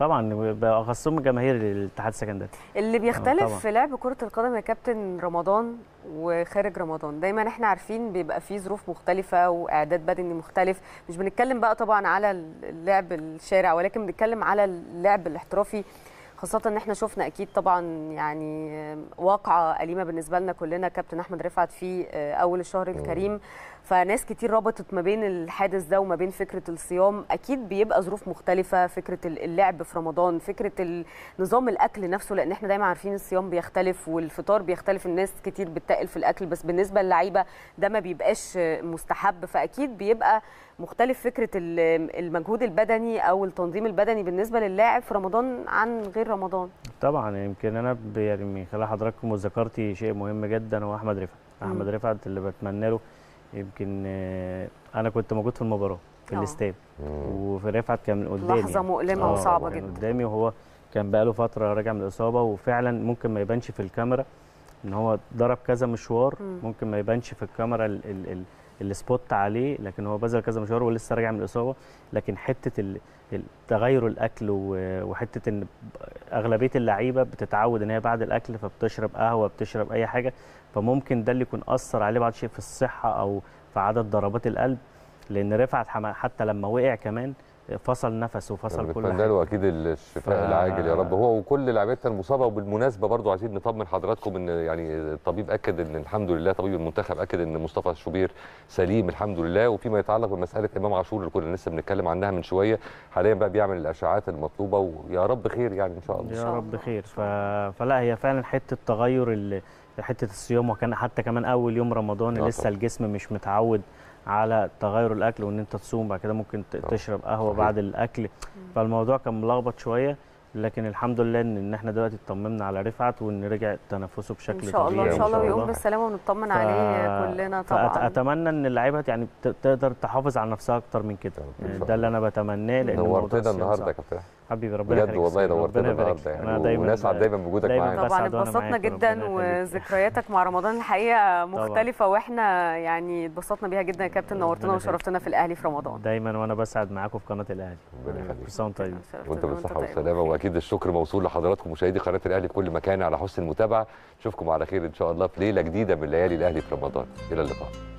طبعا باخصهم جماهير الاتحاد السكندري اللي بيختلف طبعاً. في لعب كرة القدم يا كابتن رمضان وخارج رمضان دايما احنا عارفين بيبقى فيه ظروف مختلفة واعداد بدني مختلف مش بنتكلم بقى طبعا على اللعب الشارع ولكن بنتكلم على اللعب الاحترافي خاصة ان احنا شفنا اكيد طبعا يعني واقعة أليمة بالنسبة لنا كلنا كابتن احمد رفعت في اول الشهر الكريم فناس كتير ربطت ما بين الحادث ده وما بين فكرة الصيام اكيد بيبقى ظروف مختلفة فكرة اللعب في رمضان فكرة نظام الاكل نفسه لان احنا دايما عارفين الصيام بيختلف والفطار بيختلف الناس كتير بتتقل في الاكل بس بالنسبة للعيبة ده ما بيبقاش مستحب فاكيد بيبقى مختلف فكرة المجهود البدني او التنظيم البدني بالنسبة للاعب في رمضان عن غير رمضان طبعا يمكن انا ب- يعني من خلال حضراتكم وذكرتي شيء مهم جدا هو احمد رفعت احمد مم. رفعت اللي بتمنى له يمكن آه، انا كنت موجود في المباراه في آه. الاستاد وفي رفعت كان من قدامي لحظة مؤلمة آه، وصعبة كان جدا. قدامي وهو كان بقاله فتره راجع من الاصابه وفعلا ممكن ما يبانش في الكاميرا ان هو ضرب كذا مشوار مم. ممكن ما يبانش في الكاميرا ال ال ال السبوت عليه لكن هو بذل كذا مشوار ولسه راجع من الاصابه لكن حته ال- ال- تغير الاكل و- وحته ان اغلبيه اللعيبه بتتعود ان هي بعد الاكل فبتشرب قهوه بتشرب اي حاجه فممكن ده اللي يكون اثر عليه بعض الشيء في الصحه او في عدد ضربات القلب لان رفعت حما- حتى لما وقع كمان فصل نفسه وفصل كل بنتمنى له حاجه اكيد الشفاء ف- العاجل يا رب هو وكل لعيبتنا المصابه وبالمناسبه برضو عايزين نطمن حضراتكم ان يعني الطبيب اكد ان الحمد لله طبيب المنتخب اكد ان مصطفى شوبير سليم الحمد لله وفيما يتعلق بمساله امام عاشور اللي كنا لسه بنتكلم عنها من شويه حاليا بقى بيعمل الاشعاعات المطلوبه ويا رب خير يعني ان شاء الله يا رب خير ف... فلا هي فعلا حته تغير ال... حته الصيام وكان حتى كمان اول يوم رمضان آه لسه طبعاً. الجسم مش متعود على تغير الاكل وان انت تصوم بعد كده ممكن ت- تشرب قهوه بعد الاكل فالموضوع كان ملخبط شويه لكن الحمد لله ان إن احنا دلوقتي اطمنا على رفعت وان رجع تنفسه بشكل ان شاء الله طبيعي ان شاء الله ويقوم بالسلامة ونطمن ف- عليه كلنا طبعا فاتمنى ان اللعيبه يعني ت- تقدر تحافظ على نفسها اكتر من كده يعني ده اللي انا بتمناه لان موضوع نورتنا الصيام النهارده صعب. يا كابتن حبيبي ربنا بجد يخليك والله ربنا نورتنا يبارك النهارده لك. يعني أنا دايما ونسعد ب- دايما بوجودك دايما معانا طبعا بسعد وأنا اتبسطنا معاك جدا وربنا يخليك. وذكرياتك مع رمضان الحقيقه مختلفه واحنا يعني اتبسطنا بيها جدا يا كابتن نورتنا ربنا يخليك. وشرفتنا في الاهلي في رمضان دايما وانا بسعد معاكم في قناه الاهلي ربنا يخليك. كل سنه وانتم طيبين وانت بالصحه والسلامه واكيد الشكر موصول لحضراتكم مشاهدي قناه الاهلي في كل مكان على حسن المتابعه نشوفكم على خير ان شاء الله في ليله جديده من ليالي الاهلي في رمضان الى اللقاء